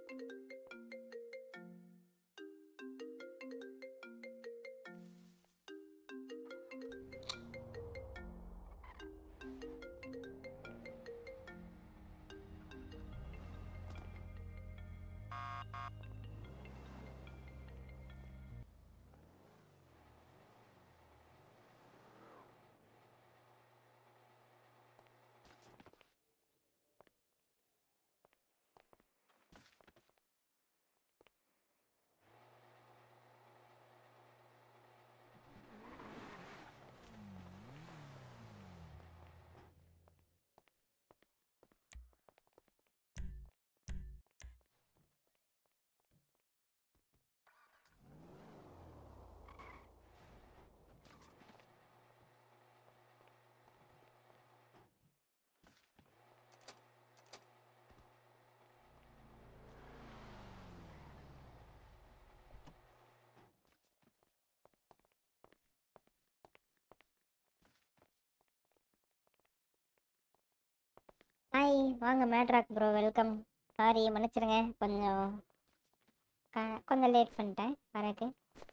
Hi வாங்க மேட்ராக் bro welcome sorry மன்னிச்சிடுங்க கொஞ்சம் க- கொஞ்சம் லேட் பண்ணிட்டேன் வரக்கு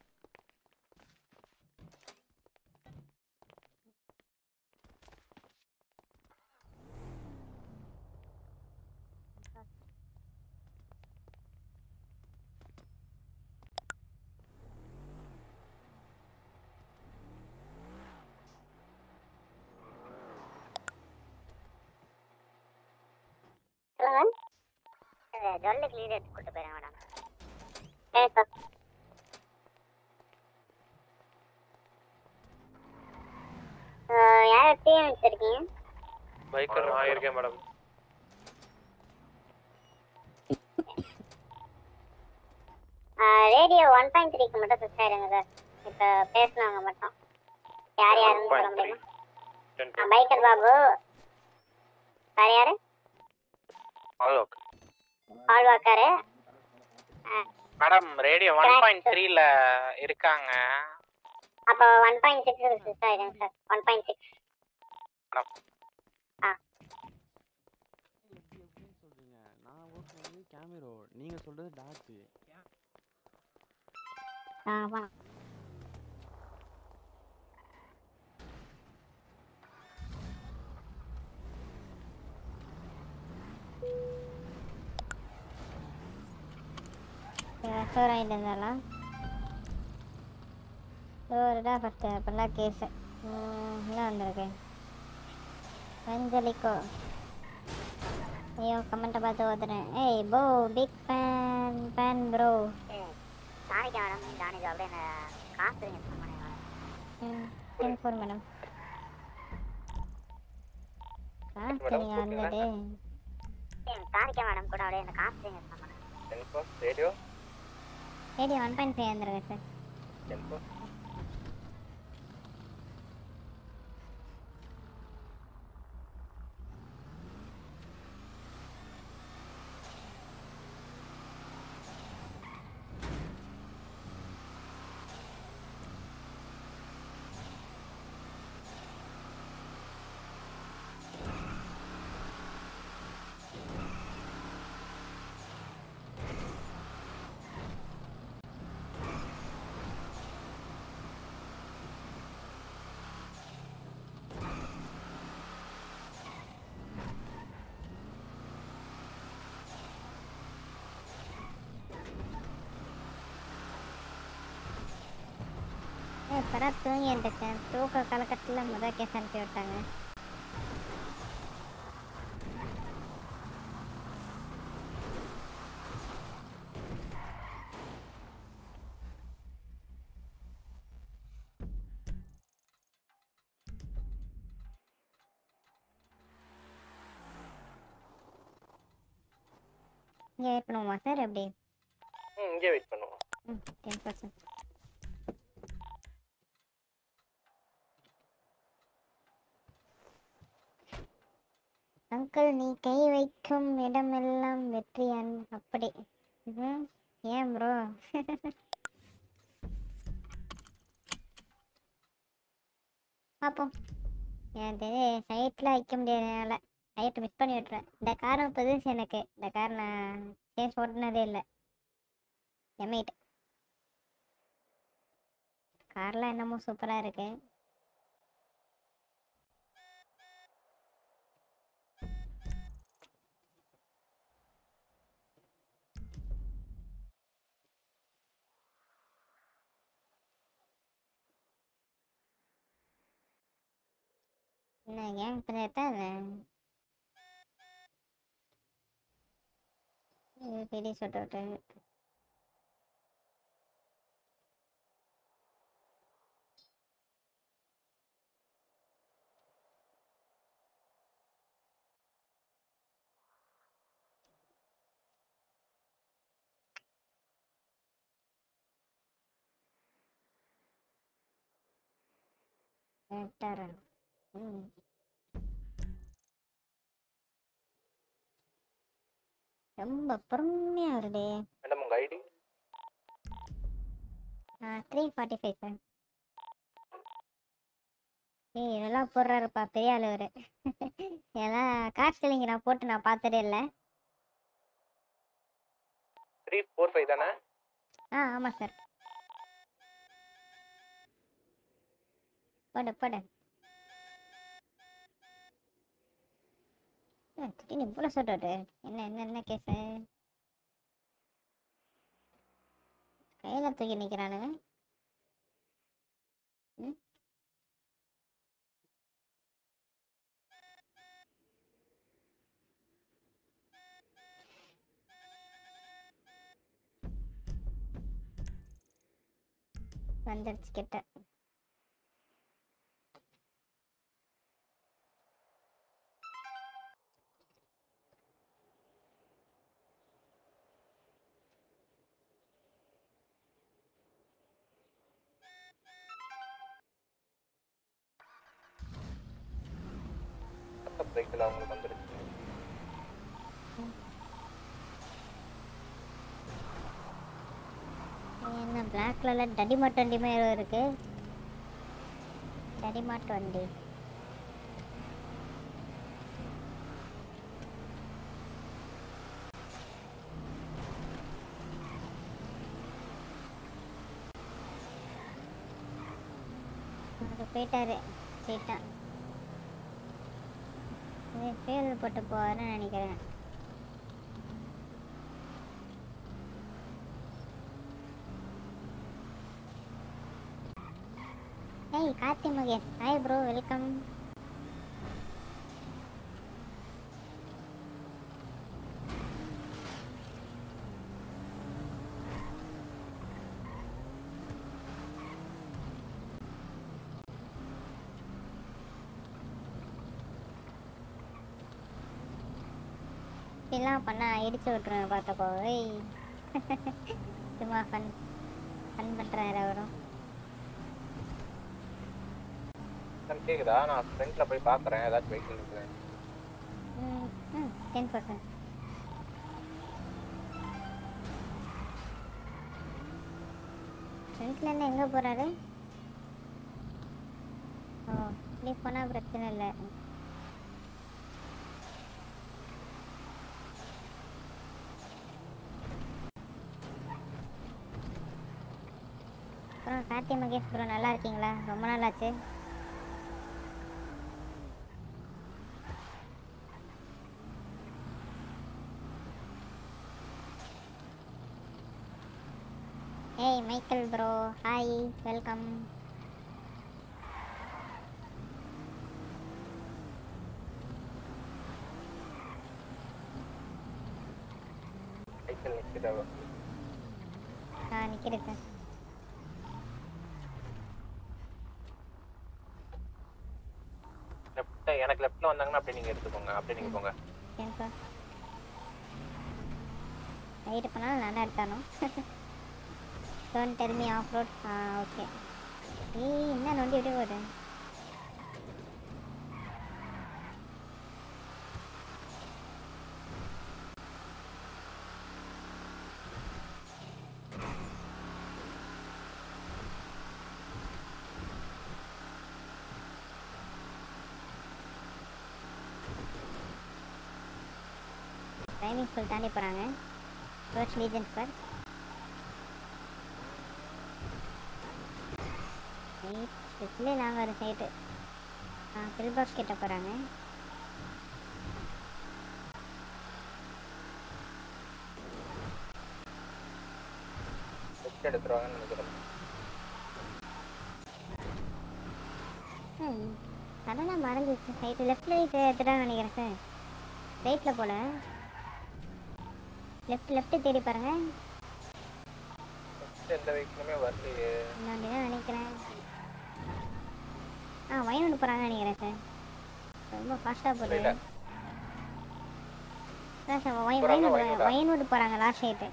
சொல்லுங்க ஜொல்ல கிளீன் எடுத்து கூட்டு போயிருங்க மேடம் சரி சார் யார் டீம் வச்சிருக்கீங்க பைக்கர் நான் இருக்கேன் மேடம் ரேடியோ ஒன் பாயிண்ட் த்ரீக்கு மட்டும் ஃபிக்ஸ் ஆயிருங்க சார் இப்போ பேசினவங்க மட்டும் யார் யாருன்னு சொல்ல முடியுமா பைக்கர் பாபு வேற யாரு ஆழ்வாக்காரு மேடம் ரேடியோ ஒன் பாயிண்ட் த்ரீல இருக்காங்க அப்போ ஒன் பாயிண்ட் சிக்ஸ் ஃபிக்ஸ் ஆயிருங்க சார் ஒன் பாயிண்ட் சிக்ஸ் எப்படி எப்படின்னு சொல்றீங்க நான் ஓட்டுறது கேமரோ நீங்க சொல்றது டாட்டு ஆமா ரெஸ்டோர் வாங்கிட்டு இருந்தாலாம் ஸ்டோர் தான் ஃபஸ்ட்டு அப்படிலாம் கேஸு என்ன வந்திருக்கு வெஞ்சலிக்கோ ஐயோ கமெண்ட்டை பார்த்து ஓதுறேன் ஏய் போ பிக் ஃபேன் ஃபேன் ப்ரோ தானிக்கா மேடம் தானிக்கா அப்படியே என்ன காசு இருங்க சொன்னேன் ம் டென் ஃபோர் மேடம் காசு நீங்கள் வந்தது தானிக்கா மேடம் கூட அப்படியே என்ன காசு இருங்க சொன்னேன் ரேடியோ சரி ஒன் பாயிண்ட் ஃபைவ் வந்துருங்க சார் இப்போதான் தூங்கி இருந்துச்சேன் தூக்க கலக்கத்தில் முதல் கேஸ் அனுப்பி விட்டாங்க இங்கே வெயிட் பண்ணுவோமா சார் எப்படி இங்கே வெயிட் பண்ணுவோம் ம் டென் பர்சன்ட் அங்கிள் நீ கை வைக்கும் இடமெல்லாம் வெற்றி அன் அப்படி ம் ஏன் ப்ரோ பார்ப்போம் எனக்கு சைட்டில் வைக்க முடியாதனால சைட் மிஸ் பண்ணி விட்டுறேன் இந்த காரம் புதுசு எனக்கு இந்த கார் நான் சேஸ் ஓட்டினதே இல்லை எம்ஐட் கார்லாம் என்னமோ சூப்பராக இருக்கு என்ன கேங் பண்ணிட்டா பெரிய ஷாட் அவுட்டு எட்டாரன் ம் ரொம்ப பொறுமையா வருதே மேடம் உங்க ID three forty five sir ஏய் இதெல்லாம் போடுறாருப்பா பெரிய ஆள் இவரு இதெல்லாம் கார் ஸ்டெல்லிங் நான் போட்டு நான் பார்த்ததே இல்லை த்ரீ ஃபோர் ஃபைவ் தானே ஆ ஆமாம் சார் போடு போடு ஏ, திடீர்னு இவ்வளோ சொல்லிட்டு என்ன என்ன என்ன கேஸு கையில் தூக்கி நிற்கிறானுங்க ம் வந்துடுச்சு கிட்ட பிரேக்கில் அவங்களுக்கு வந்துருச்சு என்ன பிளாக் கலர்ல டடிமாட் வண்டி மாதிரி இருக்கு டடிமாட் வண்டி அது போயிட்டாரு போயிட்டான் ஃபேல் போட்டு போவாருன்னு நினைக்கிறேன் ஏய் Karthi Mahesh hi bro welcome இப்படிலாம் பண்ணா இடிச்சு விட்டுருவேன் பார்த்துக்கோ ஏய் சும்மா ஃபன் ஃபன் பண்ணுறாரு அவரும் மேம் கேக்குதா நான் ஃப்ரண்ட்ல போய் பார்க்கறேன் ஏதாச்சும் வெஹிக்கிள் இருக்குன்னு ம் ம் டென் பர்சன்ட் ஃப்ரண்ட்ல இருந்து எங்கே போகிறாரு ஓ இப்படி போனால் பிரச்சனை இல்லை அப்புறம் கார்த்தி மகேஷ் ப்ரோ நல்லா இருக்கீங்களா ரொம்ப நாள் ஆச்சு ஏய் Michael bro hi welcome vehicle நிற்குது அவ ஆ நிற்கிறேன் சார் லெஃப்ட் எனக்கு லெஃப்ட்ல வந்தாங்கன்னா அப்படியே நீங்க எடுத்துக்கோங்க அப்படியே நீங்க போங்க ஏன் சார் ரைட்டு பண்ணாலும் நல்லா எடுத்தானோ டோன் டெர்மி ஆஃப் ரோட் ஆ ஓகே ஏய் என்ன நொண்டி விட்டு போகுது ட்ரைனிங் ஸ்கூல் தாண்டி போகிறாங்க ஃபர்ஸ்ட் லீஜன் சார் ஸ்பெஷலி நாங்கள் ஒரு சைட்டு பில் பாக்ஸ் கிட்ட போகிறாங்க லெஃப்ட் எடுத்துருவாங்கன்னு நினைக்கிறேன் ம் சடனாக மறந்துச்சு சைட்டு லெஃப்ட் ரைட் எடுத்துட்டான்னு நினைக்கிறேன் சார் ரைட்டில் போல லெஃப்ட் லெஃப்ட் தேடி பாருங்க லெஃப்ட் எந்த வெஹிக்கிளுமே வரலையே நான் தான் நினைக்கிறேன் ஆ வயநாடு போகிறாங்கன்னு நினைக்கிறேன் சார் ரொம்ப ஃபாஸ்ட்டாக போகுது புரியல. சார் சார் வய போறாங்க, வயநாடு வயநாடா? வயநாடு போகிறாங்க லாஸ்ட் சைட்டு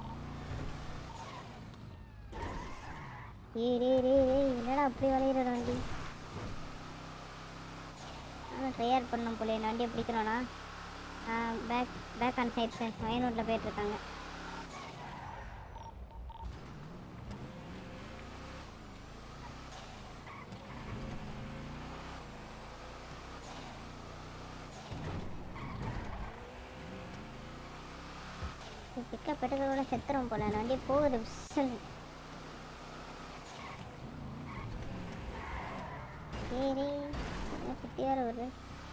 ஏய் ரே ரே ரே என்னடா அப்படி வளையிற வண்டி ஆனால் ட்ரையார் பண்ணணும் போல இந்த வண்டியை பிடிக்கணும்னா back back on side sir வயநாட்டில் போயிட்டுருக்காங்க பிக்கப் எடுக்கிறதோட செத்துறோம் போல அந்த வண்டி போகுது விசல் சரி என்ன சுற்றி வேற வருது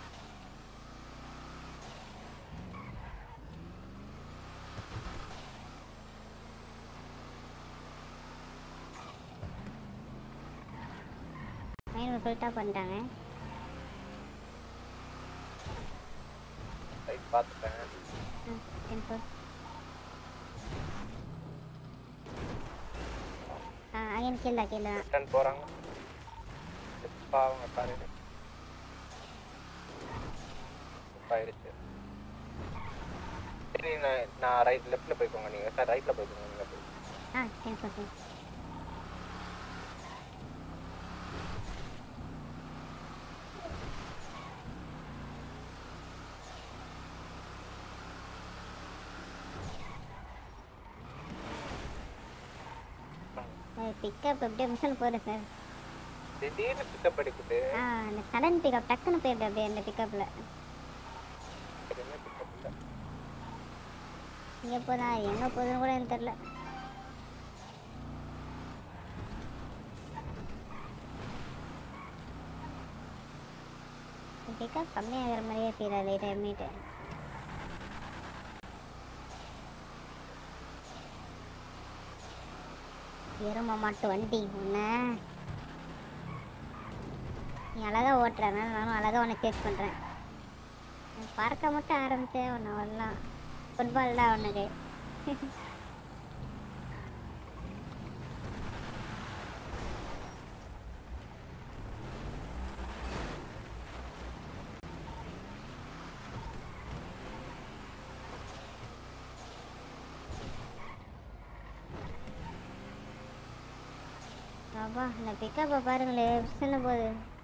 மைனூர் ஃபுல்ட்டாக பண்ணிட்டாங்க ரைட் பார்த்துட்டேன் ஆ டென்ஃபோர் ஆ அகைன் கீழே கீழே ரிட்டர்ன் போகிறாங்க பாவங்க பாரு ஆயிடுச்சு சரி நான் நான் ரைட் லெஃப்ட்டில் போய்க்கோங்க நீங்கள் சார் ரைட்டில் போய்க்கோங்க நீங்கள் போய் ஆ டென்ஃபோர் சார் பிக்கப் அப்படியே மிஷன் போகுது சார் திடீர்னு பிக்கப் எடுக்குது ஆ அந்த சடன் பிக்கப் டக்குன்னு போயிடுது அப்படியே அந்த பிக்கப்பில் எதுவுமே பிக்கப் இல்லை எங்கே போதா எங்கே போகுதுன்னு கூட எனக்கு தெரில பிக்கப் கம்மியாகிற மாதிரியே ஃபீல் ஆகுது டைமேட்டு எரும மாட்டு வண்டி உன்ன நீ அழகா ஓட்டுறனால நானும் அழகா உன்னை சேஸ் பண்ணுறேன் பறக்க மட்டும் ஆரம்பிச்சேன் உன்னை வரலாம் ஃபுட்பால் தான் உனக்கு அப்பா இந்த பிக்கப்பை பாருங்களே விசுன்னு போகுது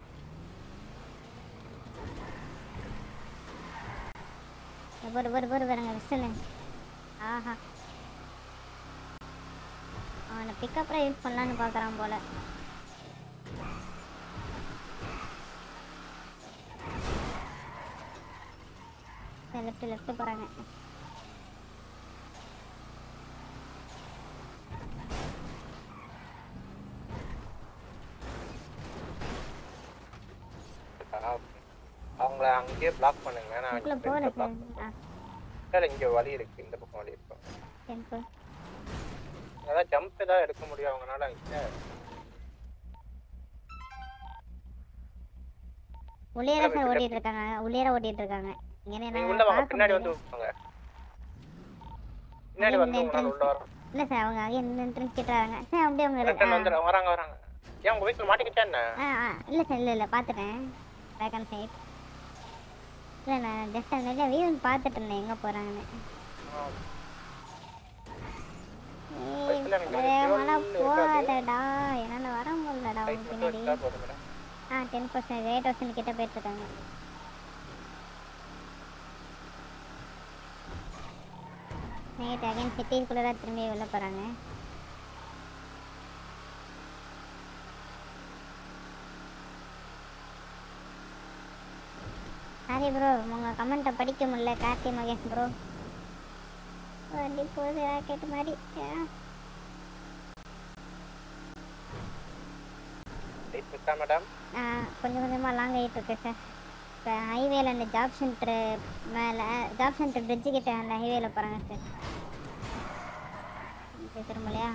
இங்க பாரு பாரு பாரு பாருங்க விசுன்னு ஆஹா அவனை பிக்கப்பில் யூஸ் பண்ணலான்னு பார்க்குறான் போல லெஃப்ட் லெஃப்ட் போகிறாங்க அவங்கள அங்கேயே பிளாக் பண்ணுங்க நான் அதுக்குள்ளே இங்க போகல block சார் ஆ இல்ல இங்க வழி இருக்கு இந்த பக்கம் வழி இருக்கும் டென்ஃபோர் அதான் ஜம்ப் ஏதாவது எடுக்க முடியும் அவங்கனால இங்க உள்ளேரா சார் ஓட்டிட்டு இருக்காங்க உள்ளேரா ஓட்டிட்டு இருக்காங்க இங்கே நீங்க உள்ள வாங்க பின்னாடி வந்து வாங்க பின்னாடி வந்து உங்களால உள்ள வர இல்லை சார் அவங்க அங்கே என்ட்ரன்ஸ் கிட்டாங்க சார் அப்படியே அவங்க ரிட்டர்ன் வந்து வராங்க வராங்க ஏன் உங்க வீட்டுல மாட்டிக்கிச்சா என்ன ஆ ஆ இல்லை சார் இல்லை இல்லை பார்த்துட்டேன் பேக் அண்ட் சைட் இல்லை நான் ஜஸ்ட் அந்த நிறைய வியூ பார்த்துட்டு இருந்தேன் எங்கே போகிறாங்கன்னு பைக்ல எனக்கு ஒரு வேகமெல்லாம் fuel இருக்காது. போகாதடா என்னால் வர முடியலடா பைக் உங்க மட்டும் பின்னாடி வச்சா போதும் மேடம் ஆ டென் பர்சன்ட் எயிட் தௌசண்ட் கிட்ட போயிட்டுருக்காங்க நைட் அகைன் சிட்டிக்குள்ளே தான் திரும்பி உள்ள போகிறாங்க சாரி ப்ரோ உங்கள் கமெண்ட்டை படிக்க முடியல கார்த்தி மகேஷ் ப்ரோ வண்டி போகுது ராக்கெட் மாதிரி ஆ, ரைட் இருக்கா மேடம் ஆ, கொஞ்சம் கொஞ்சமாக லாங் ஆகிட்டு இருக்கு சார் இப்போ ஹைவேல அந்த ஜாப் சென்டர் மேலே ஜாப் சென்டர் பிரிட்ஜு கிட்ட அந்த ஹைவேல போகிறாங்க சார் திரும்பலையா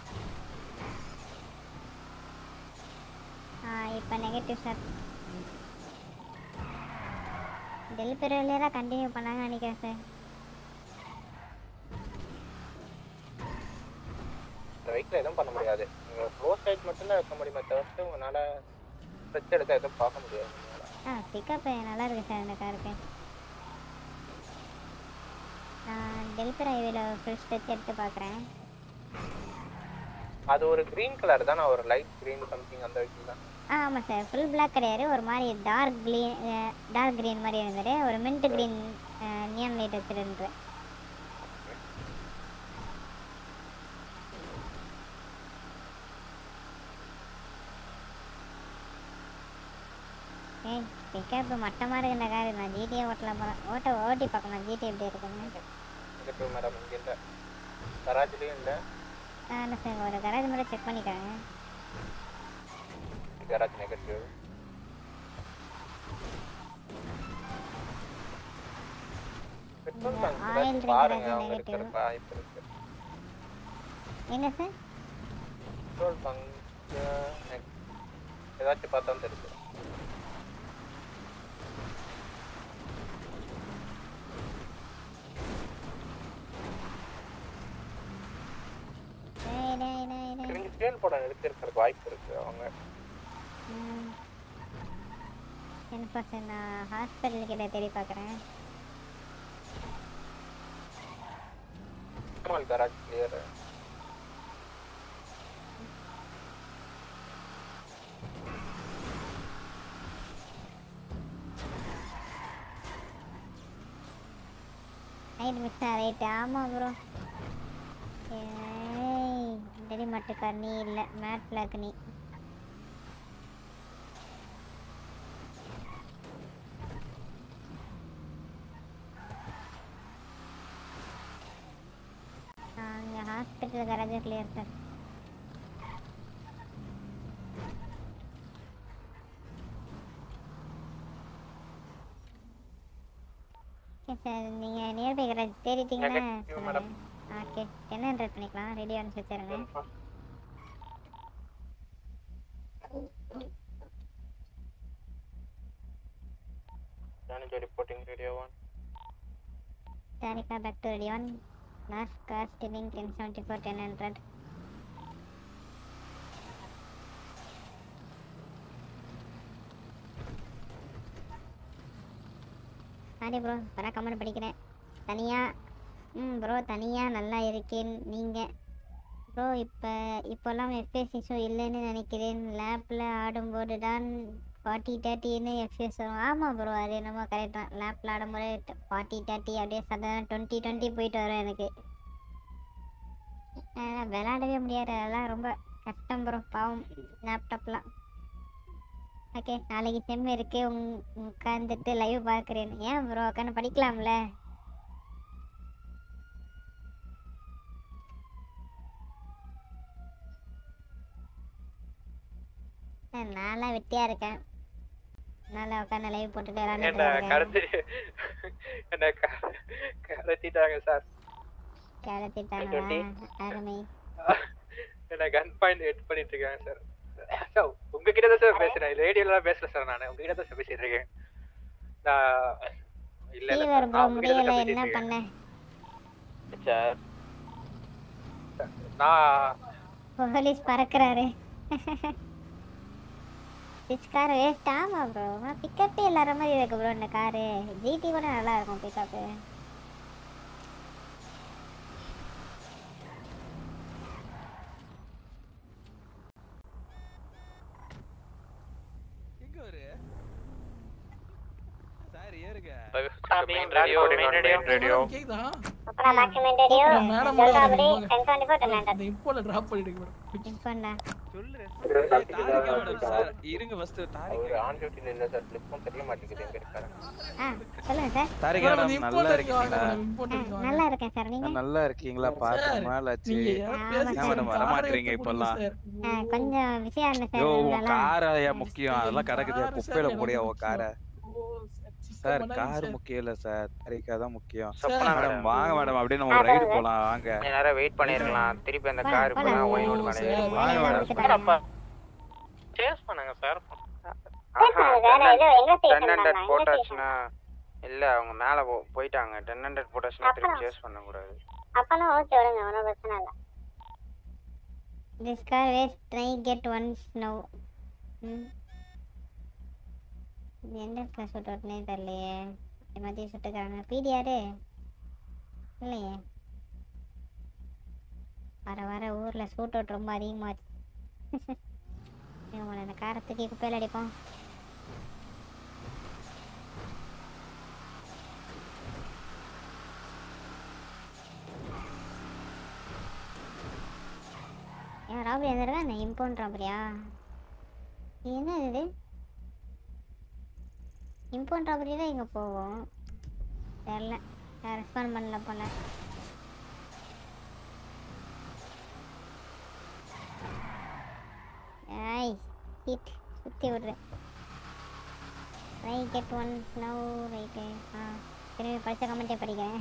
ஆ இப்போ நெகட்டிவ் சார் டெலிவரியிலாம் கண்டினியூ பண்ணாங்கன்னு நினைக்கிறேன் சார் இந்த வெஹிக்கிள் எதுவும் பண்ண முடியாது நீங்கள் க்ளோஸ் சைட் மட்டும்தான் வைக்க முடியுமே தவிர்த்து உங்களால் ஸ்ட்ரெச் எடுக்க எதுவும் பார்க்க முடியாது உங்களால. ஆ பிக்கப் நல்லா இருக்கு சார் இந்த காருக்கு நான் டெலிவரி ஹைவேல ஃபுல் ஸ்ட்ரெச் எடுத்து பார்க்குறேன் அது ஒரு க்ரீன் கலர் தானே ஒரு லைட் க்ரீன் சம்திங் அந்த வெஹிக்கிள் தான் ஆ ஆமாம் சார் ஃபுல் பிளாக் கிடையாது ஒரு மாதிரி டார்க் க்ரீன் டார்க் க்ரீன் மாதிரி இருந்தது ஒரு மின்ட் க்ரீன் நியான் லைட் வச்சுருந்து ஏய் பிக்கப் மட்டமாக இருக்கு இந்த காரு நான் ஜிடிஏ ஓட்டலாம் போகிறேன் ஓட்ட ஓட்டி பார்க்கலாம் ஜிடி எப்படி இருக்குன்னு நெகட்டிவ் மேடம் இங்கே இல்லை கராஜ்லேயும் இல்லை ஆ இல்லை சார் ஒரு கராஜ் மட்டும் செக் பண்ணிக்காங்க கராஜ் நெகட்டிவ் பெட்ரோல் இந்த பங்க் oil ஏதாச்சும் பாருங்க இருக்கிறது அவங்க இருக்கிற negative. வாய்ப்பு இருக்கு எங்க சார் பெட்ரோல் பங்க் ஏதாச்சும் பார்த்தா தெரியுது டேய் டேய் டேய் டேய் தெரிஞ்சு சேல் படம் எடுத்திருக்கிறதுக்கு வாய்ப்பு இருக்கு அவங்க டென் பர்சன்ட் நான் ஹாஸ்பிட்டல் கிட்ட தேடி பார்க்குறேன் normal garage clear night miss right ஆமாம் ப்ரோ ஏய் டெடி மட்டுக்கார் நீ இல்லை மேட் பிளாக் நீ அங்கே hospital garage clear sir okay sir நீங்கள் நியர்பை கராஜ் தேடிட்டீங்கன்னா Negative, madam. ஓகே என்ன ஹண்ட்ரட் பண்ணிக்கலாம் ரெடி அனுப்பிச்சு வச்சிருங்க manager reporting radio one Sarika back to ready one. Last car stealing 1074 1000. Sorry bro இப்போ கமெண்ட் படிக்கிறேன் தனியாக ம் ப்ரோ தனியாக நல்லா இருக்கேன் நீங்கள் ப்ரோ இப்போ இப்போல்லாம் எஃப்எஸ் இஷ்யூ இல்லைன்னு நினைக்கிறேன் லேப்பில் ஆடும்போது தான் ஃபார்ட்டி தேர்ட்டின்னு எஃப்எஸ் வரும் ஆமாம் ப்ரோ அது என்னமோ கரெக்ட் தான் லேப்பில் ஆடும்போது ஃபார்ட்டி தேர்ட்டி அப்படியே சடனாக டுவெண்ட்டி டுவெண்ட்டி போயிட்டு வரும் எனக்கு அதெல்லாம் விளாடவே முடியாது அதெல்லாம் ரொம்ப கஷ்டம் ப்ரோ பாவம் லேப்டாப்லாம் ஓகே நாளைக்கு செம் இருக்கு உங் உட்காந்துட்டு லைவ் பார்க்குறேன் ஏன் ப்ரோ உட்காந்து படிக்கலாம்ல அஹ் நான்லாம் வெட்டியாக இருக்கேன் நல்லா உட்காந்து லைவ் போட்டுட்டு என்ன விளாண்டுட்டு கடத்தி என்ன கடத்திட்டாங்க சார் கிளத்திட்டாங்களா டுவெண்ட்டி. அருமை என்ன கன் பாயிண்ட் எட் பண்ணிட்டு இருக்காங்க சார் சார் உங்ககிட்ட தான் சார் பேசுறேன் ரேடியோல தான் பேசல சார் நான் உங்ககிட்ட தான் சார் பேசிட்டு இருக்கேன் நான் இல்ல இல்ல ஃபீவர் sir, ப்ரோ நான் உங்ககிட்ட முடியல தான் என்ன பேசிட்டு இருக்கேன். பண்ண சார் நான் போலீஸ் பறக்குறாரு சிக்ஸ் கார் வேஸ்ட் ஆமா ப்ரோ பிக்கப்பே இல்லாத மாதிரி இருக்கு ப்ரோ இந்த காரு ஜிடி கூட நல்லா இருக்கும் பிக்கப்பு எங்க ஒரு சார் ஏறுங்க main radio, main radio. Radio கேக்குதா அப்புறம் மேக்ஸிமம் ரேடியோ மேடம் சொல்றாபடி ten twenty four ten hundred இந்த இம்போல டிராப் பண்ணிடுங்க மேடம் இப்போண்டா சொல்லுறேன் தாரிகா மேடம் சார் இருங்க ஃபர்ஸ்ட் அவர் தாரிகா ஆன் டியூட்டில இல்ல சார் கிளிப்பும் தெரிய மாட்டேங்குது எங்க இருக்காரு ஆ சொல்லுங்க சார் தாரிகாரம் கொஞ்சம் நல்லா import அடிக்க வாங்க, இருக்கீங்களா கொஞ்சம் import ஆ, அடிக்க வாங்க. நல்லா இருக்கேன் சார் நீங்க நல்லா இருக்கீங்களா பார்த்து சார், மாலாச்சு நீங்க ஏன் ஆமா பேசி சார். ஏன் மேடம் வர காரை மாட்டீங்க எடுத்து இப்பெல்லாம் கொடுங்க சார். ஆ, கொஞ்சம் விஷயம் இருந்த யோ சார் உன் அதனால கார ஏன் முக்கியம் அதெல்லாம் கிடக்குது காரு குப்பையில சார் போடியா எனக்கு உன் காரை ஓ, சார், சிக்கன் சார் பண்ணாதீங்க கார் சார். முக்கியம் இல்ல சார் தாரிகா தான் முக்கியம் சார், மேடம் வாங்க மேடம் அப்படியே நம்ம ஆ, ஒரு ரைடு சொல்லுங்க. போலாம் வாங்க கொஞ்ச நேரம் வெயிட் பண்ணிருக்கலாம் திருப்பி அந்த போலாம், கார் போலாம். இப்பதான் ஒயின் ஓ, ரோடு சார். கடையில் வாங்க வெளியில மேடம் விட்டுட்டாங்க. சேஸ் பண்ணுங்க சார் பேசுனாங்க சார் ஏதோ இன்வெஸ்டிகேஷன் டென் ஹண்ட்ரட் பண்ணாங்க போட்டாச்சுன்னா இல்ல அவங்க மேல போ- போயிட்டாங்க டென் ஹண்ட்ரட் போட்டாச்சுன்னா திருப்பி அப்புறம்? சேஸ் பண்ண கூடாது அப்பனா ஓகே விடுங்க ஒன்றும் பிரச்சனை இல்லை This car waits try get once now. ம் இது எந்த இடத்துல சுட்டு விட்டுனே தெரியலையே மாற்றி சுட்டுக்கிறாங்க பிடிஆரு இல்லையே வர வர ஊரில் சூட் அவுட் ரொம்ப அதிகமாச்சு இவங்களை இந்த காரை தூக்கி குப்பையில் அடிப்போம் ஏன் ராபரி வந்துருக்கா என்ன இம்போன் ராபரியா என்ன இது இம்போன் ராபரி தான் இங்கே போவோம் தெரில ரெஸ்பாண்ட் பண்ணல போல ஐய் ஹீட் சுற்றி விட்றேன் ரை கெட் ஒன் நவ் ரைட்டு ஆ திரும்பி படித்த கமெண்ட்டே படிக்கிறேன்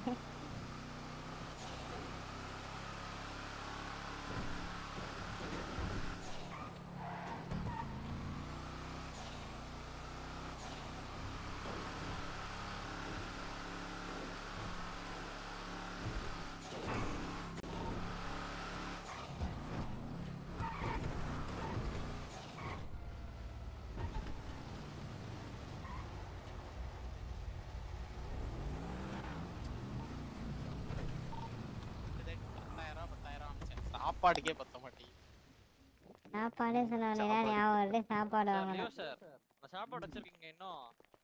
சாப்பாடுக்கே பத்த மாட்டேங்குது சாப்பாடு சொன்ன உடனே தான் ஞாபகம் வருது சாப்பாடு வாங்கணும் சார் சாப்பாடு வச்சிருக்கீங்க இன்னும்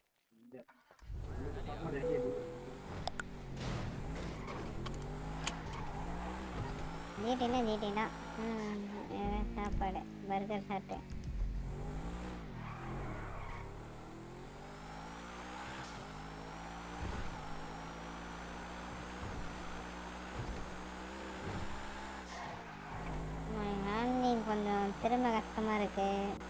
ஜீட்டினா ஜீட்டினா ம் வேற சாப்பாடு பர்கர் சாப்பிட்டேன் ஆன்லைன் கொஞ்சம் திரும்ப கஷ்டமா இருக்கு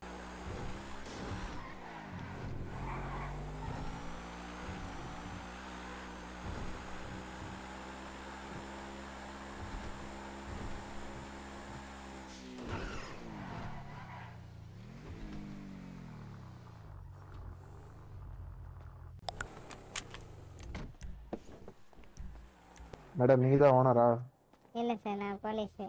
மேடம் நீங்க தான் ஓனரா இல்லை சார் நான் போலீஸு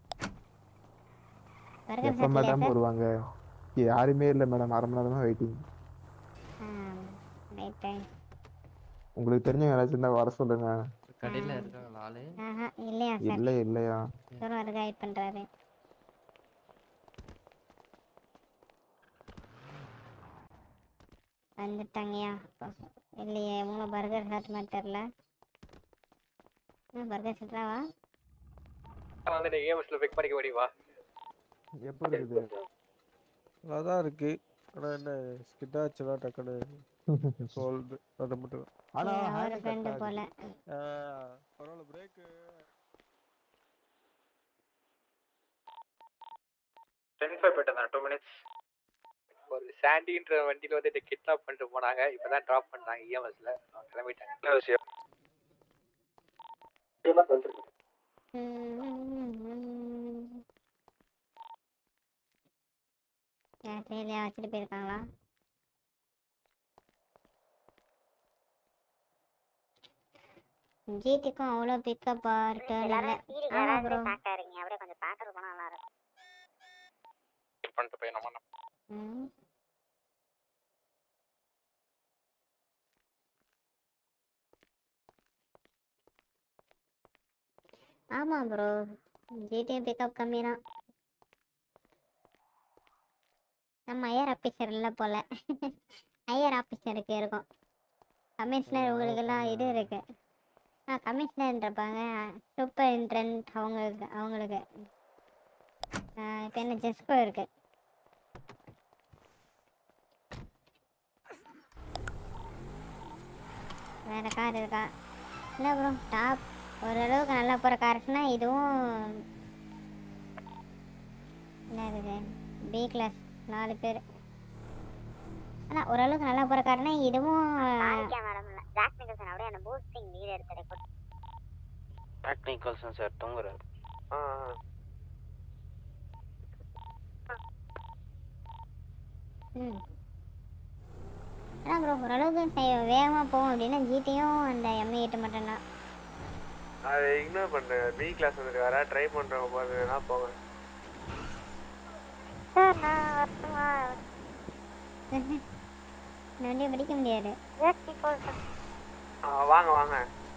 பர்கர் எப்போ சாப்பிடலையா மேடம் சார் வருவாங்க யாருமே இல்லை மேடம் அரை மணி நேரமா வெயிட்டிங் ஆ ரைட்டு உங்களுக்கு தெரிஞ்சவங்க யாராச்சும் இருந்தா வர சொல்லுங்க கடையில இருக்காங்களா ஆளு ஆஹா இல்லையா சார் இல்லை இல்லையா இவரும் ஒரு கைட் பண்ணுறாரு வந்துட்டாங்கய்யா இல்லையே இவங்க பர்கர் சாப்பிட்ட மாதிரி தெரில பர்கர் சாப்பிட்றாவா வந்து நீ ஏஎம்எஸ்ல பிக் பண்ணிக்க முடியுமா எப்போ இருக்குது அதான் இருக்கு ஆனா என்ன ஸ்கிட்டாச்சுனா டக்குன்னு சோல்டு அது மட்டும் தான். ஆனா அவர் hand ஃப்ரெண்டு cut போல ஆ, பரவாயில்ல பிரேக்கு டென் ஃபைவ் போயிட்டு டூ மினிட்ஸ் ஒரு சாண்டின்ற வண்டியில வந்து இதை கிட்னாப் பண்ணிட்டு போனாங்க இப்பதான் டிராப் பண்ணாங்க இஎம்எஸ்ல கிளம்பிட்டாங்க விஷயம் யார் ட்ரெயிலையா வச்சுட்டு போயிருக்காங்களா ஜிடிக்கும் அவ்வளோ பிக்கப் டேர்ன் இல்லை எல்லாரும் சீரி ஆமா யாராவது ப்ரோ பேக்கா இருக்கீங்க அப்படியே கொஞ்சம் பேக்கர் போனா நல்லா இருக்கும் பண்ணிட்டு போய் நம்ம ம் ஆமாம் ப்ரோ ஜிடிஎம் பிக்கப் கம்மி தான் நம்ம ஐயர் ஆஃபீஸர் இல்லை போல ஐயர் ஆஃபீஸருக்கு இருக்கும் கமிஷனர் உங்களுக்கெல்லாம் இது இருக்கு ஆ கமிஷனர்ன்றப்பாங்க சூப்பர் இன்ட்ரண்ட் அவங்களுக்கு அவங்களுக்கு இப்போ என்ன ஜெஸ்கோ இருக்கு வேறு கார் இருக்கா இல்லை ப்ரோ டாப் ஓரளவுக்கு நல்லா போகிற காருக்குன்னா இதுவும் என்ன இருக்குது பி கிளாஸ் நாலு பேர் ஆனால் ஓரளவுக்கு நல்லா போகிற காருன்னா இதுவும் சாரிக்கா மேடம் ஜாக் நிக்கல்சன் அப்படியே அந்த பூஸ்டிங் நீர் எடுத்து ரெக்கார்ட் டெக்னிக்கல்ஸும் சார் தூங்குறாரு ஆ ஆ ம் அதான் ப்ரோ ஓரளவுக்கு வேகமாக போகும் அப்படின்னா ஜிடியும் அந்த எம்ஐ எட்டு மட்டும்தான் அதை இக்னோர் பண்ணுறேன் பி கிளாஸ் வந்துட்டு வர ட்ரை பண்ணுறவங்க போகிறதுனா போங்க சார் நான் வரட்டுமா இந்த வண்டியை பிடிக்க முடியாது ஜாக் நிக்கல்சன் ஆ வாங்க வாங்க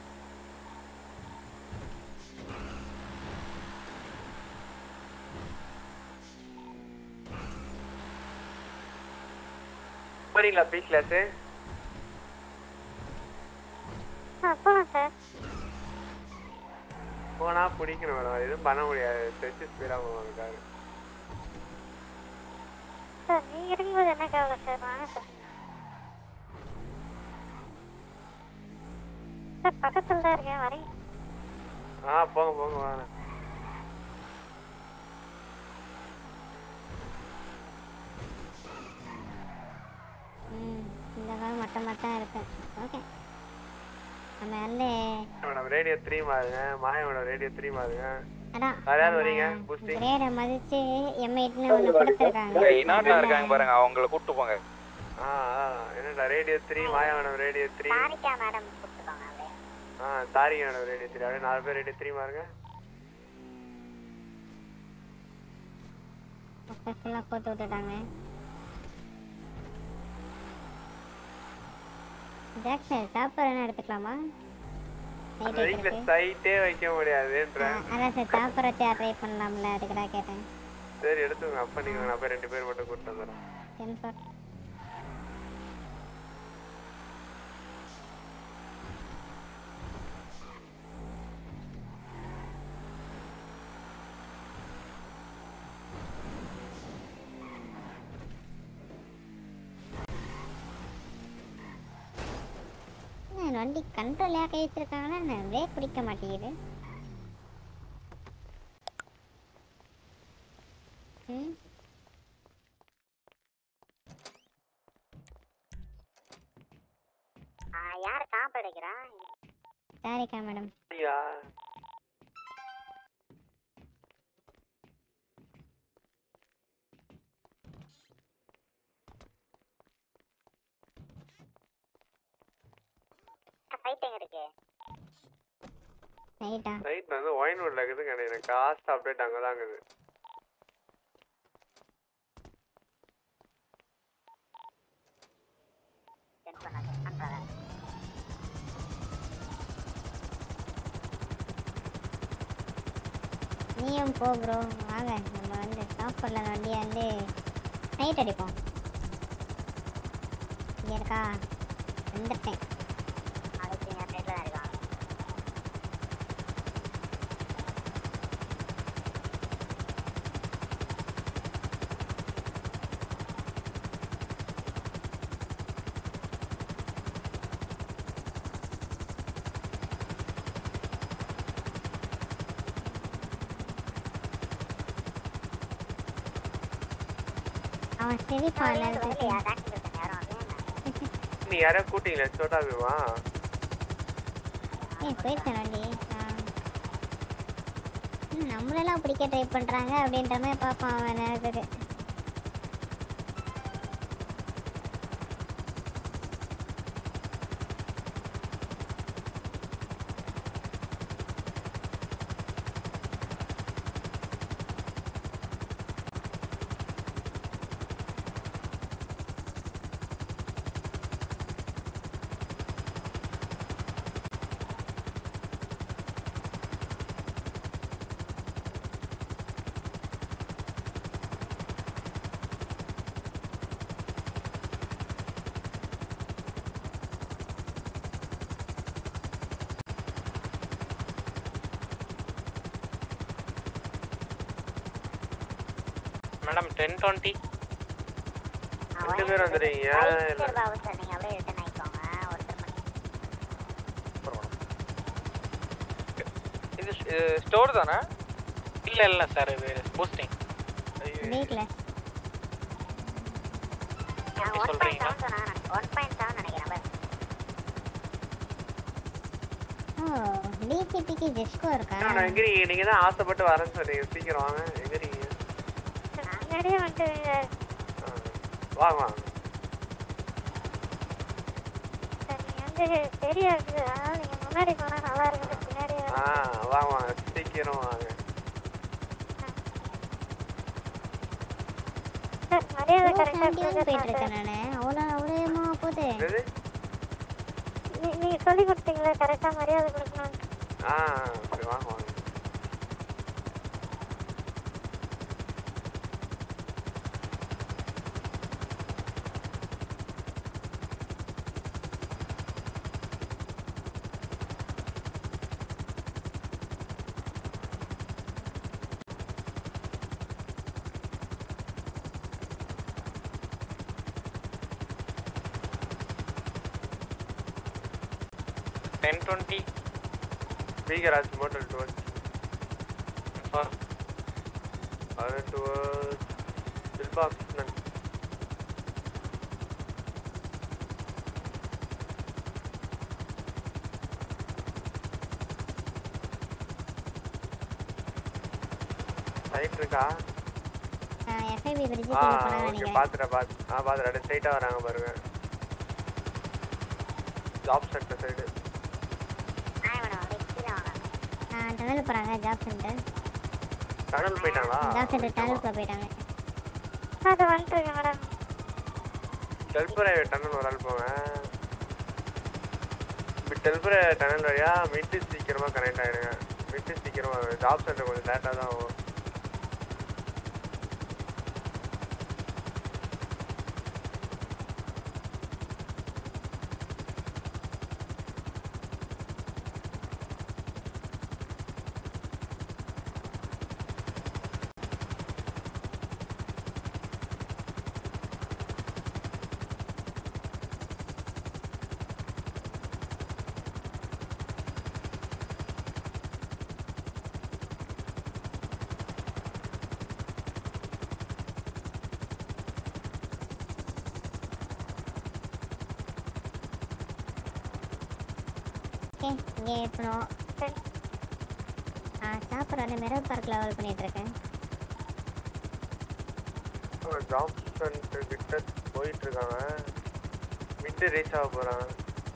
போறீங்களா பி கிளாஸு ஆ போகலாம் சார் போனா பிடிக்கணும் மேடம் எதுவும் பண்ண முடியாது ஸ்ட்ரெச்சு ஸ்பீடாக போவாங்க காரு சார் நீங்கள் இருக்கும்போது என்ன கவலை சார் வாங்க சார் சார் பக்கத்தில் தான் இருக்கேன் வரேன் ஆ போங்க போங்க வாங்க ம் இந்த கார் மட்டமாக தான் இருக்கு ஓகே நம்ம வந்து மேடம் ரேடியோ த்ரீ மாறுங்க மாயா மேடம் ரேடியோ த்ரீ மாறுங்க அதான் வேற யார் வரீங்க பூஸ்டிங் கிரேடை மதித்து எம்ஐ எட்டுன்னு ஒன்று கொடுத்துருக்காங்க இனாட்ல இருக்காங்க பாருங்க அவங்கள கூப்பிட்டு போங்க ஆ ஆ என்னடா radio three Maya madam radio three Sarika madam கொடுத்துக்கோங்க அப்படியே ஆ தாரிகா மேடம் ரேடியோ த்ரீ அப்படியே நாலு பேர் ரேடியோ த்ரீ மாறுங்க ஃபுல்லாக போட்டு விட்டுட்டாங்க ஜாக்சன் சாப்பாடு என்ன எடுத்துக்கலாமா நைட் அந்த வீட்டில் வைக்கிறதுக்கு சைட்டே வைக்க முடியாதுன்றேன் அதான் சார் சாப்பிட்ற வச்சு ட்ரை பண்ணலாம்ல அதுக்கு தான் கேட்டேன் சரி எடுத்துங்க அப்ப நீங்க நான் போய் ரெண்டு பேர் மட்டும் கூப்பிட்டு வந்துடுறேன் டென் ஃபார் என்ன வண்டி கண்ட்ரோல் கை வச்சிருக்காங்கன்னா என்ன பிரேக் பிடிக்க மாட்டேங்குது ம் ஆ யார் காப்பு எடுக்கிறா சாரிக்கா மேடம் ஐயா ஃபைட் எங்க இருக்கு ரைட்டா ரைட் வந்து ஒயின்வுட்ல இருக்குதுங்க எனக்கு காஸ்ட் அப்டேட் அங்கே தான் இருக்குது சென்ட் பண்ணாத பண்றேன் நீயும் போ ப்ரோ வாங்க நம்ம வந்து சாப்பிடல வண்டியை வந்து நைட் அடிப்போம் இங்கே இருக்கா வந்துட்டேன் நாளைக்கு நான் சைடில் தான் இருக்கான் அவன் சிரிப்பான் இல்லையா நேரத்துக்கு டாக்டர் இருக்கேன் யாரும் வரலையா நீ யாரையா கூட்டிங்களே சோட்டா பீமா ஏய் போயிடுச்சேன் வண்டி ஆ ம், நம்மளெல்லாம் பிடிக்க ட்ரை பண்ணுறாங்க அப்படின்ற மாதிரி பார்ப்பான் அவன் நேரத்துக்கு மேடம் டென் டுவெண்ட்டி ரெண்டு பேர் வந்துடுறீங்க சரி பாபு சார் நீங்கள் அப்படியே ரிட்டர்ன் ஆகிக்கோங்க ஒருத்தர் மட்டும் இது ஸ்டோர் தானே இல்ல இல்ல சார் இது பூஸ்டிங் வீட்டில் ஒன் பாயிண்ட் செவன் சொன்னாங்க ஒன் பாயிண்ட் செவன் நினைக்கிறேன் பாரு. ஓ டிசிபிக்கு ஜெஸ்கோ இருக்கா நான் எங்க இருக்கீங்க நீங்க தான் ஆசைப்பட்டு வரேன்னு சொன்னீங்க சீக்கிரம் வாங்க எங்க இருக்கீங்க முன்னாடியே வந்துட்டு ஆ, வாங்க வாங்க வந்து தெரியாது அதனால நீங்க முன்னாடி போனா நல்லா இருக்குது பின்னாடி ஆ வாங்க வாங்க சீக்கிரம் வாங்க சார் மரியாதை கரெக்டா போயிட்டு இருக்கேன் நான் அவ்வளோ அவ்வளோமா போகுது என்னது நீங்க சொல்லி கொடுத்தீங்களே கரெக்டா மரியாதை கொடுக்கணும் ஆ சரி வாங்க வாங்க டென் டுவெண்ட்டி ஸ்பீக்கராஜ் மோட்டல் டுவர்ஸ் அது டுவர்ஸ் பில்பாக்ஸ் ரைட் இருக்கா எஃப்ஐபி பிரிட்ஜு ஆ கீழே போனாங்க ஓகே நீங்கள் பார்த்துட்டேன் பார்த்து ஆ பார்த்துட்டேன் ஸ்ட்ரைட்டாக வராங்க பாருங்க ஜாப் சென்டர் சைடு டனல் போகிறாங்க ஜாப் சென்டர் கடல் போயிட்டாங்களா ஜாப் சென்டர் டனலுக்குள்ள போயிட்டாங்க அது வந்துருங்க மேடம் டெல்புரை டனல் ஒரு ஆள் போங்க இப்போ டெல்புரை டனல் வழியா மிட்டு சீக்கிரமாக கனெக்ட் ஆகிடுங்க மிட்டு சீக்கிரமாக ஜாப் சென்டர் கொஞ்சம் லேட்டாக தான் ஆகும் ஓகே இங்கே ஏற்றணும் ஆ சாப்பிட்ற மிரர் பார்க் லெவல் பண்ணிட்டு இருக்கேன் ஜாப் சென்டர் கிட்ட போயிட்டு இருக்காங்க மிட்டு ரீச் ஆக போகிறாங்க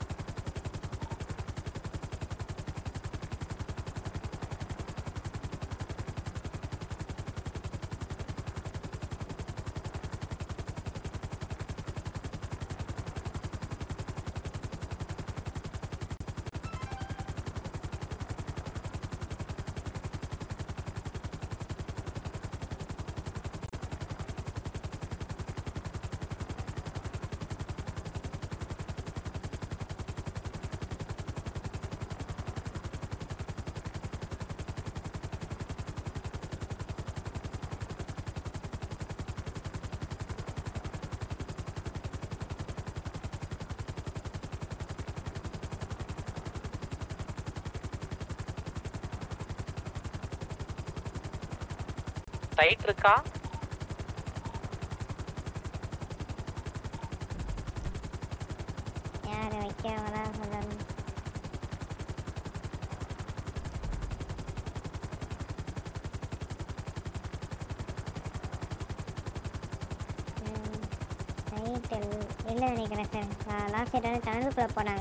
சைட் இருக்கா யார் வைக்கிறவங்களா சொல்லணும் நைட்டு இல்லை நினைக்கிறேன் சார் லாஸ்ட் சைட் வந்து டனலுக்குள்ளே போனாங்க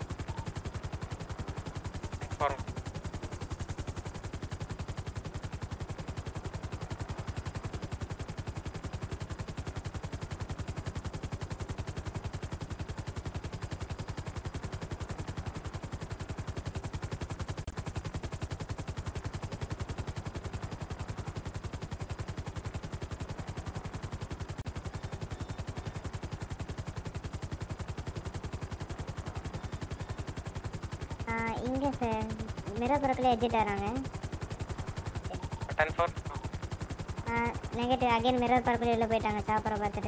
இங்கே சார் மிரபுரத்தில் எஜிட் வராங்க ten four negative again mirror பார்க்குள்ள உள்ள போயிட்டாங்க சாப்பிட்ற பார்த்துட்டு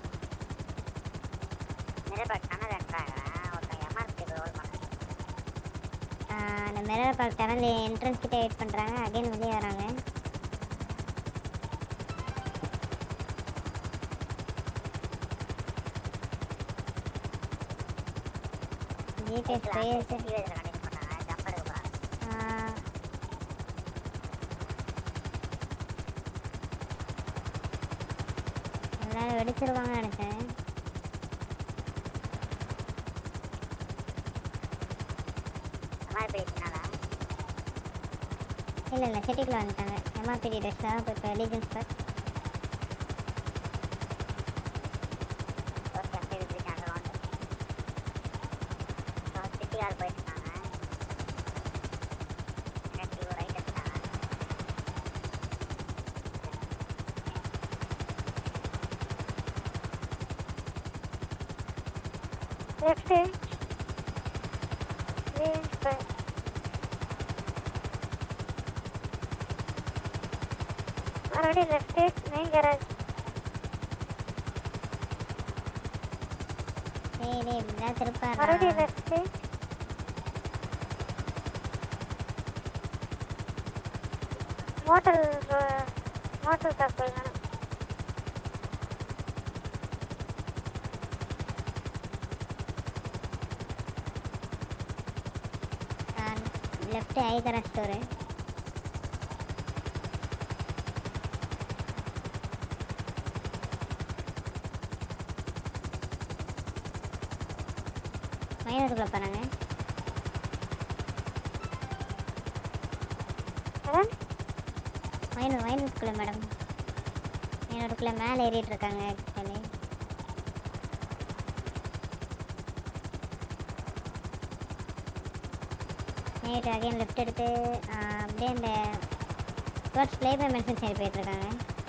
நிறைய பேர் கண்ணது ஒருத்தன் எம்ஆர்பி ரோல் பண்ண அந்த மிரர் பார்க் டனல் என்ட்ரன்ஸ் கிட்ட வெயிட் பண்ணுறாங்க அகைன் வெளியே வராங்க ஜிபிஎஸ் போயிருச்சு ஆ, எல்லாரும் வெடிச்சிருவாங்கன்னு நினைச்சேன் இல்லை இல்லை சிட்டிக்குள்ள வந்துட்டாங்க எம்ஆர்பிடி ட்ரெஸ் தான் இப்போ இப்போ லீஜன்ஸ் பார்க் லெஃப்ட் லெஃப்ட் மறுபடியும் லெஃப்ட் மெயின் கேரேஜ் டேய் டேய் இப்படிதான் திருப்பாரா மறுபடியும் லெஃப்ட் மோட்டல் மோட்டல் ஷாப் வேணும் லெஃப்ட் ஐதரா ஸ்டோரு மைனூருக்குள்ள போகிறாங்க மைனூர் மைனூருக்குள்ள மேடம் மைனூருக்குள்ள மேலே ஏறிட்டு இருக்காங்க ஆக்சுவலி நைட் அகைன் லெஃப்ட் எடுத்து ஆ, அப்படியே இந்த towards playboy mansion side போயிட்டு இருக்காங்க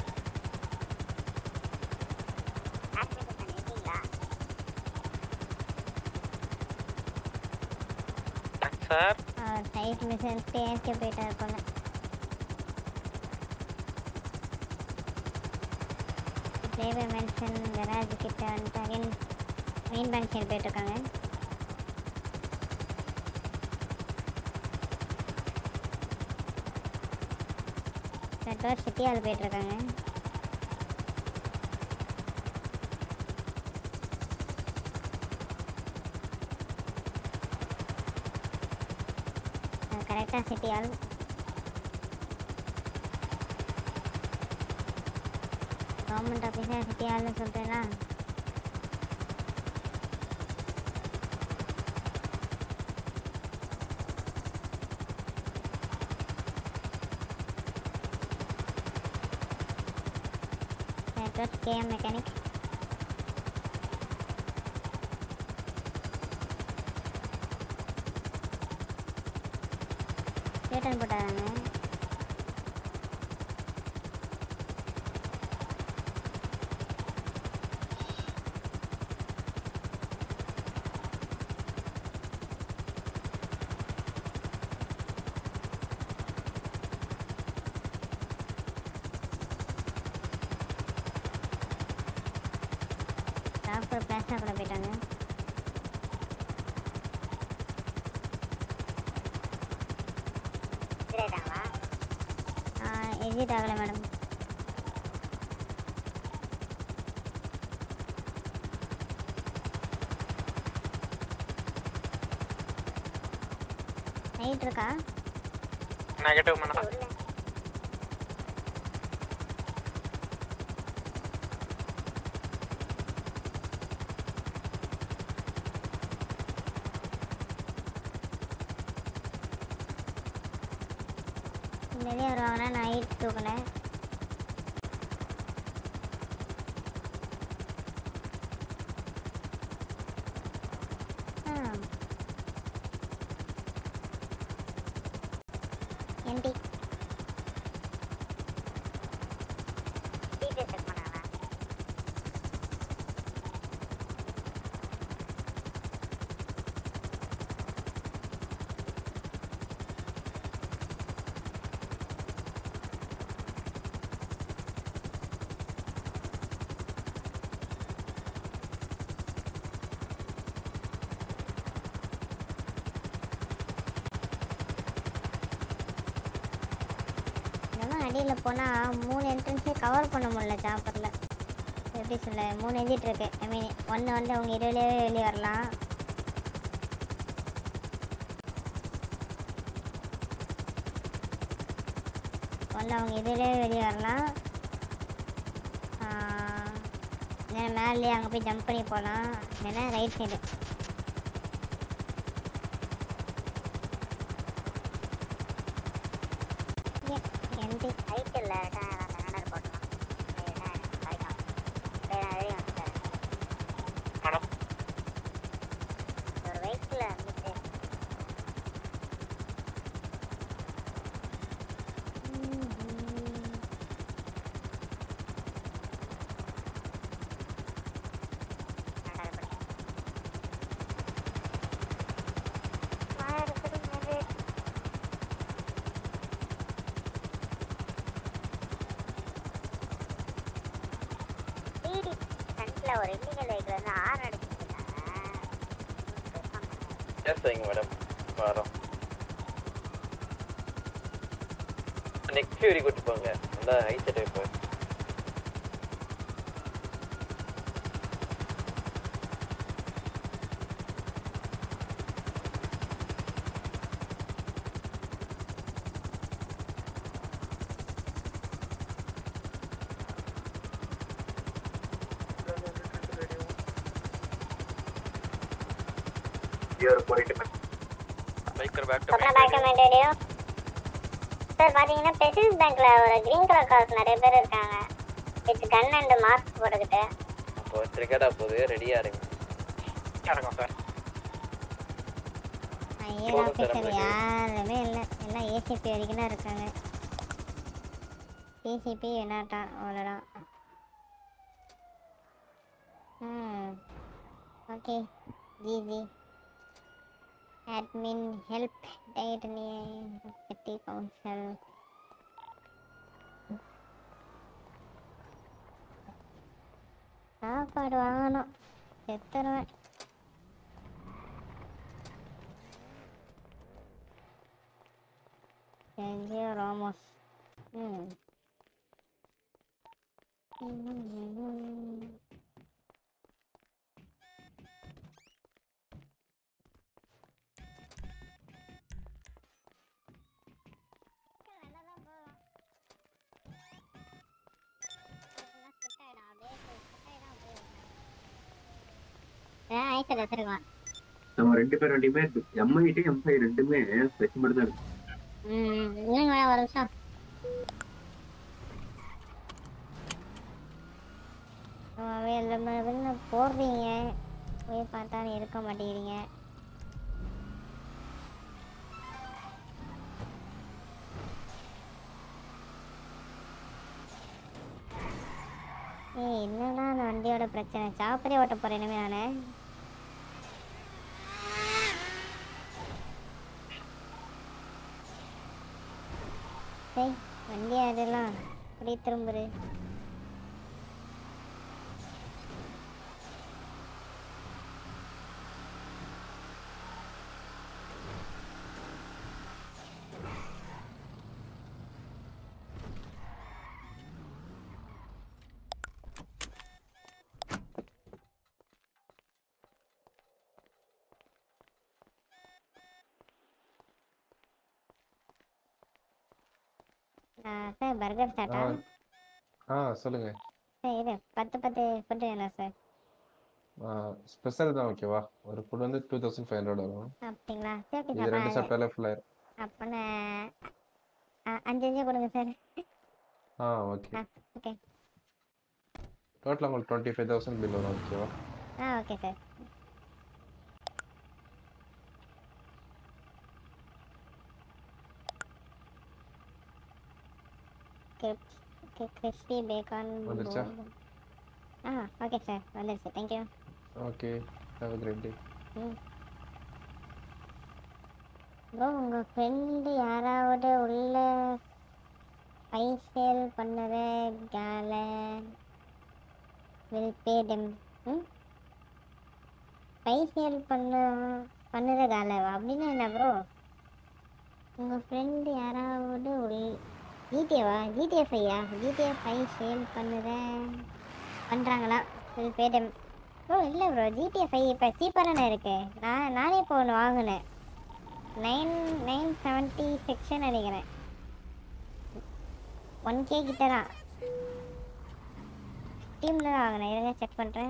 சார் சைட் மிஷன் ஏஸ்கே போயிட்டாரு போல ப்ளே பை மென்ஷன் கராஜ் கிட்ட வந்துட்டு அகைன் மெயின் பேங்க் சைடு போயிட்டு இருக்காங்க டுவர்ட்ஸ் சிட்டி ஆள் போயிட்டு இருக்காங்க கரெக்டாக சிட்டி ஆள் கவர்மெண்ட் ஆஃபீஸாக சிட்டி ஆள்னு சொல்கிறேன்னா நெட்வொர்க் கேஎம் மெக்கானிக் ரிட்டர்ன் போட்டாங்க டாக்டர் பிளாஸ்டா கூட போயிட்டாங்க எக்ஸிட் ஆகலை மேடம் நைட் இருக்கா நெகட்டிவ் மேடம் வெளியே வருவாங்கன்னா நைட் தூக்கல எம்டி வண்டியில் போனால் மூணு என்ட்ரன்ஸே கவர் பண்ண முடியல சாப்பரில் எப்படி சொல்ல மூணு எஜிட் இருக்கு ஐ மீன் ஒன்று வந்து அவங்க இருவிலேயே வெளியே வரலாம் ஒன்று அவங்க இதுலேயே வெளியே வரலாம் இல்லைன்னா மேலேயே அங்கே போய் ஜம்ப் பண்ணி போகலாம் இல்லைன்னா ரைட் சைடு எந்த ஹைட் இல்லை கன்னடர் போட்டோம் மேடம் ஒரு வெஹிக்கிள் வந்துட்டு ஃப்ரண்ட்ல ஒரு இல்லீகல் வெஹிக்கிள் வந்து ஆறு அடிச்சுட்டு இருக்காங்க எஸ் சரிங்க மேடம் வரோம் நெக்ஸ்ட் ஃபியூரி கூட்டு போங்க நல்லா ஐஸ் டைப் பைக்கர் பேக் அப்புறம் பேக் மெயின்டேடியும் சார் பாத்தீங்கன்னா பெசிஸ் பேங்க்ல ஒரு கிரீன் கலர் கார்ஸ் நிறைய பேர் இருக்காங்க வித் கன் அண்ட் மாஸ்க் போட்டுக்கிட்டு அப்போ ட்ரிகர்டா போகுது ரெடியா இருங்க இறங்கும் சார் ஐயர் போதும் சார், ஆஃபீஸர் நம்மளுக்கு. யாருமே இல்லை எல்லாம் ஏசிபி வரைக்கும் தான் இருக்காங்க ஏசிபி என்னட்டா அவ்வளோதான் ம் ஓகே ஜிஜி admin help டைட்டனி பெட்டி கவுன்சில் சாப்பாடு வாங்கணும் செத்துருவேன் Sergio Ramos. Hmm. ஆயிட்டு வச்சிருக்கலாம் நம்ம ரெண்டு பேர் வண்டியுமே எம்ஐடி எம் ஃபைவ் ரெண்டுமே ஸ்பெக் மட்டும் தான் இருக்கு ம் இன்னும் ஒரு நிமிஷம் வெளில போடுறீங்க போய் பார்த்தா இருக்க மாட்டேங்கிறீங்க ஏய் என்னடா அந்த வண்டியோட பிரச்சனை சாப்பிடே ஓட்ட போறேன் இனிமே நானு ஏய் வண்டி அதெல்லாம் அப்படியே திரும்புது சார் பர்கர் சாட்டா ஆ சொல்லுங்க சார் இது பத்து பத்து ஃபுட்டு வேணும் சார் ஸ்பெஷல் தான் ஓகேவா ஒரு ஃபுட் வந்து டூ தௌசண்ட் ஃபைவ் ஹண்ட்ரட் வரும் அப்படிங்களா சரி ஓகே இது ரெண்டு சார் சாப்பிட்டாலே ஃபுல் ஆயிரும் அப்போனா அஞ்சு அஞ்சு கொடுங்க சார் ஆ ஓகே ஆ ஓகே டோட்டல் உங்களுக்கு டுவெண்ட்டி ஃபைவ் தௌசண்ட் பில் வரும் ஓகேவா ஆ ஓகே சார் கிறிஸ்பி பேக்கான் வந்துருச்சா? ஆ ஓகே சார் வந்துருச்சு thank you okay have a great day ம் ப்ரோ உங்கள் ஃப்ரெண்டு யாராவது உள்ள பைசேல் பண்ணுற கால வில் பே டெம் ம் பைசேல் பண்ண பண்ணுற காலவா அப்படின்னா என்ன ப்ரோ உங்கள் ஃப்ரெண்டு யாராவது உள் ஜிடிஏவா ஜிடிஏ ஃபையா ஜிடிஏ ஃபைவ் சேல் பண்ணுறேன் பண்ணுறாங்களா ஃபுல் பேடம் ப்ரோ இல்லை ப்ரோ ஜிடிஏ ஃபைவ் இப்போ சீப்பரான இருக்கு நான் நானே இப்போ ஒன்று வாங்கினேன் நைன் நைன் செவன்ட்டி செக்ஷன் நினைக்கிறேன் ஒன் கே கிட்ட தான் ஸ்டீமில் தான் வாங்கினேன் இருங்க செக் பண்ணுறேன்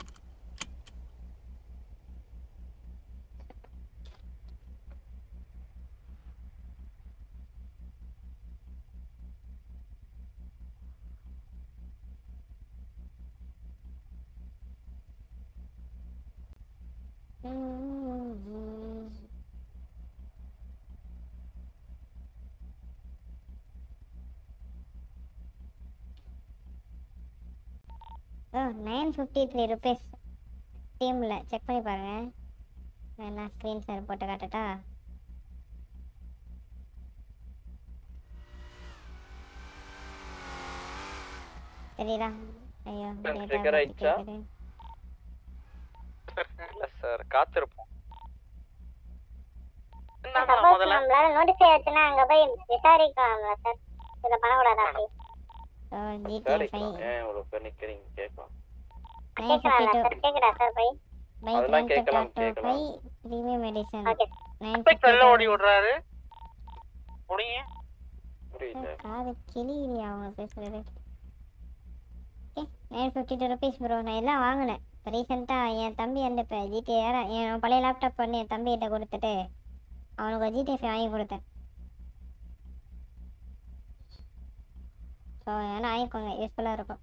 oh nine fifty three rupees டீமில் செக் பண்ணி பாருங்கள் வேணா ஸ்க்ரீன் ஷேர் போட்டு காட்டட்டா தெரியுதா ஐயோ data trigger பத்தி ஆயிடுச்சா? கேக்குது. இல்ல சார் காத்திருப்போம் சப்போஸ் நம்மளால நோட்டிஃபை ஆச்சுன்னா அங்க போய் விசாரிக்கலாம்ல சார் இதை பண்ணக்கூடாதா அப்படி ஸோ ஜிடிஏ விசாரிக்கலாம் ஃபைவ் ஏன் இவ்வளவு பேர் நிக்கிறீங்க கேட்கலாம் நைன் கேட்கலாம்ல ஃபிஃப்டி சார் கேக்குதா சார் போய் பை அதெல்லாம் ட்ரெயின் கேட்கலாம், டூ கேட்கலாம். Five premium edition okay nine Apex வெளில ஓடி விடுறாரு முடிங்க புரியுது காது கிளியா அவங்க பேசுறது okay nine fifty two rupees bro நான் எல்லாம் வாங்கினேன் இப்போ ரீசெண்டாக என் தம்பி வந்து இப்போ ஜிடிஏ என் பழைய லேப்டாப் பண்ணி என் தம்பிகிட்ட கொடுத்துட்டு அவனுக்கு ஜிடிஏ வாங்கி கொடுத்தேன் ஸோ வேணா வாங்கிக்கோங்க யூஸ்ஃபுல்லாக இருக்கும்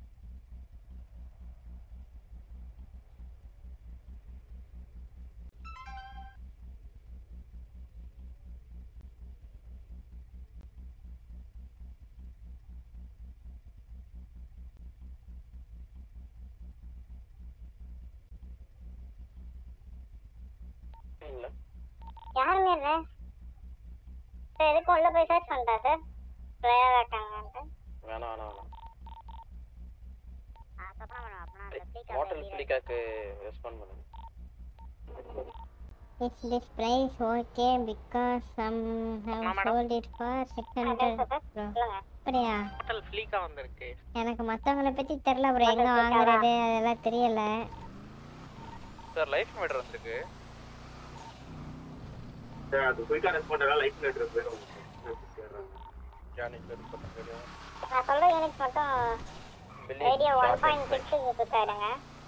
இல்ல யாருமே இல்ல சார் எதுக்கு உள்ள போய் சர்ச் பண்ணிட்டா சார் பிளேயர் இருக்காங்கன்ட்டு வேணாம் வேணாம் வேணாம் ஹோட்டல் பிளிக்காக்கு ரெஸ்பாண்ட் பண்ணுங்க Is this price okay because some have sold it for 600 bro அப்படியா ஹோட்டல் ஃப்ளீக்கா வந்திருக்கு எனக்கு மற்றவங்கள பற்றி தெரில ப்ரோ எங்கே வாங்குறது அதெல்லாம் தெரியல சார் லைஃப் மீட்டர் வந்திருக்கு சார் அது குயிக்கா ரெஸ்பாண்ட் ஆகலாம் லைஃப் லெட்டர் போயிடும் ஜானி பேர் பண்ணுங்க நான் சொல்ற யூனிட் மட்டும் ரேடியோ ஒன் பாயிண்ட் சிக்ஸ் கொடுத்தாடுங்க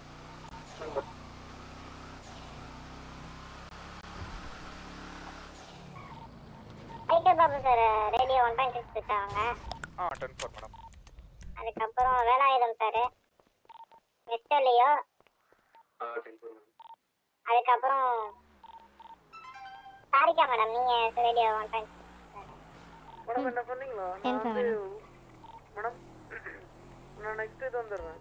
ஐக்கர் Babu sir radio one point six கொடுத்தாங்க ஆ டென் ஃபோர் மேடம் அதுக்கப்புறம் வேலாயுதம் சார் மிஸ்டர் லியோ அதுக்கப்புறம் சாரிக்கா மேடம் நீங்க ரேடியோ ஒன் பாயிண்ட் மேடம் என்ன பண்ணீங்களா Ten நான் வந்து seven. மேடம் நான் நெக்ஸ்ட் இது வந்துடுறேன்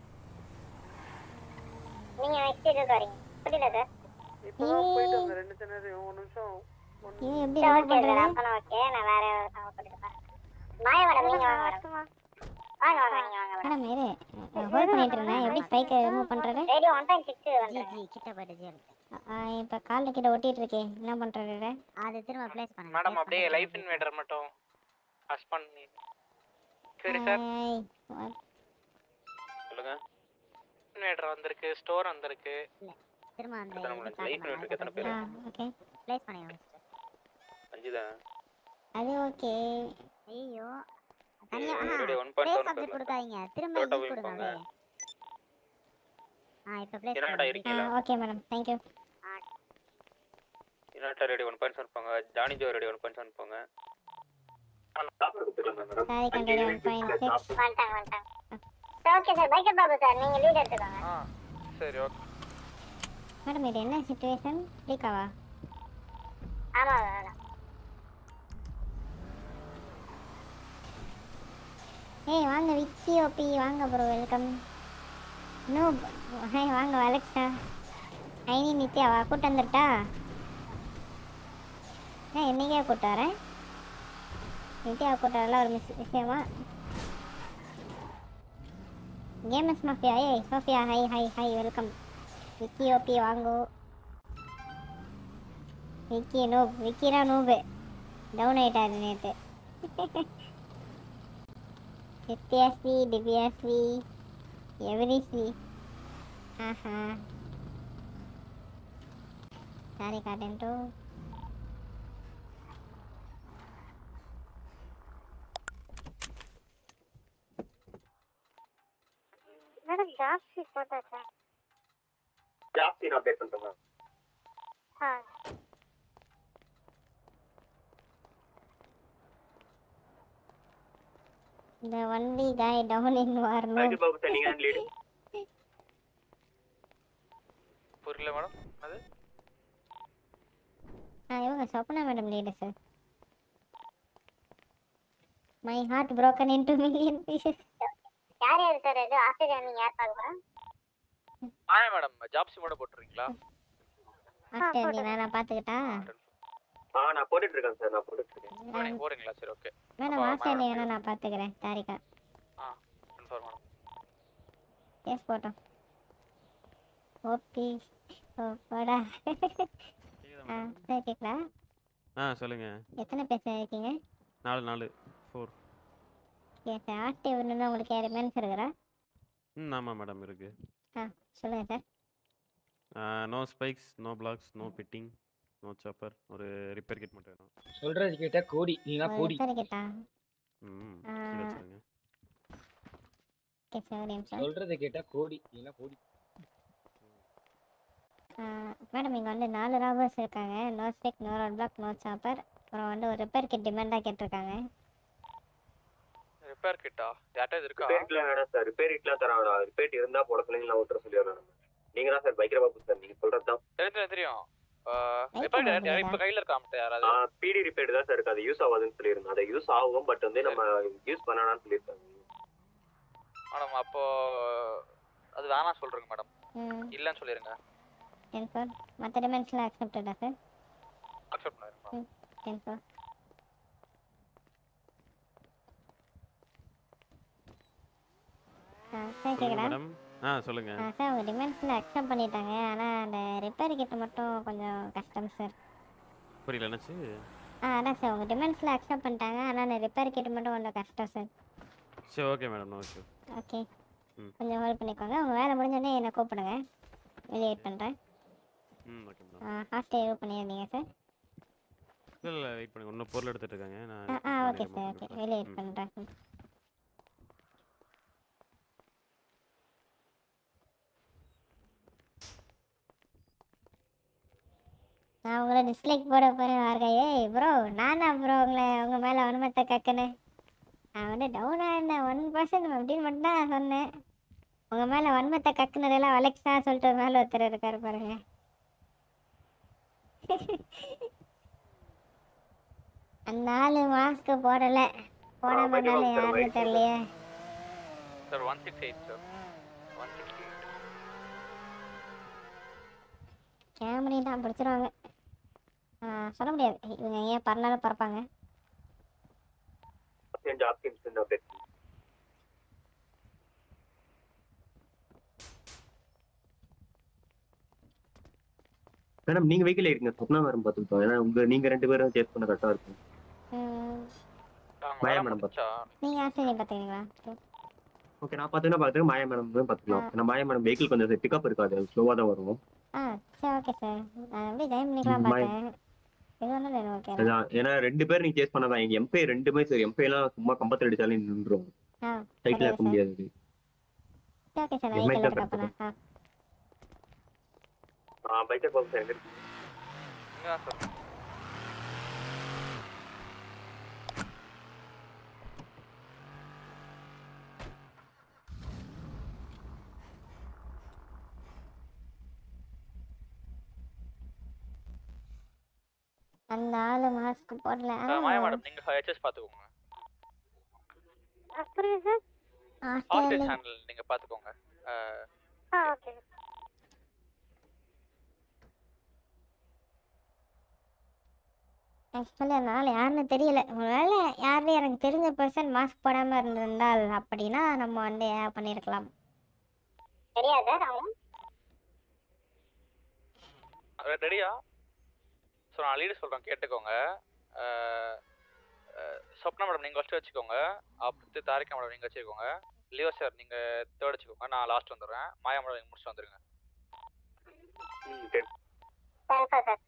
நீங்க நெக்ஸ்ட் இதுக்கு வரீங்க புரியல சார் இப்பதான் போயிட்டு வந்தேன் ரெண்டு தினரையும் ஒரு நிமிஷம் ஒன் இது எப்படி சரி, ரிமூவ் ஓகே சார் பண்ணுறது அப்பனா ஓகே நான் வேற ஒருத்தவங்க கூட்டிட்டு போறேன் மாயா மேடம் நீங்க வாங்க மேடம் வாங்க வாங்க நீங்க வாங்க மேடம் மேடம் இரு நான் ஹோல்ட் பண்ணிட்டு இருந்தேன் எப்படி ஸ்பைக்கை ரிமூவ் பண்ணுறது ரேடியோ ஒன் பாயிண்ட் சிக்ஸ் வந்து கிட்ட போயிடுச்சு இப்போ காலில் கிட்ட ஒட்டிட்டு இருக்கேன் என்ன பண்ணுறது அது திரும்ப ப்ளேஸ் பண்ணுங்க மேடம் அப்படியே லைஃப் இன்வேடர் மட்டும் அஸ் பண்ணி சரி சார் சொல்லுங்க இன்வேடர் வந்திருக்கு ஸ்டோர் வந்திருக்கு திரும்ப அந்த எத்தனை மணி லைஃப் மீட்டருக்கு எத்தனை பேர் ஆ ஓகே ப்ளேஸ் பண்ணுங்க அஞ்சு தான் அது ஓகே ஐயோ தனியா ரேடியோ ஒன் ப்ளேஸ் பாயிண்ட் அப்படி செவன் கொடுக்காதீங்க திரும்ப டோட்டா இது போய் கொடுங்க போங்க. அப்படியே. ஆ இப்போ ப்ளேஸ் இரண்டா பண்ணுங்க இருக்கீங்களா? ஆ ஓகே மேடம் தேங்க்யூ இனாட்டா ரேடியோ ஒன் பாயிண்ட் செவன் போங்க Johnny Joe radio one point seven போங்க சாரி கண்டடி ஒன் பாயிண்ட் சிக்ஸ் வந்துட்டாங்க வந்துட்டாங்க sir okay sir biker Babu sir நீங்க லீட் எடுத்துக்கோங்க ஆ சரி ஓகே மேடம் இது என்ன சுச்சுவேஷன் லீக்காவா ஆமா மேடம் ஏய் வாங்க விக்கி ஓபி வாங்க ப்ரோ வெல்கம் நோ ஹாய் வாங்க அலெக்ஸா ஐனி நித்யாவா கூட்டு வந்துட்டா ஏன் என்னைக்கே கூட்டு வரேன் நித்யா கூட்டு வரல ஒரு மிஸ் விஷயமா கேமஸ் மாஃபியா ஏய் Sophia hi hi hi welcome Vicky OP வாங்கோ விக்கி நூப் விக்கிரா நூபு டவுன் ஆயிட்டாரு நேற்று நித்யாஸ்ரீ திவ்யாஸ்ரீ எவரிஸ்ரீ ஆஹா சாரி காட்டேன்டோ மேடம் ஜாஸ்தி போட்டாச்சா ஜாஸ்தி நான் அப்டேட் பண்ணுறேன் மேம் ஆ The only guy down in war no. Michael Babu sir நீங்கள் லீடு புரியல மேடம் அது ஆ இவங்க Swapna madam lead sir my heart broken into million pieces யார் யார் சார் இது ஆஸ்திரேலியா நீங்க யார் பார்க்க ஆயா மேடம் ஜாப்ஸி மட்டும் போட்டுருக்கீங்களா ஆஸ்திரேலியா நான் பார்த்துக்கிட்டா ஆ நான் போட்டுட்டு இருக்கேன் சார் நான் போட்டுட்டு இருக்கேன் போறீங்க- போறீங்களா சரி ஓகே மேடம் ஆஸ்திரேலியா நான் பார்த்துக்கிறேன் தாரிகா ஆ கன்ஃபார்ம் மேடம் எஸ் போட்டோம் ஓபி ஓப்படா ஆ சரி கேட்கலாம் ஆ சொல்லுங்க எத்தனை பேர் இருக்கீங்க நாலு நாலு ஃபோர் ஓகே சார் ஆக்டிவ் இருந்தால் உங்களுக்கு யார் மென்ஸ் இருக்கிறா ம் ஆமாம் மேடம் இருக்கு ஆ சொல்லுங்கள் sir no spikes no blocks no pitting no chopper ஒரு ரிப்பேர் கிட் மட்டும் வேணும் சொல்றது கேட்டா கோடி நீனா கோடி எத்தனை கேட்டா ம் ஆ. கீழே வச்சிருங்க ஓகே சார் ஒரு நிமிஷம் சொல்றது கேட்டா கோடி நீனா கோடி மேடம் இங்கே வந்து நாலு ராபர்ஸ் இருக்காங்க no stick no road block no chopper அப்புறம் வந்து ஒரு ரிப்பேர் கிட் டிமாண்டாக கேட்டிருக்காங்க ரிப்பேர் கிட்டா யார்ட்ட இது இருக்கா ரிப்பேர் கிட்லாம் வேணாம் சார் ரிப்பேர் கிட்லாம் தர வேணாம் ரிப்பேர் இருந்தா போட சொல்லி நான் விட்டுற சொல்லிடுறேன் நீங்க தான் சார் பைக்கர பாபு சார் நீங்க சொல்றது தான் தெரியும் தெரியும் தெரியும் ரிப்பேர் யார் இப்ப கையில இருக்கா அவன்கிட்ட யாராவது பிடி ரிப்பேர் தான் சார் இருக்கு அது யூஸ் ஆகாதுன்னு சொல்லியிருந்தேன் அதை யூஸ் ஆகும் பட் வந்து நம்ம யூஸ் பண்ணானான்னு சொல்லியிருக்காங்க மேடம் அப்போ அது வேணாம் சொல்றேங்க மேடம் ம் இல்லைன்னு சொல்லிருங்க டென் ஃபோர் மற்ற டிமென்ஷன்லாம் அக்செப்டடா சார் அக்செப்ட் பண்ணிருங்க ம் டென் ஃபோர் ஆ சார் சொல்லுங்க கேட்குறா மேடம் ஆ சொல்லுங்க ஆ சார் உங்கள் டிமென்ஷனில் அக்செப்ட் பண்ணிட்டாங்க ஆனால் அந்த ரிப்பேர் கிட் மட்டும் கொஞ்சம் கஷ்டம் சார் புரியல என்னாச்சு ஆ அதான் சார் உங்கள் டிமென்ஷனில் அக்செப்ட் பண்ணிட்டாங்க ஆனால் அந்த ரிப்பேர் கிட் மட்டும் கொஞ்சம் கஷ்டம் சார் சரி okay madam no issue okay ம். கொஞ்சம் ஹோல்ட் பண்ணிக்கோங்க உங்கள் வேலை முடிஞ்சோடனே என்னை கூப்பிடுங்க வெளியே வெயிட் பண்ணுறேன் ம் ஓகே மேடம் ஹாஸ்டல் இது பண்ணியிருந்தீங்க சார் இல்லை இல்லை வெயிட் பண்ணுங்க இன்னும் பொருள் எடுத்துட்டு இருக்காங்க நான் ஆ ஆ ஓகே பண்ணிடுறேன், சார் ஓகே பண்ணிடுறேன். வெளியே வெயிட் ம். பண்ணுறேன் ம் நான் உங்களை டிஸ்லைக் போட போகிறேன் வாருங்க ஏய் ப்ரோ நான் தான் ப்ரோ உங்களை உங்கள் மேலே அனுமத்தை கக்குனேன் நான் வந்து டவுனாக இருந்தேன் ஒன் பர்சன்ட் அப்படின்னு மட்டும் தான் சொன்னேன் உங்கள் மேலே வன்மத்தை கக்குனதெல்லாம் அலெக்ஸா சொல்லிட்டு மேலே ஒருத்தர் இருக்காரு பாருங்க அந்த ஆளு மாஸ்க் போடல போடாம வைக்க இருந்தாலும் மாட்டாரு, யாருன்னு வைக்க தெரியலையே sir one six eight sir one six eight camera தான் பிடிச்சிருவாங்க ஆ, சொல்ல முடியாது இவங்க ஏன் பறந்தாலும் பறப்பாங்க ஜாப் கிம்ஸ் அப்டேட் மேடம் நீங்க வெஹிக்கிள் இருக்கீங்க சொப்னா மேடம் பார்த்துக்கிட்டோம் ஏன்னா உங்க நீங்க ரெண்டு பேரும் சேஸ் பண்ண கரெக்டா இருக்கும் ம், மாயா மேடம் பார்த்து நீங்க ஆஸ்திரேலியா பார்த்துக்கிறீங்களா ஓகே நான் பார்த்தீங்கன்னா பார்த்துட்டு மாயா மேடம் தான் பார்த்துக்கலாம் ஏன்னா மாயா மேடம் வெஹிக்கிள் கொஞ்சம் பிக்கப் இருக்காது ஸ்லோவாக தான் வரும் ஆ சரி ஓகே சார் நான் அப்படியே ஜாயின் பண்ணிக்கலாம் ம், bye. பார்த்தேன் இது ஒன்றும் இல்லை ஓகே அதான் ஏன்னா ரெண்டு பேர் நீங்க சேஸ் பண்ணதான் எங்க எம்பை ரெண்டுமே சரி எம்பை எல்லாம் சும்மா கம்பத்தில் அடிச்சாலே நின்றுடும் ஆ சைக்கிள் சரியா இருக்க சார் முடியாது ஓகே சார் நான் MI வெஹிக்கிள் தான் எடுக்க போகிறேன் ஆ ஆ பைக்கர் பாபு சார் எங்க இங்கே தான் சார் அந்த ஆளு மாஸ்க் போடல ஆ, மாயா மேடம் நீங்க ஹெச்எஸ் பாத்துக்கோங்க புரியுது சார் ஆர்டிஎல் ஆஸ்திரேலியா சேனல் நீங்க பாத்துக்கோங்க அஹ், ஆ ஓகே ஆக்சுவலி அந்த ஆள் யாருன்னு தெரியல ஒருவேளை யாருன்னு எனக்கு தெரிஞ்ச பர்சன் மாஸ்க் போடாமல் இருந்திருந்தால் அப்படின்னா நம்ம வந்து ஏன் பண்ணியிருக்கலாம் தெரியாது சார் அவங்க ரெடியா ஸோ நான் லீடு சொல்கிறேன் கேட்டுக்கோங்க சொப்னா மேடம் நீங்கள் ஃபஸ்ட்டு வச்சுக்கோங்க அடுத்து தாரிகா மேடம் நீங்கள் வச்சுக்கோங்க லியோ சார் நீங்கள் தேர்ட் வச்சுக்கோங்க நான் லாஸ்ட் வந்துடுறேன் மாயா மேடம் நீங்கள் முடிச்சுட்டு வந்துருங்க சரிப்பா சார்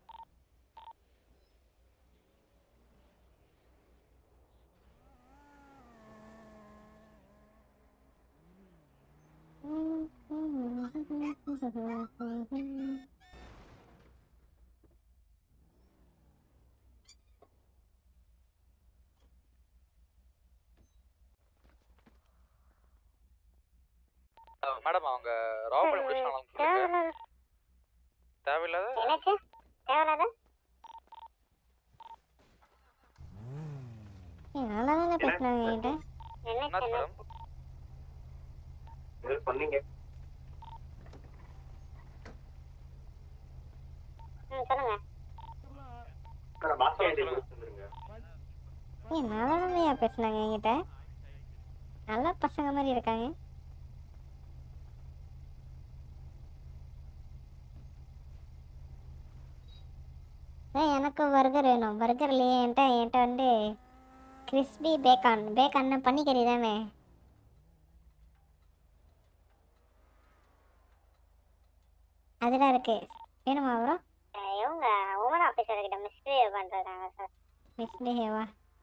மேடம் அவங்க ராவ் பண்ணி முடிச்சிட்டாங்களா தேவையில்லாத எனக்கு தேவையில்லாத நல்லா தானே பேசினாங்க என்கிட்ட என்னாச்சு மேடம் சொன்னீங்க ம் சொல்லுங்க பாஸ்கெட் வந்துருங்க ஏய் நல்லா தானேயா பேசினாங்க என்கிட்ட நல்லா பசங்க மாதிரி இருக்காங்க ஏய் எனக்கு பர்கர் வேணும் பர்கர்லையே என்கிட்ட என்கிட்ட வந்து கிறிஸ்பி பேக்கான் பேக்கான்னா பன்னிக்கறி தானே அதெல்லாம் இருக்கு வேணுமா ப்ரோ அஹ் இவங்க உமன் ஆஃபீஸர் கிட்ட மிஸ்பிஹேவ் பண்றாங்க சார் மிஸ்பிஹேவா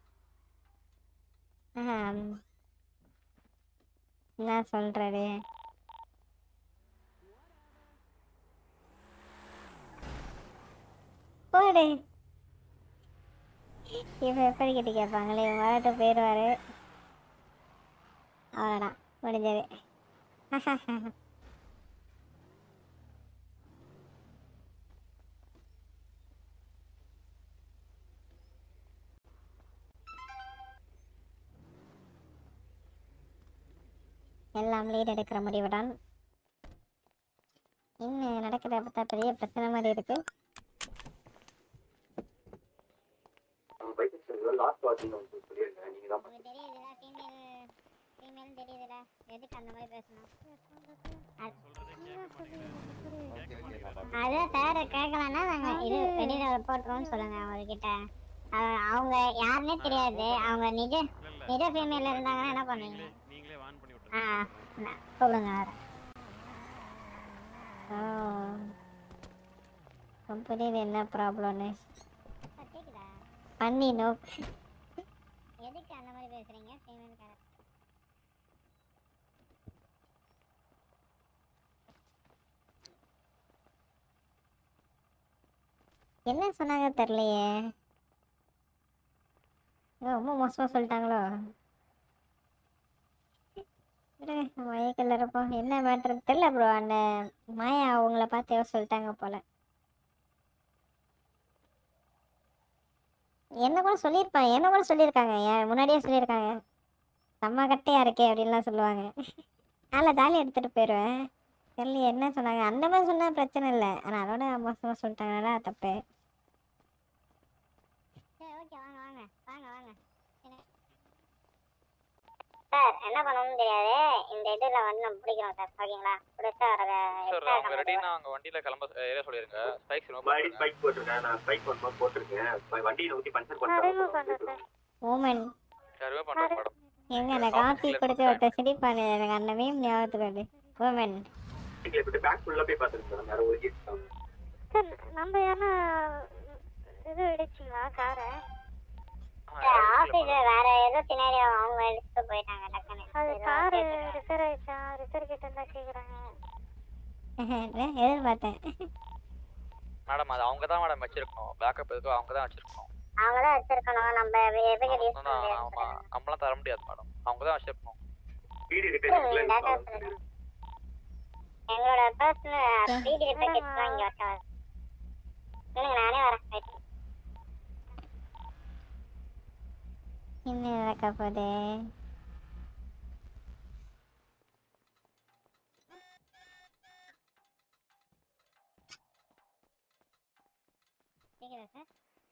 என்ன சொல்றது போடு இப்போ எப்படி கிட்ட கேட்பாங்களே இவன் வரட்டு போயிடுவாரு அவ்வளோதான் முடிஞ்சது எல்லாம் லீட் எடுக்கிற முடிவுதான் என்ன நடக்கிறத பார்த்தா பெரிய பிரச்சனை மாதிரி இருக்கு லாஸ்ட் வாட்சிங் வந்து சொல்லியிருந்தேன் நீங்க தான் தெரியுதுடா ஃபீமேல் ஃபீமேல் தெரியுதுடா எதுக்கு அந்த மாதிரி பேசணும் அதான் சார் கேட்கலன்னா நாங்கள் இது வெளியில் போட்டுருவோம்னு சொல்லுங்க அவர்கிட்ட அவ- அவங்க யாருன்னே தெரியாது அவங்க நிஜ நிஜ ஃபீமேல் இருந்தாங்கன்னா என்ன பண்ணுவீங்க நீங்களே வான் பண்ணி ஆ நான் கூப்பிடுங்க வரேன் ஓ கம்பெனியில் என்ன ப்ராப்ளம்னு பண்ணி நோ எதுக்கு அந்த மாதிரி பேசுறீங்க ஃபீமேல் கேரக்டர் என்ன சொன்னாங்க தெரியலையே ஏதோ ரொம்ப மோசமாக சொல்லிட்டாங்களோ மயக்கல்ல இருப்போம் என்ன மேட்ரு தெரியல ப்ரோ அந்த மாயா அவங்கள பார்த்து ஏதோ சொல்லிட்டாங்க போல என்ன கூட சொல்லியிருப்பாங்க என்ன கூட சொல்லியிருக்காங்க ஏன் முன்னாடியே சொல்லியிருக்காங்க செம்ம கட்டையா இருக்கே அப்படின்லாம் சொல்லுவாங்க அதில் தாலி எடுத்துகிட்டு போயிடுவேன் தெரியல என்ன சொன்னாங்க அந்த மாதிரி சொன்னால் பிரச்சனை இல்லை ஆனால் அதோட மோசமாக சொல்லிட்டாங்கன்னா தப்பு சரி ஓகே வாங்க வாங்க வாங்க வாங்க சார் என்ன பண்ணணும்னு தெரியாது இந்த இதுல வந்து நம்ம பிடிக்கிறோம் சார் ஓகேங்களா பிடிச்சா வர சார் அவங்க ரெடினா அவங்க வண்டியில கிளம்ப ஏரியா சொல்லிருங்க ஸ்பைக்ஸ் ரிமூவ் மறுபடி ஸ்பைக் போட்டிருக்கேன் நான் ஸ்பைக் ஒன் மாதிரி போட்டிருக்கேன் இப்ப வண்டியில ஊத்தி பஞ்சர் பண்ணிட்டேன் ஓமன் ரிமூவ் பண்றேன் மேடம் எங்க அந்த காஃபி குடிச்சு ஒருத்தர் சிரிப்பானு எனக்கு அந்த மீம் ஞாபகத்துக்கு வருது ஓமன் இப்படி பேக் ஃபுல்லா போய் பார்த்துருக்கேன் வேற ஒரு கேஸ் தான் சார் நம்ம யாரா இது இடிச்சிங்களா காரை ஆஃபீஸ்ல வேற ஏதோ சினாரியோ அவங்க எடுத்துட்டு போயிட்டாங்க டக்குன்னு அது கார் ரிப்பேர் ஆயிடுச்சா ரிப்பேர் கிட்ட இருந்தா கேக்குறாங்க எதிர்பார்த்தேன் மேடம் அது அவங்க தான் மேடம் வச்சிருக்கணும் பேக்கப் எதுக்கோ அவங்க தான் வச்சிருக்கணும் அவங்க தான் வச்சிருக்கணும் நம்ம எதுக்கு யூஸ் பண்ண ஆமா, முடியாது ஆமா நம்மளாம் தர முடியாது மேடம் அவங்க தான் வச்சிருக்கணும் வீடு data சொல்லுங்க. எங்களோட பர்சனல் ஸ்பீட் ரிப்பேர் கிட்ஸ்லாம் இங்க வச்சா இல்லைங்க நானே வரேன் wait. என்ன நடக்க போகுது கேக்குதா சார்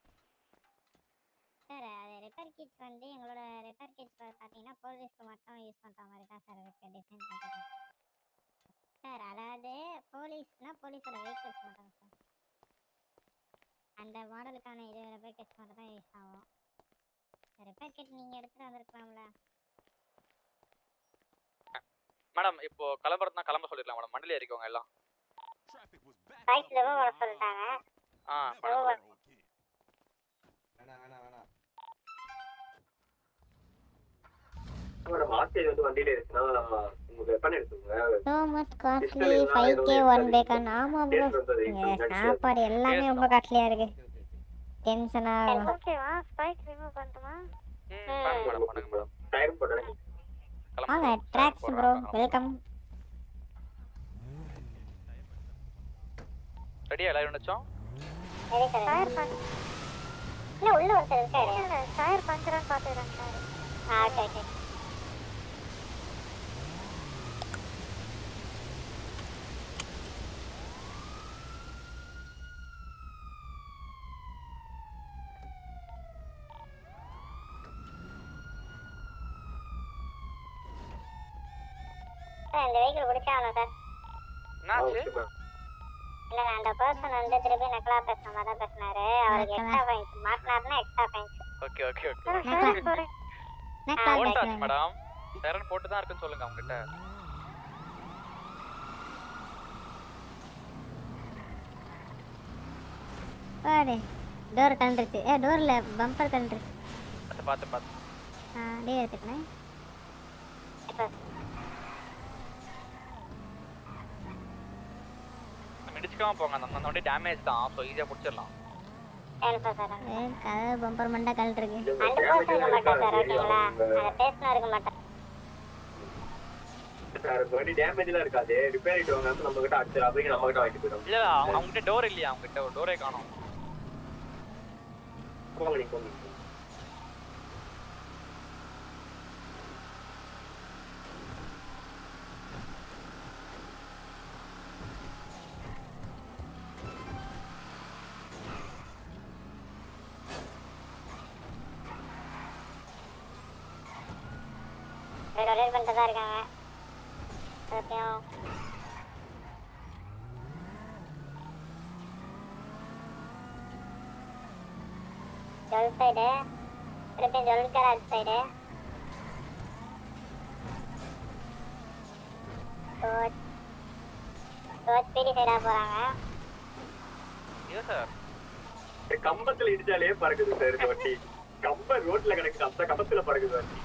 சார் அது ரிப்பேர் கிட்ஸ் வந்து எங்களோட ரிப்பேர் கிட்ஸ் பார்த்தீங்கன்னா போலீஸ்க்கு மட்டும் யூஸ் பண்ணுற மாதிரி தான் சார் இருக்கு டிசைன் பண்ணுறது சார் அதாவது போலீஸ்னா போலீஸோட வெஹிக்கிள்ஸ் மட்டும் சார் அந்த மாடலுக்கான இது ரிப்பேர் கிட்ஸ் மட்டும் தான் யூஸ் ஆகும் ரிப்பேர் கிட் நீங்க எடுத்துட்டு வந்திருக்கலாம்ல மேடம் இப்போ கிளம்புறதுனா கிளம்ப சொல்லிடலாம் மேடம் மண்டலி ஏறிக்கோங்க எல்லாம் பைக் ரிமூவ் பண்ண சொல்லிட்டாங்க ஆ ரிமூவ் பண்ண வேணாம் வேணாம் வேணாம் மேடம் ஆஸ்டேஜ் வந்து வண்டியில இருக்குன்னா உங்க வெப்பன் எடுத்துக்கோங்க so much costly five K one bacon ஆமாம் ப்ரோ சாப்பாடு எல்லாமே ரொம்ப காஸ்ட்லியாக இருக்கு டென்ஷனாக ஓகேவா ஸ்பைக் ரிமூவ் பண்ணட்டுமா பண்ணுங்க மேடம் பண்ணுங்க மேடம் டைம் போடுறேன் வாங்க ட்ராக்ஸ் ப்ரோ வெல்கம் ரெடியா எல்லாரும் நினைச்சோம் டயர் பஞ்ச் இல்ல உள்ள ஒருத்தர் இருக்காரு இல்ல டயர் பஞ்சரான்னு பாத்துறேன் சார் ஆ ஓகே ஓகே சார் இந்த வெஹிக்கிள் பிடிச்சாகணும் சார் என்னாச்சு இல்ல அந்த பர்சன் வந்து திருப்பி நக்கலா பேசுற மாதிரி தான் பேசினாரு அவருக்கு எக்ஸ்ட்ரா பாயிண்ட்ஸ் மாட்டினாருன்னா extra points okay okay okay நக்கலா போட்டாச்சு பேசுறாங்க. மேடம் சரண் போட்டு தான் இருக்குன்னு சொல்லுங்க அவங்க கிட்ட பாடு டோர் கலண்டுருச்சு ஏ டோரில் பம்பர் கலண்டுருச்சு பார்த்து பார்த்து பார்த்து ஆ அப்படியே எடுத்துக்கினேன் நம்ம இடிச்சுக்காம போங்க அந்த அந்த வண்டி டேமேஜ் தான் ஸோ ஈஸியாக பிடிச்சிடலாம் ஏ கதவு பம்பர் மண்டை கலண்டுருக்கு அந்த பர்சன் இருக்க மாட்டான் சார் ஓகேங்களா அந்த பேசினா இருக்க மாட்டான் சார் இந்த வண்டி டேமேஜ்லாம் இருக்காது ரிப்பேர் ஆயிட்டு வாங்க நம்ம கிட்ட அடுத்த அப்படிங்க நம்ம கிட்ட வாங்கிட்டு போயிடும் இல்ல அவங்க அவங்க கிட்ட டோர் இல்லையா அவங்க கிட்ட ஒரு டோரே காணோம் போங்க நீங்க போங்க ரொட்டேட் பண்ணிட்டு தான் இருக்காங்க திருப்பியும் ஜொல் சைடு திருப்பியும் ஜொல் garage side road road PD சைடாக போகிறாங்க ஏன் சார் இந்த கம்பத்துல இடிச்சாலே பறக்குது சார் இந்த வண்டி கம்ப ரோட்ல கிடக்குது அந்த கம்பத்துல பறக்குது வண்டி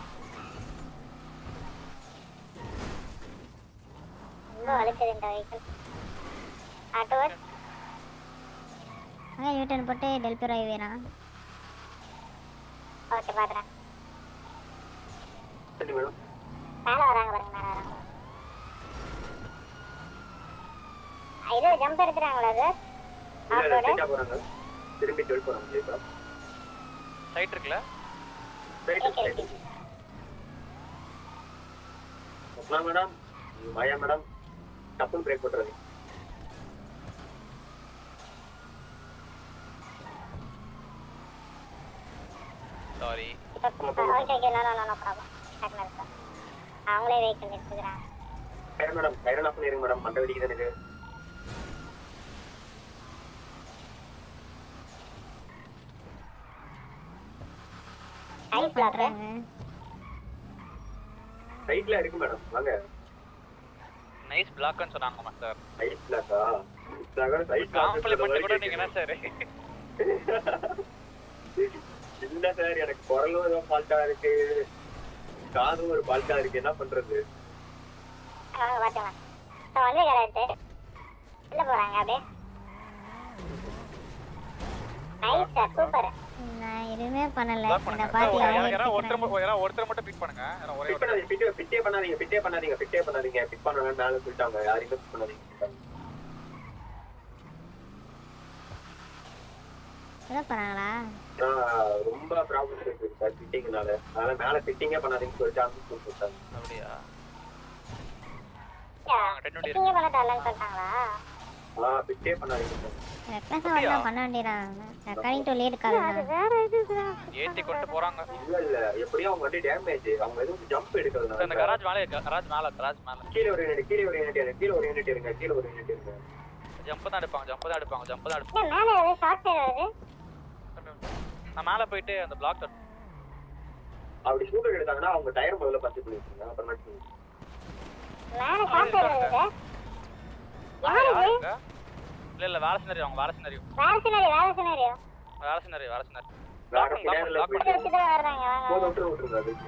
ரொம்ப வலிச்சது இந்த வெஹிக்கிள் ஆட்டோ அங்கே யூட்டன் போட்டு டெல்பியர் ஆகிவேனா ஓகே பார்க்குறேன் சரி மேடம் மேலே வராங்க பாருங்க மேலே வராங்க ஆ, இது ஜம்ப் எடுத்துறாங்களா சார் இல்ல இல்ல ஆஃப் ஸ்ட்ரைட்டா போறாங்க திரும்பி ஜொல் போறாங்க ஜெயிப்பா சைட் இருக்குல்ல ஓகே மேடம் மாயா மேடம் டப்புன்னு பிரேக் போட்டுறது sorry okay okay no no no problem டக்குனு இருக்கு அவங்களே வெஹிக்கிள் எடுத்துக்கிறாங்க சரி மேடம் கைரன் ஆஃப் பண்ணிருங்க மேடம் மண்டை வெடிக்குது எனக்கு ஐ பிளாக் ரைட்ல இருக்கு மேடம் வாங்க நைஸ் பிளாக்னு சொன்னாங்க சார் ரைட் பிளாக்கா ரைட் காம்ப்ளிமெண்ட் கூட நீங்க என்ன சார் இல்ல சார் எனக்கு குரலும் ஏதோ ஃபால்ட்டா இருக்கு காதும் ஒரு ஃபால்ட்டா இருக்கு என்ன பண்றது வாங்க பார்த்துக்கலாம் ஸோ வந்து கரெக்டு உள்ள போகிறாங்க அப்படியே நைஸ் சார் சூப்பர் நான் எதுவுமே பண்ணல பிளாக் இந்த பண்ணுங்க பாட்டி சார், அவங்க யாரா- யாரா ஒருத்தர் எடுத்துக்கிறாங்க. மட்டும்- யாரா ஒருத்தர் மட்டும் பிக் பண்ணுங்க யாரா ஒரே பிட் பண்ணாதீங்க பிட் பிட்டே பண்ணாதீங்க பிட்டே பண்ணாதீங்க பிட்டே பண்ணாதீங்க பிட் பண்ண மேல சொல்லிட்டாங்க யாரையுமே பிட் பண்ணாதீங்க என்ன பண்ணாங்களா ஆஹ் ரொம்ப ப்ராப்ளம் இருக்கு சார் ஃபிட்டிங்னால அதனால மேல ஃபிட்டிங்கே பண்ணாதீங்கன்னு சொல்லிட்டு அனுப்பிச்சு கொடுத்தாங்க அப்படியா ஃபிட்டிங்கே பண்ண தரலன்னு சொல்லிட்டாங்களா ஆ ஃபிட்டே பண்ணாதீங்க சார் ரெக்லஸாக வரலாம் பண்ண வேண்டியதான் அக்கார்டிங் டு லீட் கால் வேற இது ஏத்தி கொண்டு போறாங்க இல்ல இல்ல எப்படியும் அவங்க வண்டி டேமேஜ் அவங்க எதுவும் ஜம்ப் சார், இந்த எடுக்கிறதுனால கராஜ் மேலே இருக்கு கராஜ் மேல கராஜ் மேல கீழே ஒரு யூனிட் கீழே ஒரு யூனிட் இருங்க கீழே ஒரு யூனிட் இருங்க கீழே ஒரு யூனிட் இருங்க ஜம்ப் தான் எடுப்பாங்க ஜம்ப் தான் எடுப்பாங்க ஜம்ப் தான் இல்லை எடுப்பாங்க மேலே ஏதாவது ஷார்ட் சைடு வருது நான் மேல போயிட்டு அந்த பிளாக் அப்படி ஷூட்டர் எடுத்தாங்கன்னா அவங்க டயர் முதல்ல பத்து பண்ணி வச்சுருங்க அப்புறமேட்டு மேல காசு வருது யாரு இருக்கா? இல்ல இல்ல வேலை சினாரி அவங்க வேலை சினாரி வேற சினாரி வேற சினாரி வேலை சினாரி வேலை சினாரி வேற பின்னாடில போயிட்டு வச்சுட்டு வர்றாங்க வாங்க போதும் விட்டுரு விட்டுருங்க அது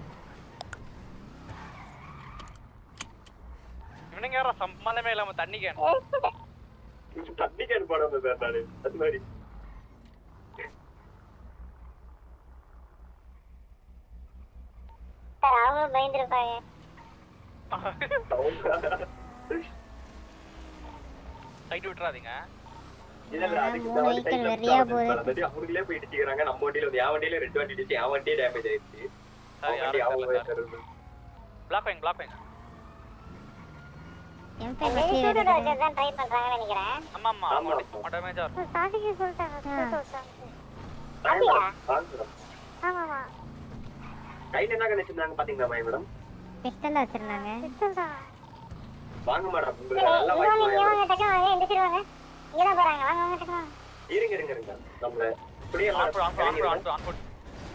இவனுங்க யாரா சம்பந்தமே இல்லாம தண்ணி கேன் தண்ணி கேன் போடாம சார் நானு அது மாதிரி சார் அவங்களும் பயந்துருப்பாங்க சைட் விட்டுறாதீங்க இல்ல இல்ல அதுக்கு மூணு இந்த vehicle வாட்டி வெறியா கையில போகுது. அதாவது அவங்களே போய் இடிச்சுக்கிறாங்க நம்ம வண்டியில வந்து என் வண்டியில ரெண்டு வண்டி இடிச்சு என் வண்டியே டேமேஜ் ஆயிடுச்சு சார் அவங்க வண்டி யாரும் அவங்க தெரியல தருது பிளாக் வைங்க பிளாக் வைங்க எம் அந்த ஷூட்டர் வச்சு தான் ட்ரை பண்றாங்கன்னு நினைக்கிறேன் ஆமா ஆமா ஆமா டேமேஜ் ஆகும் ஸ்டார்டிங்கே சொல்லிட்டாங்க அப்படியா ஆமா ஆமா கையில என்ன கணிச்சிருந்தாங்க பாத்தீங்களா மேடம் பிஸ்டல் வச்சிருந்தாங்க பிஸ்டல் தான் வாங்க மேடம் சரி, உங்களுக்கு நல்லா இங்க வாங்க, வாய்ப்பு இங்க வாங்க, டக்குனு வாங்க, எந்திரிச்சிருவாங்க. இங்கதான் போறாங்க, வாங்க, வாங்க, டக்குனு வாங்க. இருங்க இருங்க இருங்க நம்மள இப்படியே ஆன் போடு, ஆன் போடு, ஆன் போடு, ஆன் போடு, ஆன் போடு.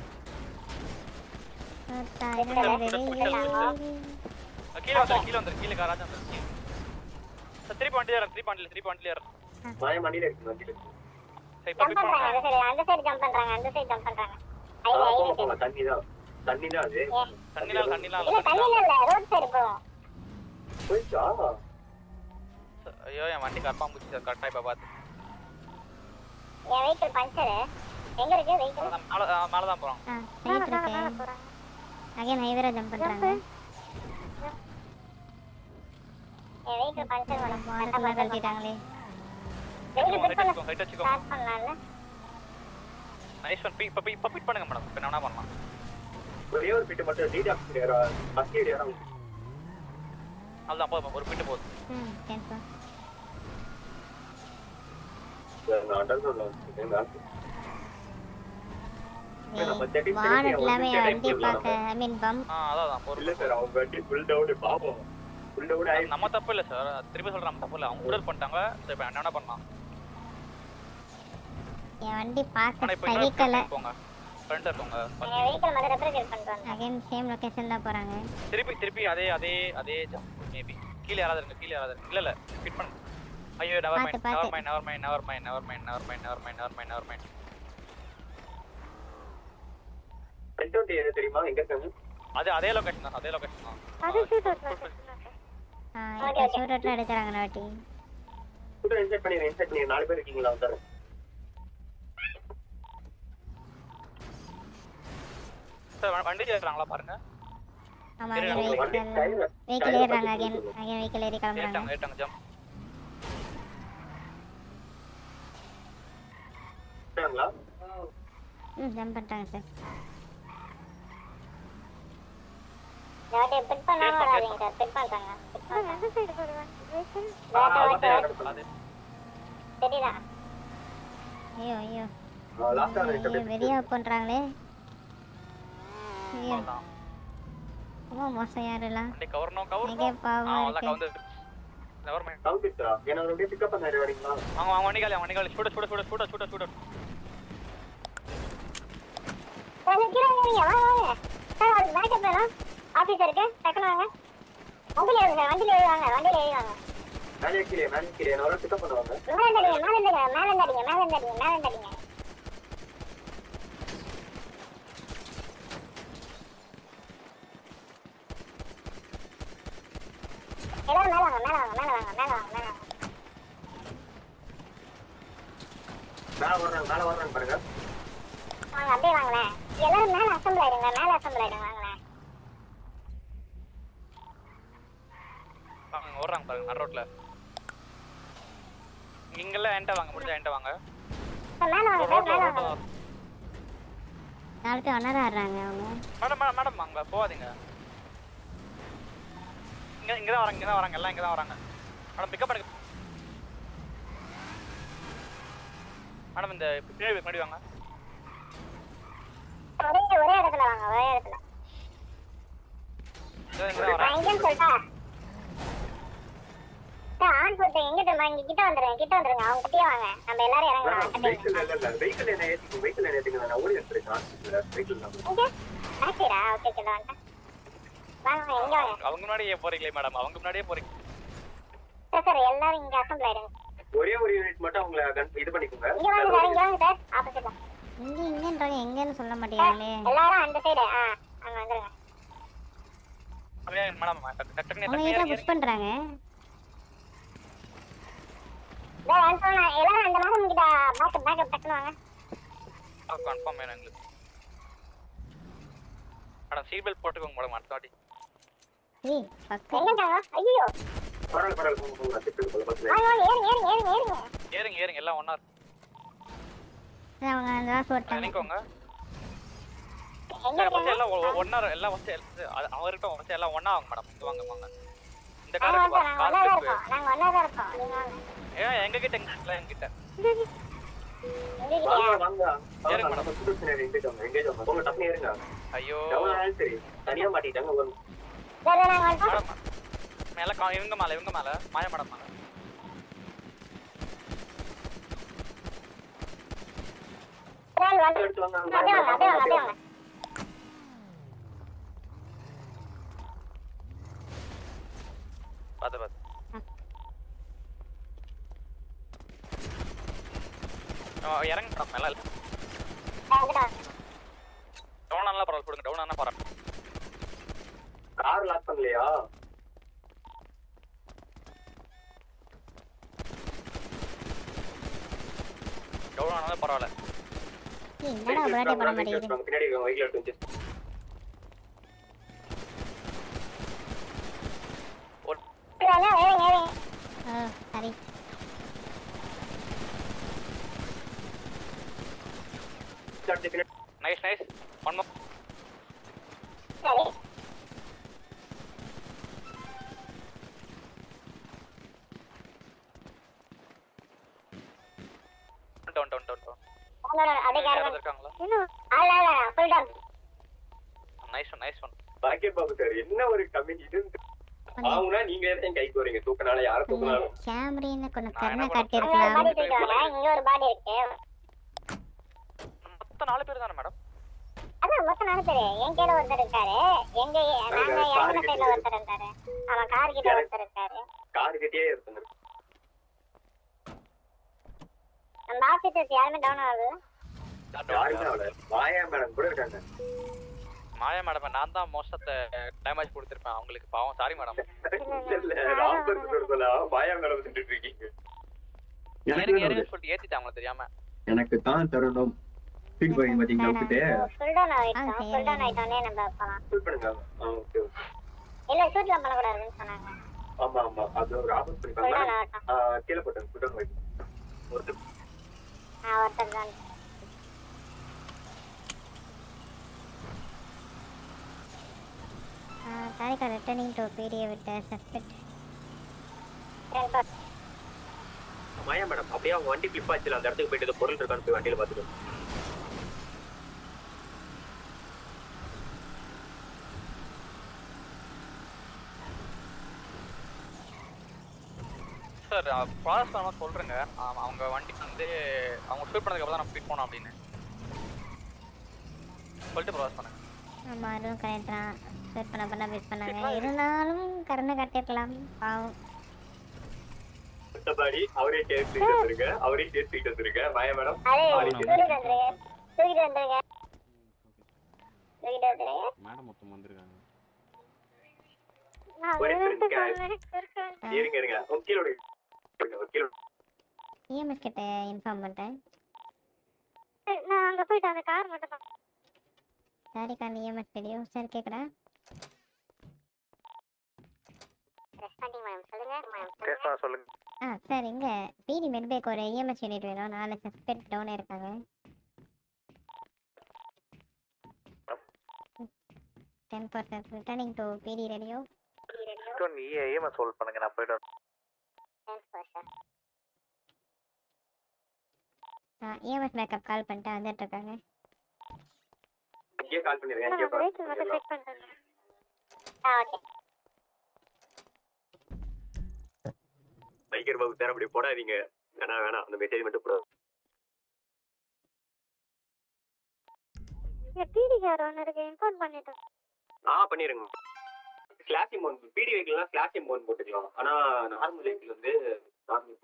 கீழே வந்துரு கீழே வந்துரு கீழே காராஜ் வந்துரு சார் த்ரீ பாயிண்ட் ஏற த்ரீ பாயிண்ட் த்ரீ பாயிண்ட் ஏற மாய மண்டியில இருக்கு வண்டியில இருக்கு சரி Jump பப்ளிக் பண்றாங்க, அந்த side, அந்த side jump பண்றாங்க, அந்த side jump பண்றாங்க. ஐயா, ஐயா, போங்க போங்க தண்ணி தான் தண்ணி தான் அது தண்ணிலாம் தண்ணிலாம் இல்ல, தண்ணியில இல்ல, road side போவோம். போயிச்சா ஐயோ என் வண்டி கரெக்டாக முடிச்சு சார் கரெக்டாக இப்போ பார்த்து என் vehicle puncture. எங்க இருக்கு vehicle? மேலே மேலே தான் போகிறோம் ஆ மேல, சைட் மேல, மேல இருக்கு போறாங்க. அகைன் ஹைவேரா ஜம்ப் பண்றாங்க என் vehicle puncture மேடம். கரெக்டா மாடலாம் puncture கழட்டிட்டாங்களே vehicle ஹைட் fit பண்ண வச்சுக்கோங்க ஹைட் வச்சுக்கோங்க start பண்ணலாம்ல? நைஸ் ஒன் இப்போ இப்போ பிட் பண்ணுங்க மேடம் இப்போ என்ன பண்ணலாம் ஒரே ஒரு பிட்டு மட்டும் லீட் ஆஃப் ஃபர்ஸ்ட் ஏரியா அதுதான் போதும் ஒரு பிட்டு போதும் ம் கேன்சல் நான் அண்டர்கிரவுண்ட்ல வந்துருக்கேன் நம்ம செட்டிங் வானட் எல்லாமே வண்டி பார்க்க ஐ மீன் பம் ஆ அதான் அதான் ஒரு இல்ல சார் அவங்க வண்டி ஃபுல் டவுன் பாப்போம் ஃபுல் டவுன் ஆயி நம்ம தப்பு இல்லை சார் திருப்பி சொல்கிறேன் நம்ம தப்பு இல்லை அவங்க ஆர்டர் பண்ணிட்டாங்க சரி இப்போ என்ன பண்ணலாம் என் வண்டி பார்க்க ஆனால் இப்போ சகிக்கல இன்னொரு போங்க ஃப்ரெண்ட் இருக்கவங்க என் vehicle மொதல்ல represent பண்ணிட்டு வாங்க. அகைன் சேம் லொகேஷன் தான் போறாங்க திருப்பி திருப்பி அதே அதே அதே மேபி கீழே யாராவது இருக்கு கீழே யாராவது இருக்கு இல்ல இல்ல ஃபிட் பண்ணு ஐயோ நெவர் பாத்து, மைண்ட் பாத்து. Never mind never mind never mind never mind never mind never mind never mind never mind சென்டோட்டி எது தெரியுமா எங்க இருக்காங்க அது அதே லொகேஷன் தான் அதே லொகேஷன் தான் அது shoot out location. ஆ இப்போ ஷூட் அவுட்ல எடுத்துறாங்க வாட்டி கூட இன்சைட் பண்ணிடுறேன் இன்சைட் பண்ணி நாலு பேர் இருக்கீங்களா சார் சார் வண்டி ஏறுறாங்களா பாருங்க ஆமா சரி, அகைன் அவங்க வண்டி வெஹிக்கிள் வெஹிக்கிள் ஏறுறாங்க அகைன் அகைன் வெஹிக்கிள் ஏறி கிளம்புறாங்க ஏட்டாங்க ஏட்டாங்க ஜம்ப் இருக்காங்களா ம் ஜம்ப் பண்ணிட்டாங்க சார் இந்த வாட்டி fit பண்ணாம வராதீங்க சார், fit பண்றாங்க. Fit பண்றாங்க. வேட்டை, வேட்டை. அது சரிதா? ஐயோ ஐயோ லாஸ்ட் ஆன ஐயோ வெறியா பண்றாங்களே ஐயோ அவ்வளவுதான் ரொம்ப மோசம் யாரெல்லாம் வண்டி கவரணும் கவரணும் எனக்கே பாவமா ஆ இருக்கு. கவுந்து நெவர் மைண்ட் கவுந்துட்டா என்ன அப்படியே பிக்கப் பண்ண வரீங்களா வாங்க வாங்க வண்டி காலி வண்டி காலி சுட சுட சுட சுட சுட சுட கொஞ்சம் கீழே இறங்குங்க, வாங்க, வாங்க. சார், அதுக்கு backup வேணும். officer க்கு, டக்குனு வாங்க. வண்டியில ஏறுங்க சார், வண்டியில ஏறுவாங்க, வண்டியில ஏறுவாங்க. மேலே கீழே மேலே கீழே என்ன பிக்கப் பண்ணுவாங்க மேல இருந்து அடிங்க, மேல இருந்து அடிங்க, மேல இருந்து அடிங்க, மேல இருந்து அடிங்க, மேல இருந்து அடிங்க. எல்லாரும் மேல வாங்க, மேல வாங்க, மேல வாங்க, மேல வாங்க, மேல வாங்க. மேலே வர்றாங்க மேலே வர்றாங்க பாருங்க வாங்க, அப்படியே வாங்களேன். எல்லாரும் மேல assemble ஆயிடுங்க, மேல assemble ஆயிடுங்க, வாங்களேன். வாங்க ஓடுறாங்க பாருங்க நடு ரோட்ல நீங்களாம் என்கிட்ட வாங்க முடிஞ்சா என்கிட்ட வாங்க சார், மேல வாங்க, சார், ரோட்ல மேல ரோட்ல வாங்க. நாலு பேர் ஒன்றா ஆடுறாங்க அவங்க மேடம் மேடம் மேடம் வாங்க போகாதீங்க இங்க இங்க தான் வராங்க இங்க தான் வராங்க எல்லாம் இங்க தான் வராங்க மேடம் பிக்கப் பண்ணுங்க மேடம் இந்த பின்னாடி முன்னாடி வாங்க ஒரே ஒரே இடத்துல வாங்க ஒரே இடத்துல இதோ இங்க தான் நான் வராங்க எங்கன்னு சொல்லிட்டா சார் ஆன் போட்டு எங்கிட்ட இங்க கிட்ட வந்துருங்க கிட்ட வந்துருங்க அவங்க கிட்டயே வாங்க நம்ம எல்லாரும் இறங்கலாம் வெஹிக்கிள் இல்ல இல்ல வெஹிக்கிள் என்ன ஏத்திங்க வெஹிக்கிள் என்ன ஏத்திங்க நான் ஓடி எடுத்துருக்கேன் வெஹிக்கிள் தான் இங்க பேக் சைடா ஓகே ஓகே வந்துட்டேன் வாங்க வாங்க இங்க வாங்க அவங்க முன்னாடியே போறீங்களே மேடம் அவங்க முன்னாடியே போறீங்க சார் சார் எல்லாரும் இங்க அசம்பிள் ஆயிடுங்க ஒரே ஒரு யூனிட் மட்டும் அவங்கள gun- இது பண்ணிக்கோங்க இங்க வாங்க சார் இங்க வாங்க சார் ஆப்போசிட்ல இங்க இங்கன்றாங்க எங்கன்னு சொல்ல மாட்டேங்கிறாங்களே எல்லாரும் அந்த சைடு ஆ அங்க வந்துருங்க அப்படியே மேடம் டக்கு டக்குன்னு அவங்க டக்குன்னு ஏதோ இறங்கி புஷ் பண்றாங்க இதோ வந்து எல்லாரும் அந்த மாதிரி கிட்ட பேக் பேக் டக்குனு வாங்க கன்ஃபார்ம் வேணும் எங்களுக்கு மேடம் சீட் பெல்ட் போட்டுக்கோங்க மேடம் அடுத்த வாட்டி ஏய் பக்கம் எங்கட்டாங்க ஐயோ பரவாயில்ல பரவாயில்ல போங்க போங்க திட்டு போல பஸ்ல வாங்க வாங்க ஏறுங்க ஏறுங்க ஏறுங்க ஏறுங்க ஏறுங்க ஏறுங்க எல்லாம் ஒண்ணா அவங்க அந்த வாசம் ஓட்டாங்க நினைக்கோங்க எங்க சார் ஃபர்ஸ்ட் இருக்காங்க எல்லாம் ஒ- ஒண்ணா இரு- எல்லாம் ஃபர்ஸ்ட் அவங்க இருக்கட்டும் ஃபர்ஸ்ட் எல்லாம் ஒண்ணா வாங்க மேடம் இங்க வாங்க வாங்க இந்த நாங்க காருக்கு வந்து நாங்க ஒண்ணா தான் கார் இருக்கோம் நாங்க ஒண்ணா தான் இருக்கோம் நீங்க வாங்க ஏன் எங்க கிட்ட எங்க இல்ல எங்க கிட்ட எங்க கிட்டயா வாங்க வாங்க ஏறுங்க வாங்க நம்ம சுடு பின்னாடி எங்கேஜ் ஆகும் எங்கேஜ் ஆகும் போங்க டக்குனு ஏறுங்க ஐயோ எவ்வளவு நாள் சரி தனியா மாட்டிட்டாங்க ஒரு சரி நாங்க வந்துட்டோம் மேடம் மேல கா- இவங்க மேல இவங்க மேல மாயா மேடம் மேல சரி வந்து எடுத்து வாங்க அப்படியே வாங்க அப்படியே வாங்க அப்படியே வாங்க பாத்து பாத்து ஆ, இறங்க மேடம் மேல வந்துட்டோம் டவுன் ஆனா பரவாயில்ல போடுங்க டவுன் ஆனா பரவாயில்ல கார் லாக் பண்ணலையா டவுன் ஆனாலும் பரவாயில்ல ஏய், என்னடா புராட்டி பண்ண மாட்டேங்குது பின்னாடி வெஹிக்கிள் எடுத்து வச்சு வாங்க ஏறுங்க ஏறுங்க ஓ சரி நைஸ் நைஸ் ஒன் மோர் சரி டவுன் டவுன் டவுன் டவுன் வந்துடுங்க அப்படியே யாராவது கேருங்க இருக்காங்களா இன்னும் ஆள் ஆள் full down nice one nice one பாக்கெட் பாபு சார் என்ன ஒரு கம்மி இது ஆகுனா நீங்க எதையும் கைக்கு வரீங்க தூக்கனால யாரை தூக்கினாலும் கேமரின்னு கொஞ்சம் கருணை என்ன காட்டி அங்க ஒரு இருக்கலாம் பாடி தூக்கிட்டு வாங்க இங்க ஒரு பாடி இருக்கு மொத்தம் நாலு பேர் தானே மேடம் அதான் மொத்தம் நாலு பேரு என் கையில ஒருத்தர் இருக்காரு எங்க நாங்க இறங்குன சைடுல ஒருத்தர் இருந்தாரு ஆமா கார் கிட்ட ஒருத்தர் இருக்காரு கார் கிட்டே இருக்குங்க நம்ம ஆபீசர்ஸ் யாருமே டவுன் ஆகுது யாருமே அவள மாயா மேடம் கூட இருக்காங்க மாயா மேடம் நான் தான் மோஸ்ட் ஆஃப் டேமேஜ் கொடுத்துருப்பேன் அவங்களுக்கு பாவம் சாரி மேடம் இல்ல ராம்பர் சொல்ல மாயா மேடம் திட்டுட்டு இருக்கீங்க ஏறுங்க ஏறுங்க சொல்லிட்டு ஏத்திட்டேன் அவங்களுக்கு தெரியாம எனக்கு தான் தருணம் ஃபீட் பண்ணி பாத்தீங்களா விட்டுட்டு ஃபுல் டவுன் ஆயிட்டோம் ஃபுல் டவுன் ஆயிட்டோன்னே நம்ம போலாம் ஃபுல் பண்ணுங்க ஆ ஓகே இல்ல ஷூட்ல பண்ணக்கூடாதுன்னு சொன்னாங்க ஆமா ஆமா அது ஒரு ஆஃபர் ஃபுல் பண்ணிருக்காங்க டவுன் ஆகட்டும் ஆ, கீழே போட்டேன் ஃபுல் டவுன் வைக்கும் ஒருத்தர் ஆ ஒருத்தர் தான் தாரிகா ரிட்டர்னிங் டு பீடியை விட்ட சஸ்பெக்ட் மாயா மேடம் அப்படியே அவங்க வண்டி கிளிப் ஆச்சுல அந்த இடத்துக்கு போயிட்டு ஏதோ பொருள் இருக்கான்னு போய் வண்டியில பாத்துட்டு சார் ப்ராசஸ் பண்ண சொல்றேங்க ஆ, அவங்க வண்டிக்கு வந்து அவங்க ஷூட் பண்ணதுக்கு அப்புறம் தான் நம்ம பிக் பண்ணோம் அப்படின்னு சொல்லிட்டு ப்ராசஸ் பண்ணுங்க ஆமாம் அதுவும் கரெக்ட் தான் செட் பண்ண பண்ண மிஸ் பண்ணாங்க இருந்தாலும் கருணை காட்டிருக்கலாம் பாவம் மத்தபடி அவரே கேஸ் தூக்கிட்டு வந்துருங்க அவரே கேஸ் தூக்கிட்டு வந்துருங்க மாயா மேடம் அதே அவரே தூக்கிட்டு வந்துருங்க தூக்கிட்டு வந்துருங்க தூக்கிட்டு வந்துருங்க மேடம் மொத்தம் வந்திருக்காங்க நான் ஒரே விழுந்து நிமிஷம் போனேன். குறுக்க இருங்க இருங்க உங்க கீழே விடுங்க. விடுங்க, கீழே விடுங்க. இஎம்எஸ் கிட்ட இன்ஃபார்ம் பண்ணிட்டேன் வந்து- நான் அங்க போயிட்டு அந்த கார் மட்டும் தான் தாரிகா இஎம்எஸ் தெரியும் சார் கேட்குறா ரெஸ்பாண்டிங் மேம் சொல்லுங்க மேம் சொல்லுங்க ஆ சார் இங்கே பிடி மெட்பேக் ஒரு இஎம்எஸ் யூனிட் வேணும் நாலு சஸ்பெக்ட் டவுன் இருக்காங்க ten percent returning to PD radio நீயே சால்வ் பண்ணுங்க நான் போயிட்டு இஎம்எஸ் பேக்கப் கால் பண்ணிட்டு வந்துட்டு இருக்காங்க இங்கேயே கால் பண்ணிருங்க இங்கேயே நான் வெஹிக்கிள் மட்டும் பாருங்க செக் பண்றேன் ஆ ஓகே பைக்கர் பாபு சார் அப்படி போடாதீங்க வேணாம் வேணாம் அந்த மெசேஜ் மட்டும் போடாது டிடி கார் ஒன்று இருக்கு இன்ஃபார்ம் பண்ணிட்டோம் ஆ பண்ணிருங்க கிளாஸ் இமோன் பிடி வெஹிக்கிள்லாம் கிளாஸ் இமோன் போட்டுக்கலாம் ஆனா நார்மல் வெஹிக்கிள் வந்து நார்மல்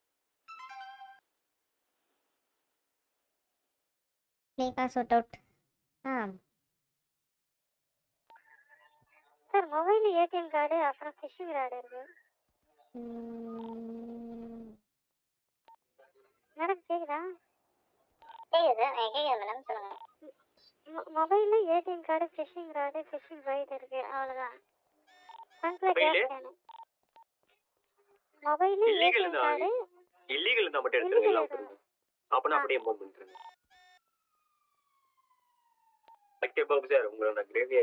ப்ளீக்கா சூட் அவுட் ஆ சார் மொபைல் ஏடிஎம் கார்டு அப்புறம் ஃபிஷிங் கார்டு இருக்கு மேடம் கேக்குதா கேக்குது ஆ, கேக்குது மேடம் சொல்லுங்க மொபைல்ல ATM card phishing card phishing right இருக்கு அவ்வளவுதான் ஃப்ரண்ட்ல Mobile? கேஸ் வேணும் மொபைல்ல இல்லீகல் ஏடிஎம் தான் கார்டு இல்லீகல் தான் மட்டும் எடுத்துருங்க எல்லாம் விட்டுருங்க அப்பனா அப்படியே இமோன் பண்ணிருங்க பைக்கர் பாபு சார் உங்களை நான் கிரேவியா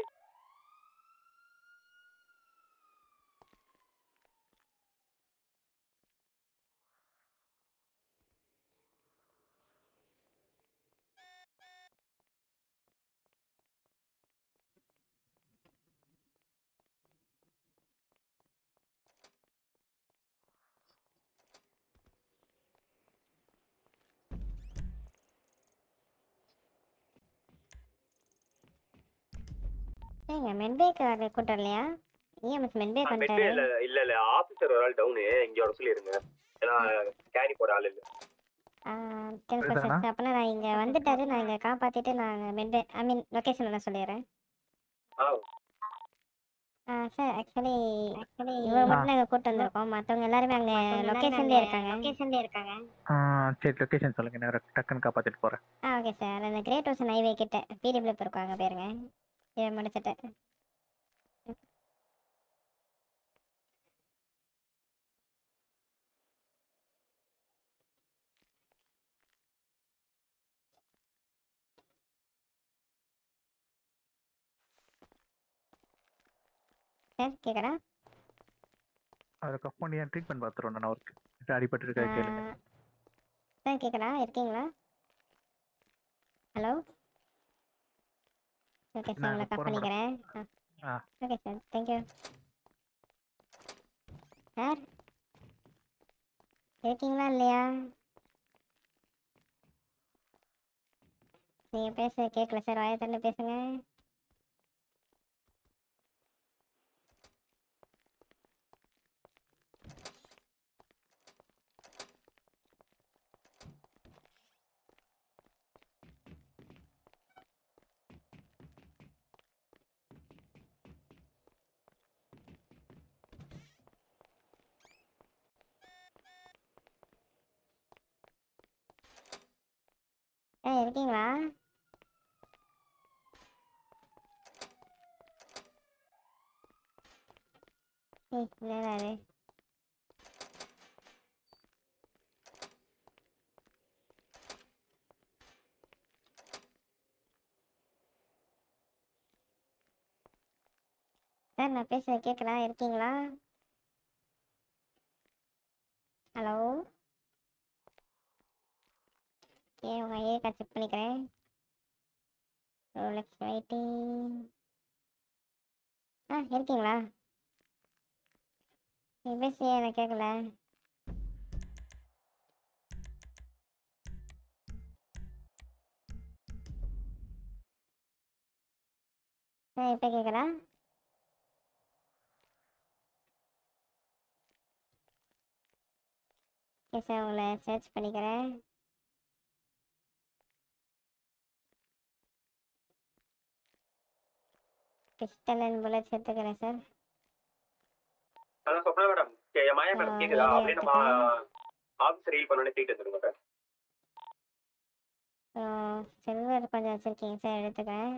ஏங்க மென்பே கார்டு கூட்டம் இல்லையா இஎம்எஸ் மென்பே பெட்டு பண்ணிட்டாரு இல்ல இல்ல இல்ல ஆபீசர் ஒரு ஆள் டவுனு இங்க வர சொல்லிருங்க ஏன்னா கேரி போட ஆள் இல்ல டென் பர்சன்ட் அப்போனா நான் இங்கே வந்துட்டாரு நான் இங்கே காப்பாற்றிட்டு நான் மென்பே ஐ மீன் லொக்கேஷன் நான் சொல்லிடுறேன் ஆ ஆ சார் ஆக்சுவலி ஆக்சுவலி இவர் மட்டும் நாங்கள் கூட்டு வந்திருக்கோம் மற்றவங்க எல்லாருமே அங்கே லொக்கேஷன்லேயே இருக்காங்க லொக்கேஷன்லேயே இருக்காங்க ஆ சரி லொக்கேஷன் சொல்லுங்க நான் டக்குன்னு காப்பாத்திட்டு போறேன் ஆ ஓகே சார் அந்த கிரேட் ஓசன் ஹைவே கிட்ட பிடபிள்யூ இருக்காங்க பேருங்க இதை முடிச்சிட்டு சார் கேட்குறா அதை கப் பண்ணி ட்ரீட்மெண்ட் பார்த்துருவோம் நான் அவருக்கு அடிபட்டு இருக்கா கேளுங்க சார் கேட்குறா இருக்கீங்களா ஹலோ ஓகே சார் நான் உங்களை கட் போறேன் madam. பண்ணிக்கிறேன் ஆ ஓகே சார் தேங்க்யூ சார் இருக்கீங்களா இல்லையா நீங்கள் பேச கேட்கல சார் வாயை திறந்து பேசுங்க ஆ இருக்கீங்களா ஏய் என்னடா இது சார் நான் பேசுறது கேட்குதா இருக்கீங்களா ஹலோ ஓகே உங்கள் ஐஏக்கா செக் பண்ணிக்கிறேன் ரோலெக்ஸ் வெயிட்டிங் ஆ இருக்கீங்களா நீ பேசி எனக்கு கேட்கல ஆ இப்போ கேட்குறா ஓகே சார் உங்களை சர்ச் பண்ணிக்கிறேன் பிஸ்டல் அண்ட் புல்லட்ஸ் எடுத்துக்கிறேன் சார் அதான் சொன்னா மேடம் மாயா மேடம் கேக்குதா அப்படியே நம்ம ஆபீஸ் ரீல் பண்ணோன்னே தூக்கிட்டு வந்துருங்க மேடம் சில்வர் கொஞ்சம் வச்சுருக்கீங்க சார் எடுத்துக்கிறேன்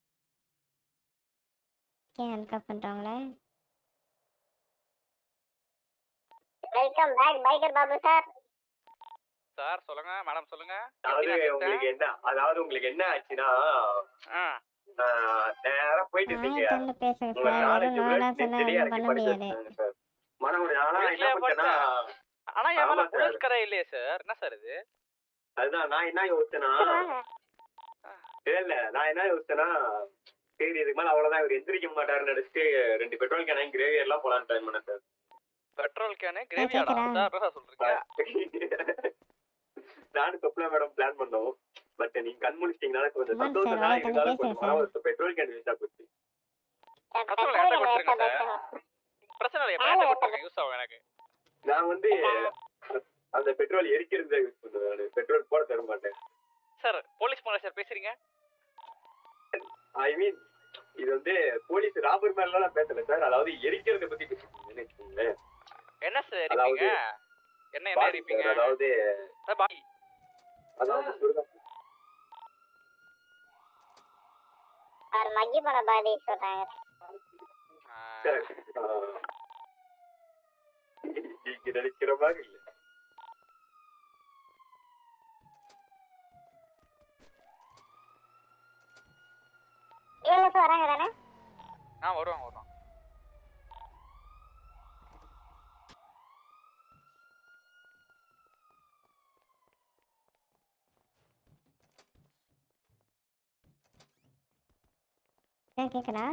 ஓகே ஹேண்ட்கப் பண்ணுறவங்களே welcome back biker Babu sir sir சொல்லுங்க மேடம் சொல்லுங்க அதாவது எப்படி நான் உங்களுக்கு என்ன அதாவது உங்களுக்கு என்ன ஆச்சுன்னா ஆ. ஆஹ், நேரா போயிட்டு இருந்தீங்க வாயை திறந்து பேசுங்க உங்க சார் நாலேஜ் வெறும் நோலாம் சொன்னால் நெத்திலேயே ஒன்றும் இறக்கி பண்ண படிச்சு முடியாது வச்சிருக்காங்க சார் மனம் ஆனா என்ன வீட்லயே பண்ணேன்னா ஆனா என் மேல ஆமா சார். புல்லட் கரை இல்லையே சார் என்ன சார் இது அதுதான் நான் என்ன யோசிச்சேன்னா இல்ல இல்ல நான் என்ன யோசிச்சேன்னா சரி இதுக்கு மேல அவ்வளவுதான் இவர் எந்திரிக்க மாட்டாருன்னு நினைச்சிட்டு ரெண்டு பெட்ரோல் கேனையும் கிரேவியர் எல்லாம் போலான்னு டைம் பண்ணேன் சார் பெட்ரோல் கேனு கேக்குதா? கிரேவியாடா அதான் சொல்றீங்க நானும் கப்பலா மேடம் பிளான் பண்ணோம் பட் நீங்க கண் முழிச்சிட்டீங்கனால கொஞ்சம் ஆமாம் சந்தோஷம் சார், தான் வாயை இருந்தாலும் திறந்து கொஞ்சம் மன வருத்தம் பெட்ரோல் கேன் வேஸ்டா போச்சு பெட்ரோல் என்கிட்ட கொடுத்துருங்க சார் பிரச்சனை இல்லை என் கொடுத்துருங்க யூஸ் ஆகும் எனக்கு நான் வந்து அந்த பெட்ரோல் எரிக்கிறது தான் யூஸ் பண்ணுவேன் நானு பெட்ரோல் போட தர மாட்டேன் சார் போலீஸ் மேலே சார் பேசுறீங்க ஐ மீன் இது வந்து போலீஸ் ராபர் மேல நான் பேசல சார் அதாவது எரிக்கிறத பத்தி பேசிருக்கீங்கன்னு வச்சுக்கோங்களேன் என்ன சார் அதாவது எரிப்பீங்க என்ன என்ன body எரிப்பீங்க sir, அதாவது சார் பாடி அதாவது சுடுதா அவர் மக்கி போன பாடி சொல்றாங்க சார் ஆஹ், நீங்க நினைக்கிற மாதிரி இல்ல இவங்க வராங்க தானே ஆ வருவாங்க வருவாங்க ஏன் கேட்குறா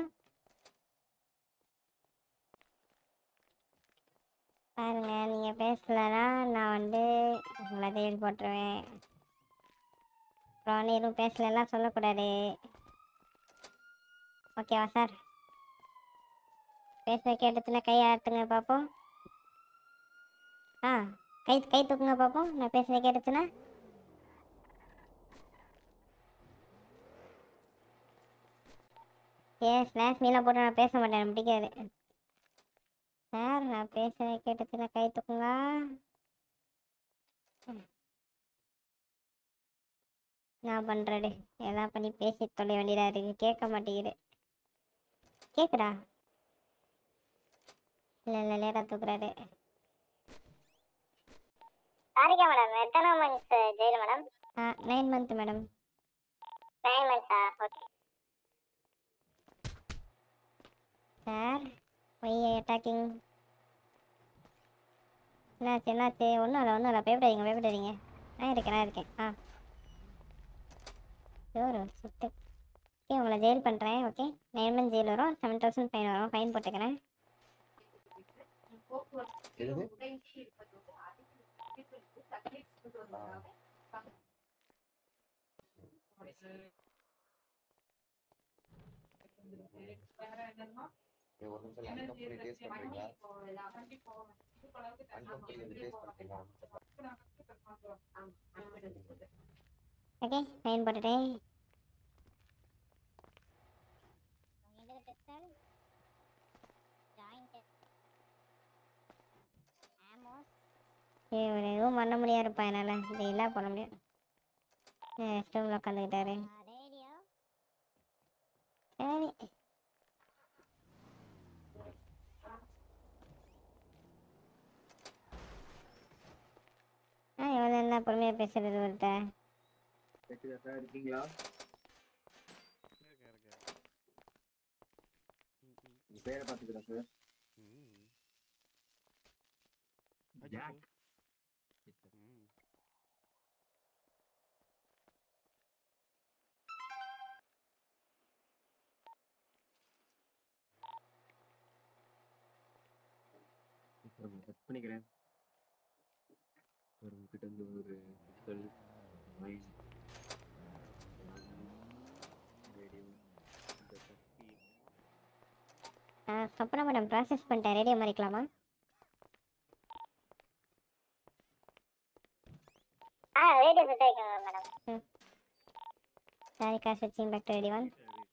பாருங்க நீங்கள் பேசலைன்னா நான் வந்து உங்களை ஜெயில் போட்டுருவேன் அப்புறம் நீ எதுவும் பேசலைன்னா சொல்லக்கூடாது ஓகேவா சார் பேச கேட்டதுல கை ஆட்டுங்க பார்ப்போம் ஆ கை கை தூக்குங்க பார்ப்போம் நான் பேசுகிற கேட்டுச்சுன்னா ஏ ஸ்லாஷ் மீலாம் போட்டு நான் பேச மாட்டேன் எனக்கு பிடிக்காது சார் நான் பேசுகிறத கேட்டுச்சுன்னா கை தூக்குங்க நான் பண்ணுறடு எல்லாம் பண்ணி பேசி தொலை வேண்டியதாக இருக்கு கேட்க மாட்டேங்குது கேட்குடா இல்லை இல்லை லேட்டாக தூக்குறாரு சாரிக்கா மேடம் எத்தனை மந்த்ஸ் ஜெயில் மேடம் ஆ நைன் மந்த் மேடம் நைன் மந்த்ஸா ஓகே சார் ஒய் அட்டாக்கிங் என்னாச்சு என்னாச்சு ஒன்றும் இல்லை ஒன்றும் இல்லை பயப்படாதீங்க பயப்படாதீங்க நான் இருக்கேன் நான் இருக்கேன் ஆ ஷோரு சுத்து ஓகே உங்களை ஜெயில் பண்ணுறேன் ஓகே நைன் மந்த் ஜெயில் வரும் செவன் தௌசண்ட் ஃபைன் வரும் ஃபைன் போட்டுக்கிறேன் ஒரு நிமிஷம் அன்கம்பெனி டேஸ்ட் பண்றீங்களா அன்கம்பெனி டேஸ்ட் பண்றீங்களா ஓகே ஃபைன் போட்டுட்டேன் ஏய் இவர் எதுவும் பண்ண முடியாதுப்பா என்னால் இதெல்லாம் பண்ண முடியாது ரெஸ்ட் ரூமில் உட்காந்துக்கிட்டாரு சரி ஆ எவ்வளோ என்ன பொறுமையாக பேசுறது ஒருத்த கேக்குதா சார் இருக்கீங்களா உங்க பேரை பாத்துக்கிறேன் சார் ஜாக் கட் பண்ணிக்கிறேன் சார் உங்ககிட்ட இருந்து ஒரு பிஸ்டல் மைன் ரேடியோ இந்த கத்தி ஆ சொப்பனா மேடம் ப்ராசஸ் பண்ணிட்டேன் ரேடியோ மாறிக்கலாமா ஆ ரேடியோ சுத்த வைக்கணும் மேடம் சாரி கார் ஸ்விட்சிங் பேக் டு ரெடி ஒன்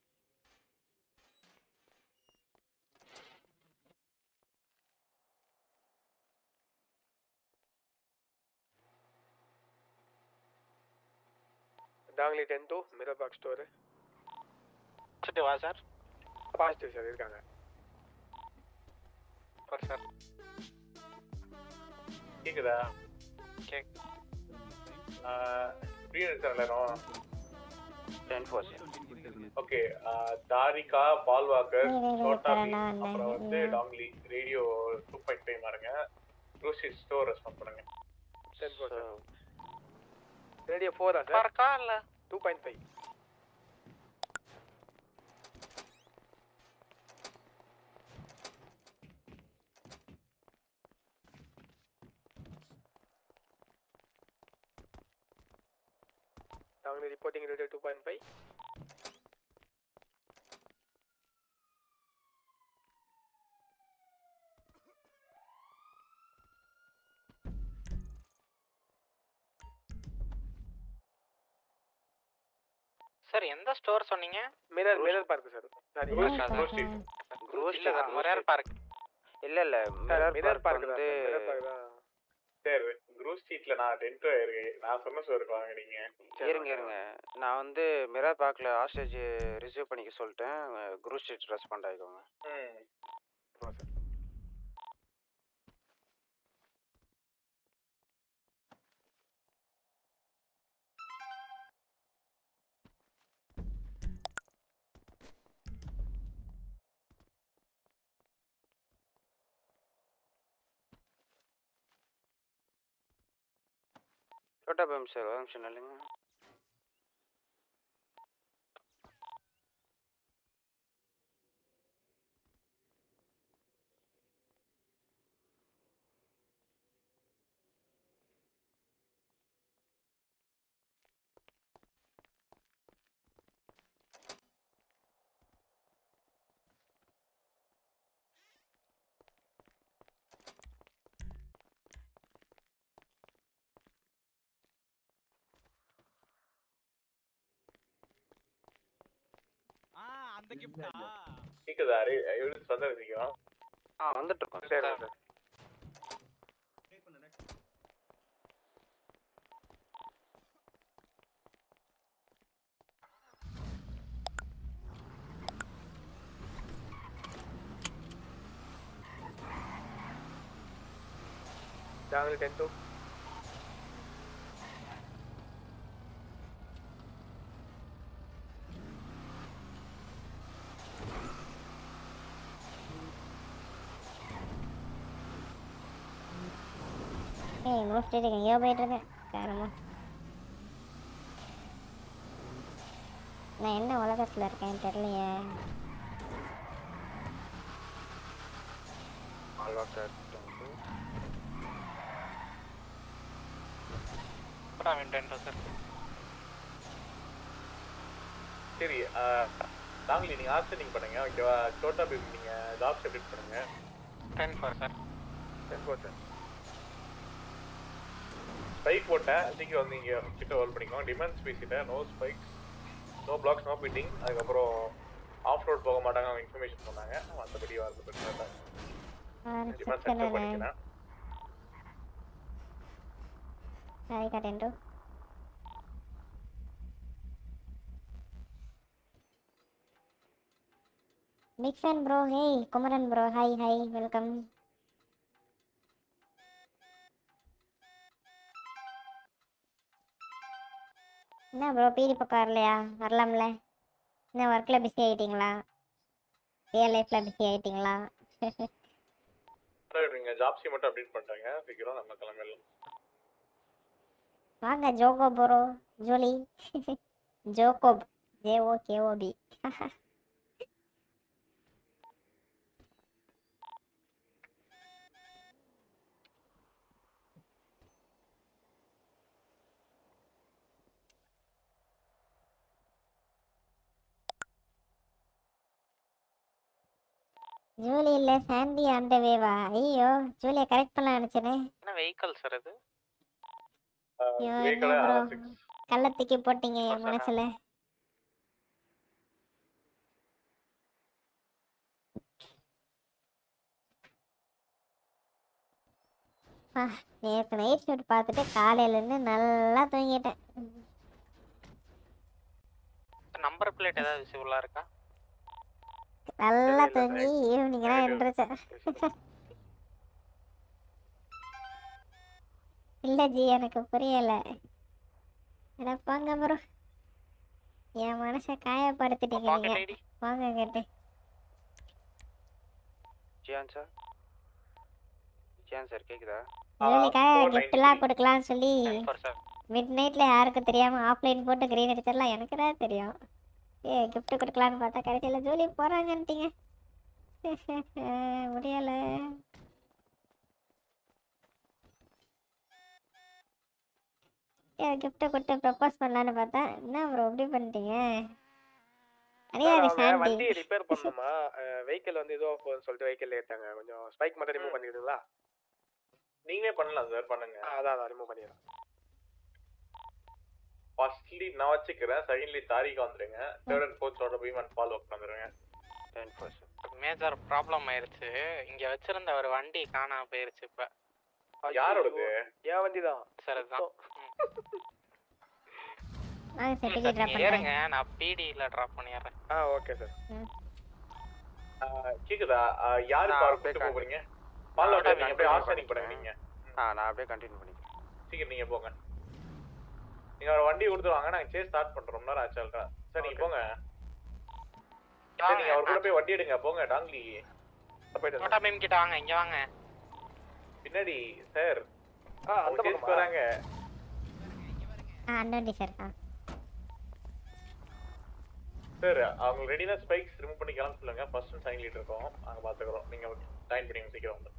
டாங்லி ten two mirror box store வா சார் பாசிட்டிவ் சார் இருக்காங்க சார் சார் கேக்குதா கேக் ஃப்ரீ சார் எல்லாரும் ten four okay Tharika Paul Walker இரு, இரு, சோட்டா இப்ப பீம், நான் வந்தேன். அப்புறம் வந்து ம். டாங்லி ரேடியோ டூ பாயிண்ட் ஃபைவ் மாறுங்க க்ரூசி ஸ்டோர் ரெஸ்பாண்ட் பண்ணுங்க டென் ஃபோர் ரேடியோ ஃபோரா சார் இருக்கா இல்ல டூ பாயிண்ட் ஃபைவ் அவங்க reporting radio two point five sir எந்த ஸ்டோர் சொன்னீங்க mirror mirror park sir sorry இல்ல சார் மிரர் பார்க் இல்ல இல்ல மிரர் மிரர் பார்க் பார்க் தான் வந்து மிரர் பார்க் தான் சரி குரூப் ஸ்ட்ரீட்ல நான் டென்ட் இருக்கேன் நான் சொன்ன சோருக்கு வாங்க நீங்க இருங்க இருங்க நான் வந்து மிரர் பார்க்ல ஹாஸ்டேஜ் ரிசீவ் பண்ணிக்க சொல்லிட்டேன் குரூப் ஸ்ட்ரீட் ரெஸ்பாண்ட் ஆகிக்கோங்க ம் சோட்டா பம் சார் ஒரு நிமிஷம் இல்லைங்க அந்த கிஃப்டா கேக்குதா எவிடன்ஸ் வந்துருக்கீங்களா ஆ வந்துட்டு இருக்கோம் சரி சார் ஜாங்கிரி டென் டூ ஏய் குரூப் ஸ்ட்ரீட் எங்கேயோ போயிட்டு இருக்கேன் காரமா நான் என்ன உலகத்தில் இருக்கேன் தெரியலையே ஆல்வாக்கர் சார் சரி நாங்களே நீங்க ஆர்சனிங் பண்ணுங்க ஓகேவா சோட்டா பேபி நீங்க ஜாப் சப்மிட் பண்ணுங்க ten four sir ten four sir spike போட்டேன் சீக்கிரம் வந்து இங்க கிட்ட ஹோல்ட் பண்ணிக்கோங்க டிமாண்ட்ஸ் பேசிட்டேன் no spikes no blocks no pitting அதுக்கப்புறம் ஆஃப் ரோட் போக மாட்டாங்க அவங்க இன்ஃபர்மேஷன் சொன்னாங்க மற்றபடி வரது பிரச்சனை இல்லை டிமாண்ட்ஸ் அக்செப்ட் பண்ணிக்கிறேன் சாரி கட்டேன் big fan bro hey Kumaran bro hi hi welcome என்ன ப்ரோ பீடி பக்கம் வரலையா வரலாம்ல என்ன ஒர்க்கில் பிஸி ஆகிட்டீங்களா ரியல் லைஃப்பில் பிஸி ஆகிட்டீங்களா நீங்க ஜாப்ஸி மட்டும் அப்டேட் பண்ணிட்டாங்க சீக்கிரம் நம்ம கிளம்பிடலாம் வாங்க ஜோகோ ப்ரோ ஜோலி ஜோகோப் ஜேஓ கேஓபி ஜூலி இல்ல சாண்டி ஆண்ட வேவா ஐயோ ஜூலியை கரெக்ட் பண்ண நினைச்சேனே என்ன வெஹிக்கல் சார் அது ஐயோ என்ன ப்ரோ கள்ளத்துக்கி போட்டீங்க என் மனசுல ஆ, நேத்து நைட் ஷூட் பார்த்துட்டு காலையில இருந்து நல்லா தூங்கிட்டேன் நம்பர் பிளேட் ஏதாவது விசிபிளா இருக்கா நல்லா தூங்கி ஈவினிங் தான் எந்திரிச்சேன் இல்ல ஜி எனக்கு புரியல அட போங்க ப்ரோ என் மனசை காயப்படுத்திட்டீங்க Pocket நீங்க போங்க கேட்டு ஜியான் சார் ஜியான் சார் கேக்குதா ஜூலிக்காக கிஃப்ட்லாம் கொடுக்கலாம்னு சொல்லி சார் மிட் நைட்ல யாருக்கும் தெரியாம ஆஃப்லைன் போட்டு கிரீன் அடிச்சிடலாம் எனக்கு தான் தெரியும் ஏ கிஃப்ட் கொடுக்கலான்னு பார்த்தா கடைசியில் ஜூலி போறாங்கன்ட்டீங்க முடியல கிஃப்ட்டை கொடுத்து ப்ரப்போஸ் பண்ணலான்னு பார்த்தா என்ன ப்ரோ இப்படி பண்ணிட்டீங்க அனியாரி அவங்க சாண்டி வண்டி ரிப்பேர் பண்ணணுமா வெஹிக்கிள் வந்து இதுவாக போகுதுன்னு சொல்லிட்டு வெஹிக்கிள் ஏத்தாங்க கொஞ்சம் ஸ்பைக் மட்டும் ரிமூவ் பண்ணிடுங்களா நீங்களே பண்ணலாம் சார் பண்ணுங்க அதான் அதான் ரிமூவ் பண்ணிடுறேன் ஃபர்ஸ்ட்லி நான் வச்சுக்கிறேன் செகண்ட்லி தாரிக்கு வந்துருங்க தேர்ட் அண்ட் ஃபோர்த்தோட பீம் அண்ட் ஃபாலோ வந்துருங்க டென் ஃபோர் மேஜர் ப்ராப்ளம் ஆயிருச்சு இங்க வச்சிருந்த ஒரு வண்டி காணாம போயிருச்சு இப்ப யாரோடது என் வண்டி தான் சார் அதுதான் வாங்க சார் ம், டிக்கெட் சார் ட்ராப் நீங்க பண்ணுறேன் ஏறுங்க நான் பிடியில் ட்ராப் பண்ணிடுறேன் ஆ ஓகே சார் கேக்குதா ஆ, யாரு நான் கார் அப்படியே கூட்டு continue- போறீங்க நான் பாலோட அப்படியே நீங்க போய் continue ஆர்கானிக் பண்ணுங்க பண்ணிக்கிறேன். நீங்க ஆ நான் அப்படியே கண்டினியூ பண்ணிக்கிறேன் சீக்கிரம் நீங்க போங்க நீங்க ஒரு வண்டி கொடுத்துருவாங்க நாங்க சேஸ் ஸ்டார்ட் பண்றோம் ரொம்ப நேரம் ஆச்சு அல்ட்ரா சார் நீங்க போங்க சார் நீங்க அவர் கூட போய் வண்டி எடுங்க போங்க டாங்லி போயிட்டு சோட்டா பீம் கிட்ட வாங்க இங்க வாங்க பின்னாடி சார் ஆ அவங்க சேஸ் வராங்க ஆ அந்த வண்டி சார் ஆ சார் அவங்க ரெடினா ஸ்பைக்ஸ் ரிமூவ் பண்ணி கிளம்ப சொல்லுங்க ஃபர்ஸ்ட் அண்ட் செகண்ட் லீட் இருக்கோம் நாங்க பாத்துக்கிறோம் நீங்க ஜாயின் பண்ணிங்க சீக்கிரம் வந்து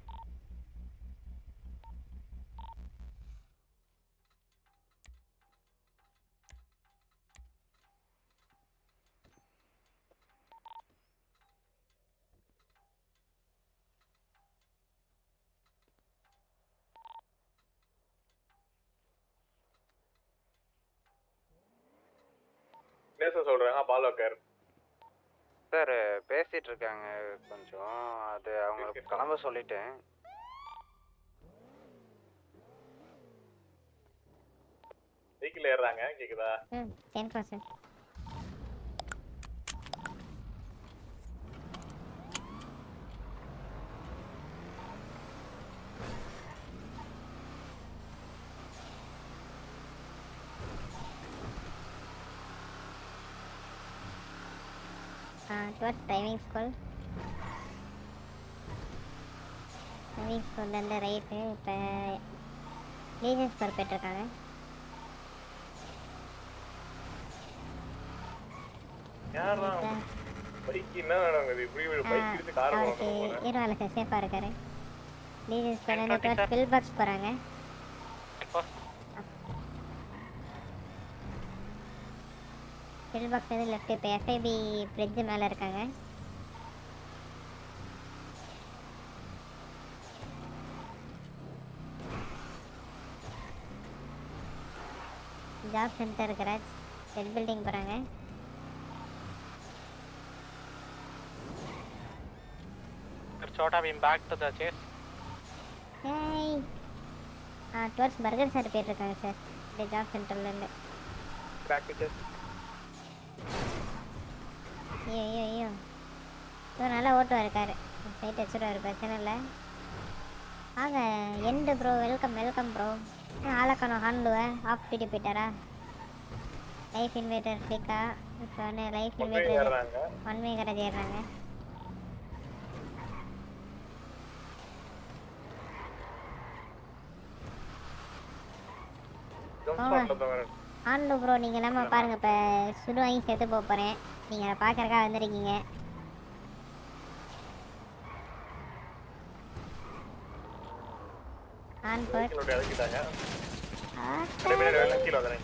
என்ன சார் சொல்றாங்க பாலோக்கர் சார் பேசிட்டு இருக்காங்க கொஞ்சம் அது அவங்க கிளம்ப சொல்லிட்டேன் வெஹிக்கிள் ஏறுறாங்க கேக்குதா ம் ten percent towards driving school driving ஸ்கூல்லேருந்து ரைட்டு இப்போ லீஜன்ஸ் ஸ்கோர் போயிட்டுருக்காங்க யாரா பைக் என்ன நடக்குது இப்படி ஒரு பைக் எடுத்து கார் அவருக்கு இருவால சார் சேஃபாக இருக்காரு லீஜன்ஸ் ஸ்கோர்லேருந்து டுவர்ஸ் பில் பாக்ஸ் போகிறாங்க பில் பாக்ஸ் வந்து லெஃப்ட் இப்போ எஃப்ஐபி பிரிட்ஜ் மேலே இருக்காங்க job centre garage red building போகிறாங்க சோட்டா பீம் back to the chase hey ஆ டுவர்ஸ் பர்கர் சார் போயிட்டுருக்காங்க சார் இந்த ஜாப் சென்டர்லேருந்து பேக் டு ஐயோ ஐயோ ஐயோ இவர் நல்லா ஓட்டுவார் காரு சைட் வச்சுருவார் பிரச்சனை இல்லை வாங்க எண்டு ப்ரோ வெல்கம் வெல்கம் ப்ரோ ஆளக்கணும் ஹாண்டுவ ஆஃப் டியூட்டி போயிட்டாரா லைஃப் இன்வேட்டர் ஃப்ளிக்கா இப்போ வந்து லைஃப் One way இன்வேட்டர் ஏறுறாங்க. ஒன் வே கரேஜ் ஏறுறாங்க ஜம்ப் போங்க. ஸ்பாட்ல தான் வரேன் ஆண்டு ப்ரோ நீங்கள் இல்லாமல் பாருங்கள் இப்போ சுடு வாங்கி சேர்த்து போக போகிறேன் நீங்கள் அதை பார்க்கறக்கா வந்திருக்கீங்க ஆன் ஃபோர் வெஹிக்கிளோட இறக்கிட்டாங்க ஆ அப்படியே பின்னாடி வரல கீழே வந்துடுறேன்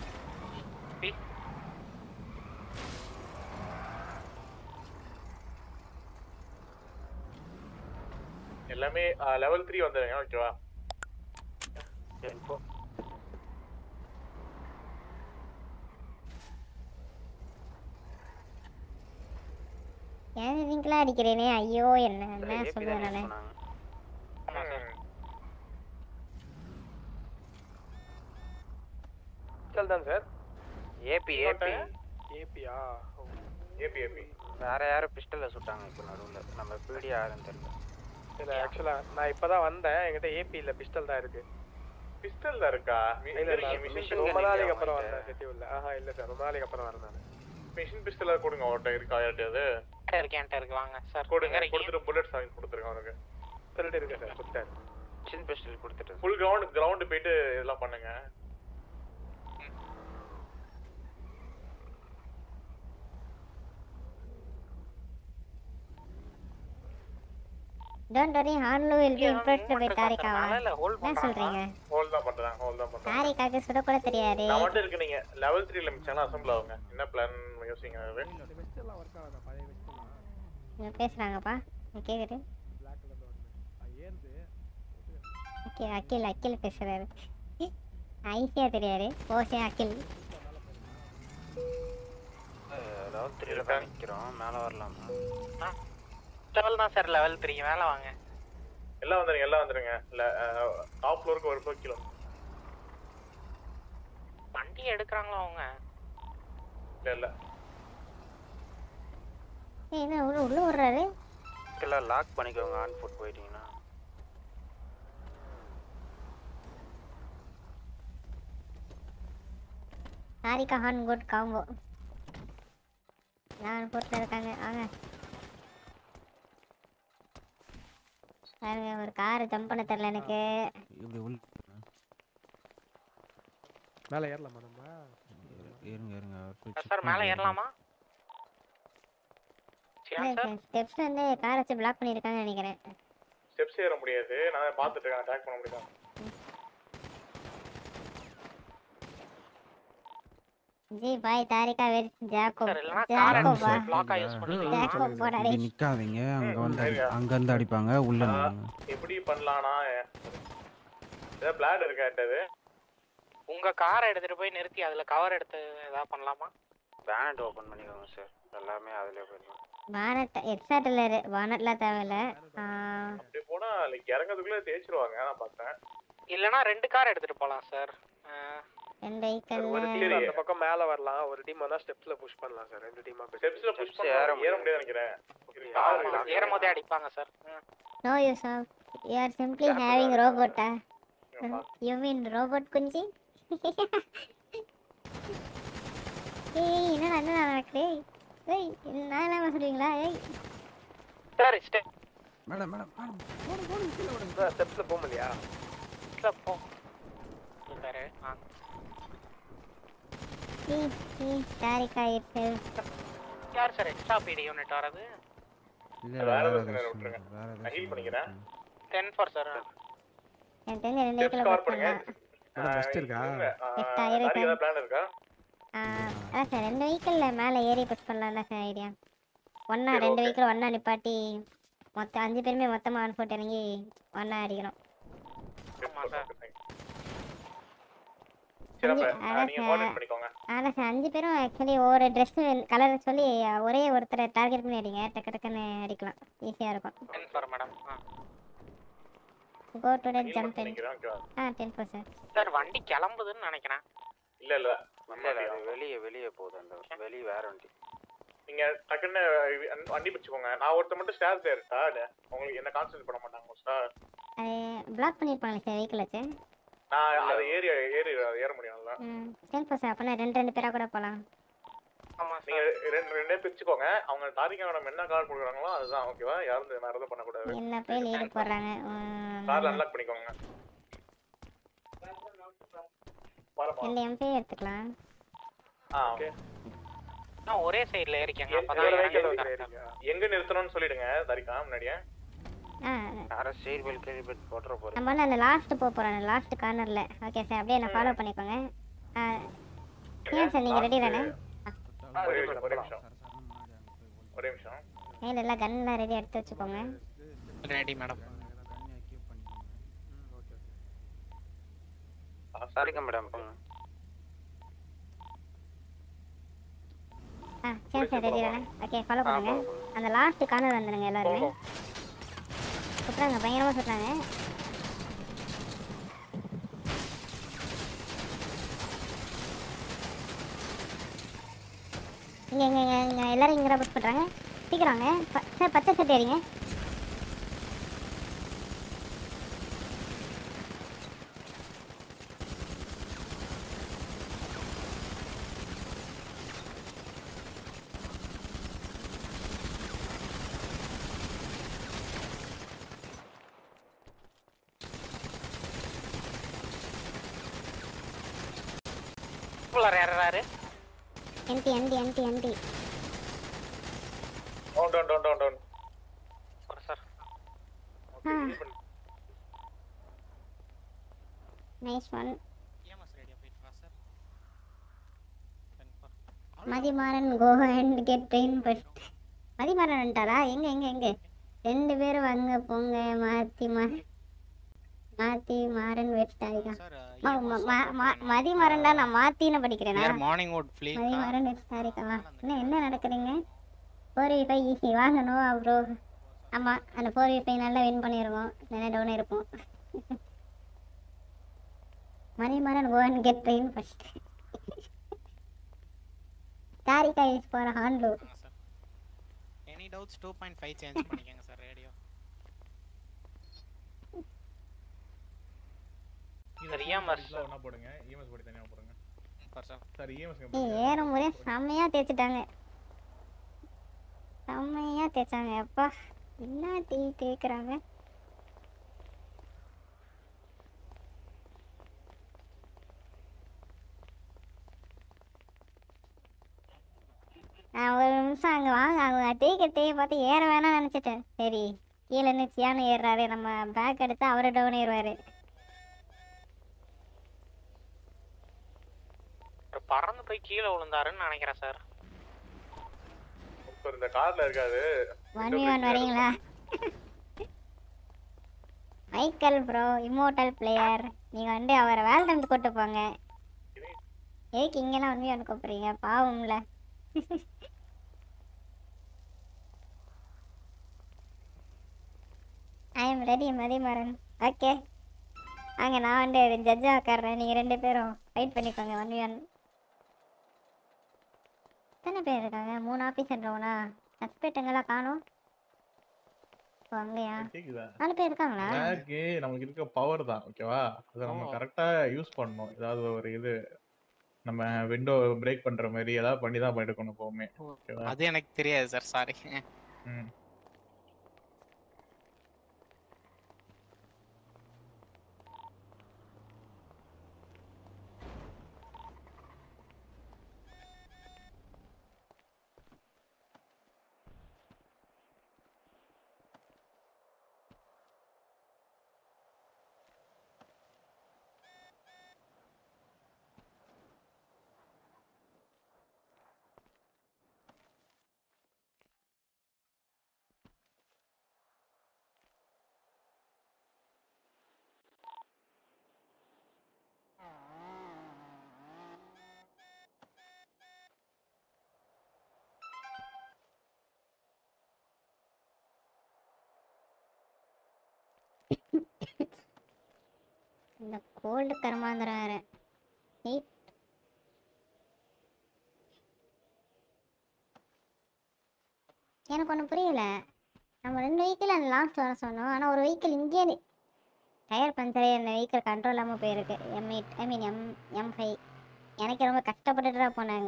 எல்லாமே லெவல் த்ரீ வந்துடுங்க ஓகேவா ஏன் நீங்களா அடிக்கிறேனே ஐயோ என்ன என்ன ஏபி சொல்லுவேன் தானே நான் சொன்னாங்க பிஸ்டல் தான் சார் ஏபி ஏபி ஏபியா ஏபி ஏபி வேற யாரும் பிஸ்டல்ல சுட்டாங்க இப்போ நடுவில் நம்ம பிடி யாருன்னு தெரியல இல்ல ஆக்சுவலா நான் இப்பதான் வந்தேன் என்கிட்ட ஏபி இல்ல பிஸ்டல் தான் இருக்கு பிஸ்டல் தான் இருக்கா இல்ல நான் மிஷின் ரொம்ப நாளைக்கு அப்புறம் வந்தேன் சிட்டியூர்ல ஆஹா இல்ல சார் ரொம்ப நாளைக்கு அப்புறம் வரேன் நான் மிஷின் பிஸ்டலா கொடுங்க அவர்கிட்ட இருக்கா யார்கிட்டயாவது இருக்கு என்கிட்ட இருக்கு வாங்க சார் கொடுங்க கொடுத்துட்டு புல்லட்ஸ் வாங்கி கொடுத்துருங்க அவருக்கு சொல்லிட்டு இருக்கேன் சார் கொடுத்தாரு சின் பிஸ்டல் கொடுத்துட்டு ஃபுல் கிரவுண்ட் கிரவுண்ட் போயிட்டு இதெல்லாம் பண்ணுங்க டோன்ட் வரி ஹார்ன்லோ வில் பி இம்ப்ரெஸ்ட் பை தாரிகாவா இல்ல ஹோல்ட் என்ன சொல்றீங்க ஹோல்ட் தான் பண்றாங்க ஹோல்ட் தான் பண்றாங்க தாரிகாக்கு சுட கூட தெரியாது நான் மட்டும் இருக்கு நீங்க லெவல் த்ரீல மிச்சானா அசம்பிள் ஆகுங்க என்ன பிளான் யோசிங்க வெஸ்டெல்லாம் ஒர்க் ஆகாதா பழைய வெஸ்டெல்லாம் இவங்க பேசுறாங்கப்பா நான் கேக்குது பிளாக் கலர்ல வருது அது ஏறுது ஓகே அகில் அகில் பேசுறாரு ஐசியா தெரியாது ஓசே அகில் லெவல் த்ரீல தான் நிற்கிறோம் மேலே வரலாமா லெவல் தான் சார் லெவல் த்ரீ மேலே வாங்க எல்லாம் வந்துருங்க எல்லாம் வந்துருங்க இல்ல டாப் ஃப்ளோருக்கு ஒரு ஃபோர் கிலோ வண்டி எடுக்கிறாங்களோ அவங்க இல்ல இல்ல ஏய், என்ன உள்ள உள்ள விடுறாரு எல்லாம் லாக் பண்ணிக்கோங்க ஆன் ஃபுட் போயிட்டீங்கன்னா தாரிகா ஹார்ன் குட் காம்போ நான் போட்டில் இருக்காங்க வாங்க பாருங்க ஒரு கார் ஜம்ப் பண்ண தெரியல எனக்கு இப்படி உள் மேலே ஏறலாமா நம்ம இருங்க இருங்க அவர் போய் check சார் மேலே பண்ணிட்டு ஏறலாமா ஸ்டெப்ஸ் வந்து கார் வச்சு பிளாக் பண்ணியிருக்காங்கன்னு நினைக்கிறேன் ஸ்டெப்ஸ் ஏற முடியாது நான் பார்த்துட்டு இருக்கேன் அட்டாக் பண்ண முடியும் ஜி பாய் தாரிகா வெரி ஜாக்கோ சார் இல்லைன்னா ஜாக்கோ காரை பா பிளாக்காக யூஸ் பண்ணுவீங்க ஜாக்கோ போடாதே இப்படி நிக்காதீங்க அங்க வந்து அடி- சரியா. அங்க இருந்து அடிப்பாங்க உள்ள நில்லுங்க எப்படி பண்ணலாம்னா ஏதாவது பிளான் இருக்கா என்கிட்ட உங்க காரை எடுத்துட்டு போய் நிறுத்தி அதுல கவர் எடுத்து ஏதாவது பண்ணலாமா பேனட் ஓப்பன் பண்ணிக்கோங்க சார் எல்லாமே அதிலே போயிடலாம் வானட் எக்ஸாட்டில் வானட்லாம் தேவையில்ல ஆ, அப்படி போனா லைக் இறங்கிறதுக்குள்ள தேய்ச்சிருவாங்க நான் பார்த்தேன் இல்லைன்னா ரெண்டு கார் எடுத்துட்டு போகலாம் சார் ரெண்டு ஒரு வெஹிக்கல் டீம் அந்த பக்கம் மேல வரலாம் ஒரு டீம் வந்தா ஸ்டெப்ஸ்ல புஷ் பண்ணலாம் சார் ரெண்டு டீமா ஸ்டெப்ஸ்ல புஷ் Steps பண்ண ஏற ஏற முடியாது. முடியாது நினைக்கிறேன் இது ஆமா, car இருக்கு. ஏறும் போதே அடிப்பாங்க sir no use of you are simply having ரோபோட்டா யூ மீன் ரோபோட் குஞ்சு ஏய் என்னடா என்னடா நடக்குது ஏய் நான் என்ன சொல்றீங்களா ஏய் சார் ஸ்டெப் மேடம் மேடம் ஸ்டெப்ஸ்ல போக முடியா போ சார் ஆ ஈ ஈ தாரிகா இட்டு யார் சார் எக்ஸ்ட்ரா பிடி யூனிட் வரது இல்ல வேற வேற ஏதாவது ஏதாவது விட்டுருங்க. சொல்லுங்க, வேற நான் ஹீல் பண்ணிக்கிறேன் டென் ஃபார் சார் எனக்கு தெரிஞ்ச ரெண்டு ஸ்டெப்ஸ் வெஹிக்கல் கவர் பண்ணுங்க மேடம் வெஸ்ட் இருக்கா எட்டா, இரு தாரிக்கு சார். ஏதாவது பிளான் இருக்கா அதான் சார் ரெண்டு வெஹிக்கிளில் மேலே ஏறி புஷ் பண்ணலாம் தான் சார் ஐடியா ஒன்றா சரி, ரெண்டு okay. வெஹிக்கிள் ஒன்றா நிப்பாட்டி மொத்தம் அஞ்சு பேருமே மொத்தமாக ஆன் போட்டு இறங்கி ஒன்றா அடிக்கிறோம் சரி அப்ப அஞ்சு- ஆ, அதான் நீங்க சார். கோஆர்டினேட் பண்ணிக்கோங்க ஆனால் சார் அஞ்சு பேரும் ஆக்சுவலி ஒவ்வொரு ட்ரெஸ் கலர் சொல்லி ஒரே ஒருத்தரை டார்கெட் பண்ணி அடிங்க டக்கு டக்குன்னு அடிக்கலாம் ஈஸியாக இருக்கும் ten four madam go to dead heel jump in பண்ணிக்கிறேன் ஓகேவா ஆ டென் பர்சன்ட் சார் வண்டி கிளம்புதுன்னு நினைக்கிறேன் இல்ல இல்ல இல்ல இல்ல அது வெளியே வெளியே போகுது அந்த வெளியே வேற வண்டி நீங்க டக்குன்னு வ- வண்டி பிடிச்சுக்கோங்க நான் ஒருத்த மட்டும் ஸ்டார் ஏறிட்டா உங்களுக்கு என்ன கான்சென்ட்ரேட் பண்ண மாட்டாங்க மோஸ்டா அது பிளாக் பண்ணியிருப்பாங்களே சார் வெஹிக்கிள் வச்சு நான் அதை ஏறி ஏறி ஏற முடியும்ல ம் டென் பர்சன்ட் அப்போனா ரெண்டு ரெண்டு பேராக கூட போகலாம் ஆமா நீங்க ரெண்டு ரெண்டே பிரிச்சுக்கோங்க அவங்க டாரிக்கா மேடம் என்ன கார் கொடுக்குறாங்களோ அதுதான் ஓகேவா யாரும் வேற எதுவும் பண்ணக்கூடாது என்ன போய் லீடு போடுறாங்க கார்ல அன்லாக் பண்ணிக்கோங்க வரமா ரெண்டு எம்பி எடுத்துக்கலாம் ஆ ஓகே நான் ஒரே சைடுல ஏறிக்கங்க எங்க அப்பதான் vehicle இறங்க வைக்கிறீங்க? correct ஆ இருக்கும். எங்க நிறுத்தணும்னு சொல்லிடுங்க தாரிக்கா முன்னாடியே ஆ யாரும் சீட் பெல்ட் கேரி பெல்ட் போட்டுற போறீங்க நம்ம வந்து அந்த லாஸ்ட் போக போகிறோம் லாஸ்ட் கார்னரில் ஓகே சார் அப்படியே என்ன ஃபாலோ பண்ணிக்கோங்க ஆ ஏன் சார் நீங்கள் ரெடி தானே ஒரே நிமிஷம் ஒரே நிமிஷம் ஒரே நிமிஷம் கையில் எல்லாம் கன்லாம் ரெடி எடுத்து வச்சுக்கோங்க ரெடி மேடம் சரிங்க மேடம் போங்க ஆ சரி சார் ரெடி தானே ஓகே ஃபாலோ பண்ணுங்க அந்த லாஸ்ட் கார்னர் வந்துடுங்க எல்லாருமே சுற்றுறாங்க பயங்கரமாக சுற்றுறாங்க இங்கே இங்கே இங்கே இங்கே எல்லாரும் இங்கே புஷ் பண்ணுறாங்க சீக்கிரம் வாங்க ப- சார் பச்சை சட்டை ஏறிங்க உள்ளார ஏறாரு empty empty empty empty down down down down down sir nice one EMS ரெடியா போயிட்டு வா sir Madhimaran go and get train first Madhimaran வந்துட்டாரா எங்க எங்க எங்க ரெண்டு பேரும் வாங்க போங்க மாத்தி மா மாத்தி மாறன் வெட்டாயிக்கா மதிமாறன் தான் நான் மாத்தின்னு படிக்கிறேனா மார்னிங் வுட் ஃப்ளீ மதிமாறன் வெட்டாரிக்கா என்ன என்ன நடக்குதுங்க ஃபோர் வி ஃபைவ் ஈஸி வாங்கணும் அப்புறம் ஆமாம் அந்த ஃபோர் வி ஃபைவ் நல்லா வின் பண்ணிடுவோம் நல்லா டவுன் இருப்போம் Manimaran go and get train first Tharika is for ஹான்லூர் any doubts two point five change பண்ணிக்கோங்க சார் ரேடியோ சார் EMS. ஒன்றா போடுங்க இஎம்எஸ் போடி தனியாக போடுங்க சார் சார் இஎம்எஸ் ஏய், ஏறும் முறை செம்மையா தேய்ச்சிட்டாங்க செம்மையா தேய்ச்சாங்க அப்பா என்ன தீ தேய்க்கிறாங்க நான் ஒரு நிமிஷம் அங்கே வாங்க அவங்க தேய்க்க தேய பார்த்து ஏற வேணாம்னு நினச்சிட்டேன் சரி கீழே இருந்து சியானு ஏறுறாரு நம்ம பேக் எடுத்து அவரை டவுன் ஏறுவார் பறந்து போய் கீழே விழுந்தாருன்னு நினைக்கிறேன் சார் இப்போ இந்த கார்ல இருக்காது ஒன் ஒன் வரீங்களா மைக்கேல் ப்ரோ இம்மோட்டல் பிளேயர் நீங்கள் வந்து அவரை வேல்டம் கூட்டு போங்க எதுக்கு இங்கெல்லாம் ஒன் ஒன் கூப்பிட்றீங்க பாவம்ல I am ready Madhimaran okay வாங்க நான் வந்து ஜட்ஜாக உட்காடுறேன் நீங்கள் ரெண்டு பேரும் ஃபைட் பண்ணிக்கோங்க ஒன் ஒன் எத்தனை பேர் இருக்காங்க மூணு ஆஃபீஸர் ட்ரோனா சஸ்பெக்ட்டுங்கெல்லாம் காணும் ஓ அங்கேயா கேக்குதா நாலு பேர் இருக்காங்களா பேக்கு நமக்கு இருக்க பவர் தான் ஓகேவா அதை நம்ம கரெக்டா யூஸ் பண்ணணும் ஏதாவது ஒரு இது நம்ம விண்டோ பிரேக் பண்ற மாதிரி ஏதாவது பண்ணி தான் எடுக்கணும் எப்பவுமே ஓகேவா அது எனக்கு தெரியாது சார் சாரி ம் இந்த கோல்டு கர்மாந்திரம் வேற ஹீட் எனக்கு ஒன்றும் புரியல நம்ம ரெண்டு வெஹிக்கிள் அந்த லாஸ்ட் வர சொன்னோம் ஆனால் ஒரு வெஹிக்கிள் இங்கே டயர் பஞ்சரே அந்த வெஹிக்கிள் கண்ட்ரோல் இல்லாமல் போயிருக்கு M eight I mean M M five எனக்கு ரொம்ப கஷ்டப்பட்டுட்டு தான் போனாங்க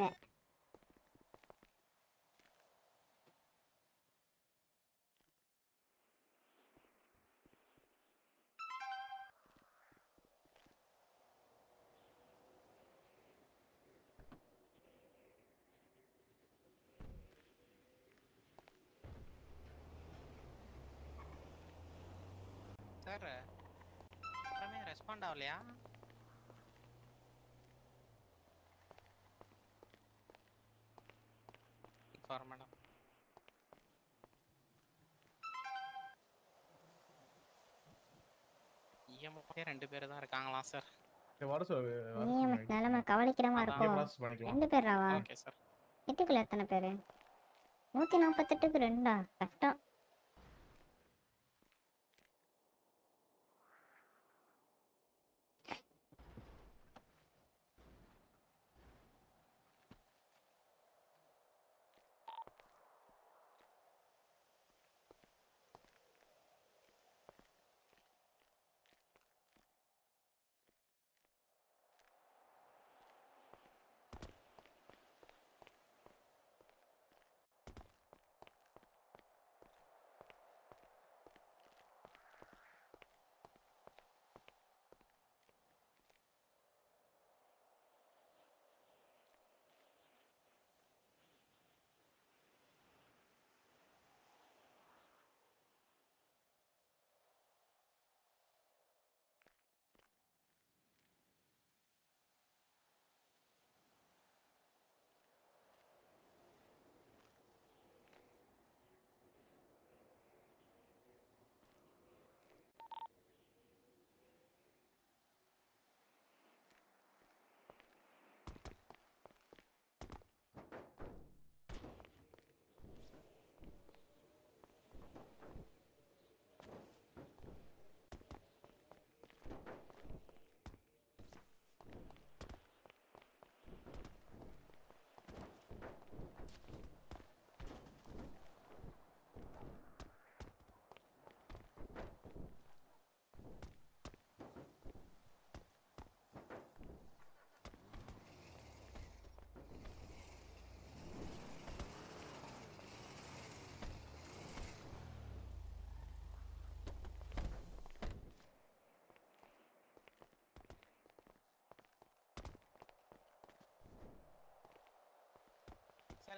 சார் அப்புறமே ரெஸ்பாண்ட் ஆகலையா ஃபார் மேடம் இஎம்ஐ ரெண்டு பேர் தான் இருக்காங்களாம் சார் சரி, வர சொல்லு வர நீ சொல்லு. நிலமை கவலைக்கிடமா இங்கே இருக்கும் process பண்ணிக்கலாம். ரெண்டு பேராவா ஓகே சார் எட்டுக்குள்ள எத்தனை பேர் நூற்றி நாற்பத்தெட்டுக்கு ரெண்டா கஷ்டம்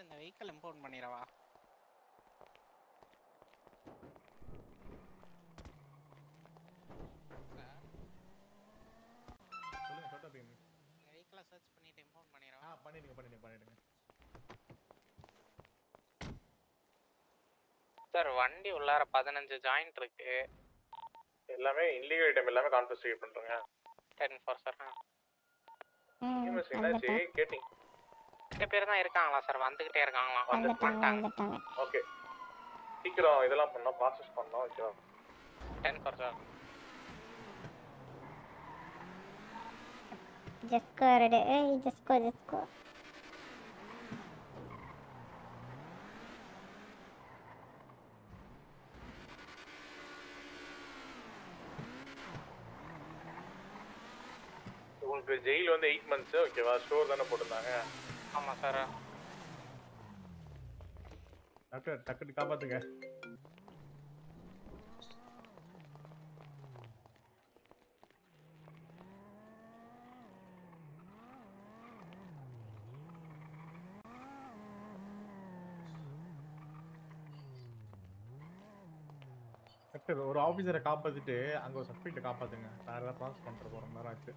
இந்த வெஹிக்கிள் இம்போர்ட் பண்ணிடவா சொல்லுங்க சொல்லிட்டு பீம் இந்த வெஹிக்கிளை சர்ச் பண்ணிட்டு இம்போர்ட் பண்ணிடவா ஆ பண்ணிடுங்க பண்ணிடுங்க பண்ணிடுங்க சார் வண்டி உள்ளார பதினஞ்சு ஜாயிண்ட் இருக்கு எல்லாமே இல்லீகல் ஐட்டம் எல்லாமே கான்ஃபிஸ்கேட் பண்றேங்க டென் ஃபோர் சார் EMS என்னாச்சு கேட்டிங் ரெண்டு பேர் தான் இருக்காங்களா சார் வந்துகிட்டே இருக்காங்களா வந்து வந்துட்டாங்க ஓகே சீக்கிரம் இதெல்லாம் பண்ணோம் ப்ராசஸ் பண்ணோம் ஓகேவா டென் ஃபோர் சார் ஜஸ்கோ ரெடி ஏய் ஜஸ்கோ ஜஸ்கோ உங்களுக்கு ஜெயில் வந்து எயிட் மந்த்ஸ் ஓகேவா ஸ்டோர் தானே போட்டிருந்தாங்க ஆமாம் சார் டாக்டர் டக்குனு காப்பாத்துங்க டாக்டர் ஒரு ஆபீசரை காப்பாத்திட்டு அங்க ஒரு சஸ்பெக்ட காப்பாத்துங்க வேற ஏதாவது ப்ராசஸ் பண்ற போற நேரம் ஆச்சு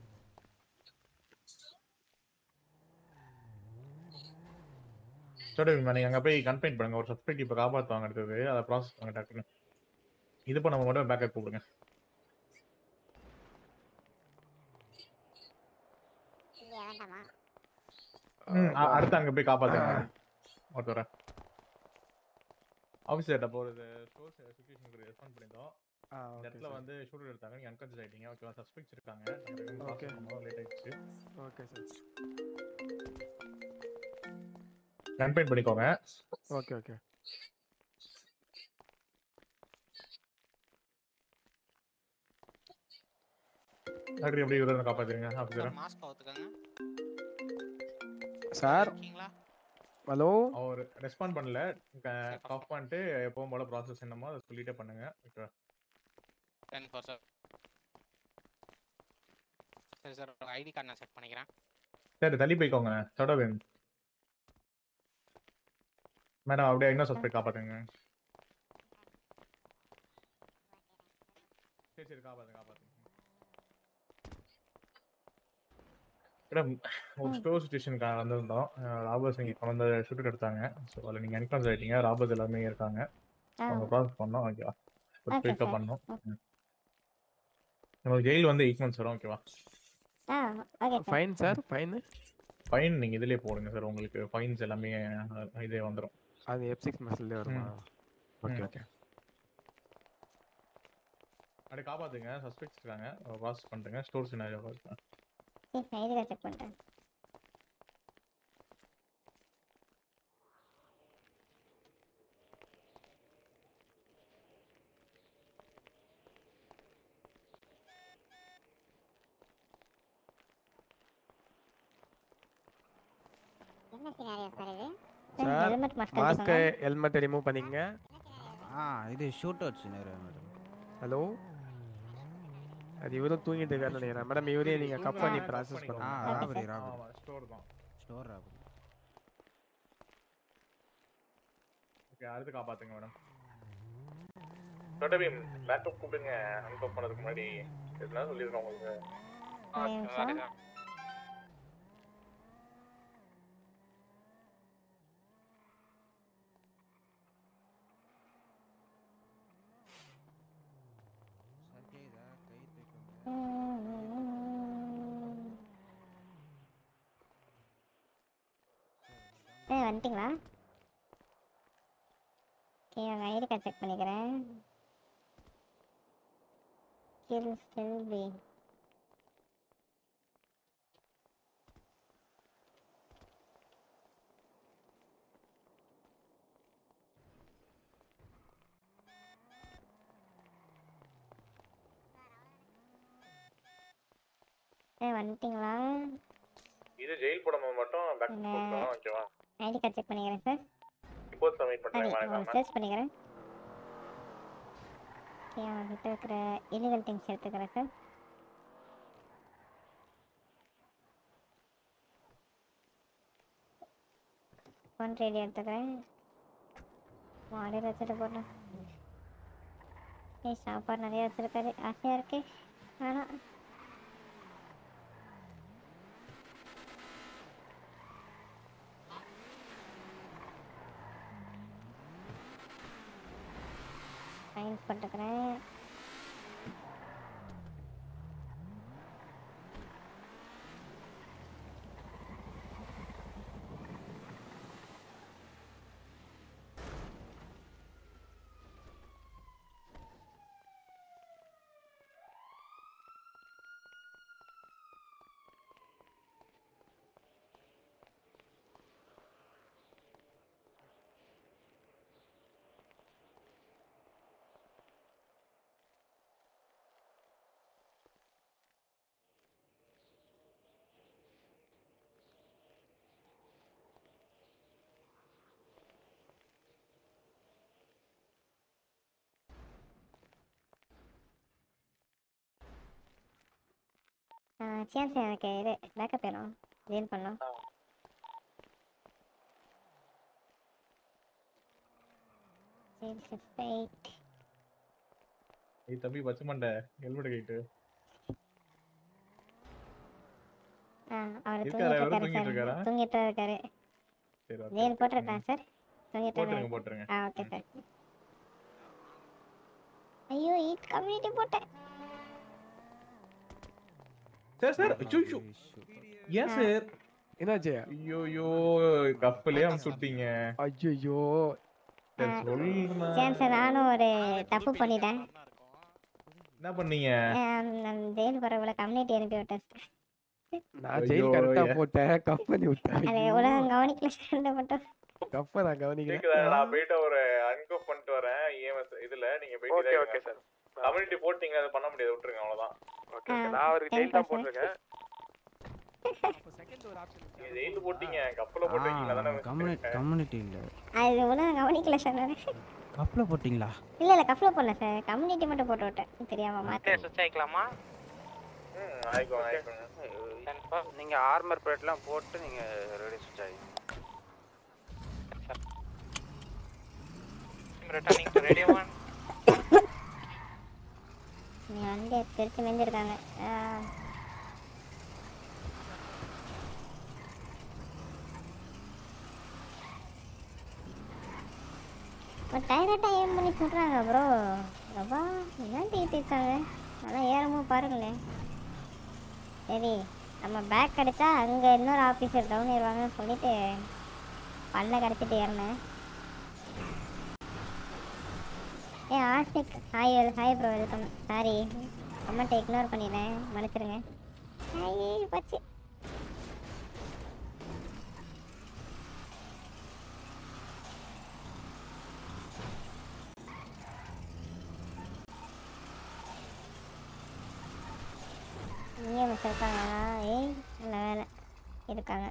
சரி நீங்க அங்க போய் கம்ப்ளைண்ட் பண்ணுங்க ஒரு சஸ்பெக்ட் இப்ப காப்பாத்துவாங்க அடுத்தது அதை ப்ராசஸ் பண்ணுங்க டக்குனு இது பண்ண நம்ம மட்டும் பேக்கப் கூப்பிடுங்க இல்லையா வேண்டாமா ம், அ- அடுத்து அங்க போய் காப்பாத்துங்க ஒருத்தர ஆஃபீஸர்கிட்ட அப்போ ஒரு சோர்ஸ் சுச்சுவேஷனுக்கு ரெஸ்பாண்ட் பண்ணியிருந்தோம் ஆ, இந்த okay, இடத்துல sir. வந்து ஷூட்டர் எடுத்தாங்க நீங்க அன்கான்ஷியஸ் ஆயிட்டீங்க ஓகேவா சஸ்பெக்ட்ஸ் இருக்காங்க Okay. லேட் ஆயிடுச்சு ஓகே சார் கன்ஃபைன் பண்ணிக்கோங்க ஓகே ஓகே டாக்டர் எப்படி இவரை காப்பாத்துறீங்க ஆஃபீஸரை மாஸ்க் அவுத்துக்கங்க சார் இருக்கீங்களா ஹலோ அவர் ரெஸ்பாண்ட் பண்ணல காஃப் பண்ணிட்டு எப்பவும் போல ப்ராசஸ் என்னமோ அதை சொல்லிட்டே பண்ணுங்க ஓகேவா டென் ஃபோர் சார் சரி சார் ஐடி கார்டு நான் செட் பண்ணிக்கிறேன் சரி தள்ளி போய்க்கோங்க தொடவேன் மேடம் அப்படியே இன்னும் சஸ்பெக்ட் காப்பாத்துங்க சரி சரி காப்பாத்துங்க காப்பாத்துங்க மேடம் ஒரு ஸ்டோர் சுச்சுவேஷனுக்கு வந்திருந்தோம் ராபர்ஸ் இங்கே கொண்டு வந்து ஷூட் எடுத்தாங்க ஸோ அதில் நீங்கள் என்கவுண்டர் ஆகிட்டீங்க ராபர்ஸ் எல்லாமே இருக்காங்க ஆ. அவங்க ப்ராசஸ் பண்ணோம் ஓகேவா ஒரு Okay, பிக்கப் sir. பண்ணோம் ம். நமக்கு ஜெயில் வந்து எயிட் மந்த்ஸ் வரும் ஓகேவா ஆ okay sir fine sir fine fine நீங்கள் இதிலே போடுங்க சார் உங்களுக்கு ஃபைன்ஸ் எல்லாமே அஹ், இதே வந்துடும் அது எஃப் சிக்ஸ் மெசல்லே வருமா ம். ஓகே ம். ஓகே அப்படியே காப்பாத்துங்க சஸ்பெக்ட்ஸ் இருக்காங்க ப்ராசஸ் பண்ணுறேங்க ஸ்டோர் சினாரியோ சரி ஐடி கார்டு செக் பண்ணிட்டேன் என்ன சினாரியோ சார் இது சார் ஹெல்மெட் மாஸ்க் மாஸ்க்கு ஹெல்மெட்டை ரிமூவ் பண்ணிங்க ஆ இது ஷூட் அவுட்ஸ் நிறைய மேடம் ஹலோ அது இவரும் தூங்கிட்டு இருக்காருன்னு நினைக்கிறேன் மேடம் இவரே நீங்க கப் பண்ணி ப்ராசஸ் ஆ பண்ணுங்க ராபரி ராபரி ஸ்டோர் தான் ஸ்டோர் ராபரி ஓகே அடுத்து காப்பாத்துங்க மேடம் தொடர்பி பேக்கப் கூப்பிடுங்க அன்கப் பண்ணதுக்கு முன்னாடி எதுனா சொல்லியிருக்கோம் உங்களுக்கு ஒரு நிமிஷம் சார் கேக்குதா கை தூக்குங்க ஏ வந்துட்டீங்களா ஓகே உங்கள் ஐடி கார்டு செக் பண்ணிக்கிறேன் கில் செல்வி ஏ வந்துட்டீங்களா இது ஜெயில் போடும்போது மட்டும் பேக்கப் இல்ல. கொடுக்கணும் ஓகேவா ஐடி கார்டு செக் பண்ணிக்கிறேன் சார் ரிப்போர்ட் சப்மிட் சரி பண்ணுறேன் மறக்காம சர்ச் பண்ணிக்கிறேன் ஓகே அவங்ககிட்ட இருக்கிற இல்லீகல் திங்ஸ் எடுத்துக்கிறேன் சார் எஃப் ஒன் ரேடியோ எடுத்துக்கிறேன் மாடியில் வச்சுட்டு போட்டேன் ஏய் சாப்பாடு நிறைய வச்சிருக்காரு ஆசையாக இருக்கு ஆனால் சயின்ஸ் போட்டுக்கிறேன் சான்ஸ் எனக்கு இது பேக்கப் வேணும் ஜெயில் பண்ணலாம் ஜெயில் ஷிஃப்ட் எயிட் ஏய் தம்பி பச்சை மண்டை ஹெல்மெட் கைட்டு ஆ அவர் இருக்காரா? தூங்கிட்டு இவரும் இருக்காரு தூங்கிட்டு இருக்காரா? சார் தூங்கிட்டு தான் இருக்காரு சரி okay, ஜெயில் okay. போட்டிருக்கேன் சார் தூங்கிட்டு போட்டுருங்க, தான் போட்டுருங்க. ஆ ஓகே சார் ஐயோ ஈட் கம்யூனிட்டி போட்டேன் சார் சார் ஐயோ ஏன் சார் என்னாச்சு ஐயோ ஐயோ கப்பலே அமுச்சு விட்டீங்க ஐயோ சரி சொல்லுமா சார் சார் நானும் ஒரு தப்பு பண்ணிட்டேன் என்ன பண்ணீங்க ஜெயில் போகிறவங்கள கம்யூனிட்டி அனுப்பி விட்டேன் சார் நான் ஜெயில் ஐயோ, கரெக்டா ஏ- போட்டேன் கம்பெனி விட்டேன் அது உலகம் கவனிக்கல சார் மட்டும் கப்ப நான் கேக்குதா கவனிக்கிறேன் நான் போயிட்டு ஒரு அன்கோப் பண்ணிட்டு வரேன் இஎம்எஸ் இதுல நீங்க ஓகே போயிட்டு ஓகே சார் கம்யூனிட்டி போட்டீங்க அது பண்ண முடியாது விட்டுருங்க அவ்வளவுதான் ஓகே ஓகே நான் அவருக்கு ஜெயில் தான் போட்டிருக்கேன் நீங்க ஜெயில போட்டீங்க கப்பல போட்டு வைக்கீங்களா தானே கம்யூனிட்டி கம்யூனிட்டி இல்லை அது உலகம் கவனிக்கல சார் நான் கப்பில் போட்டிங்களா இல்லை இல்லை கஃபில் போடல சார் கம்யூனிட்டி மட்டும் போட்டு விட்டேன் தெரியாம மாற்றி சுவிட்ச் ஆயிக்கலாமா ம் ஆயிக்கோங்க ஆயிக்கோங்க நீங்க ஆர்மர் பிளேட்லாம் போட்டு நீங்க ரெடி சுவிட்ச் ஆகிங்க ரிட்டர்னிங் டு ரேடியோ ஒன் நீ வந்து திருச்சி மெஞ்சிருக்காங்க டைரக்டாக ஏம் பண்ணி சொல்கிறாங்க ப்ரோ ரொம்ப ஏன் தீட்டு இருக்காங்க அதெல்லாம் ஏறமும் பாருங்களேன் சரி நம்ம பேக் அடித்தா அங்கே இன்னொரு ஆஃபீஸர் டவுன் ஏறுவாங்கன்னு சொல்லிட்டு பல்ல கிடச்சிட்டு ஏறினேன் ஏ Ashiq hi hi bro welcome sorry கமெண்ட்டை இக்னோர் பண்ணிடுறேன் மன்னிச்சிருங்க ஹாய் பச்சு இஎம்எஸ் இருக்காங்களா ஏய் நல்ல வேலை இருக்காங்க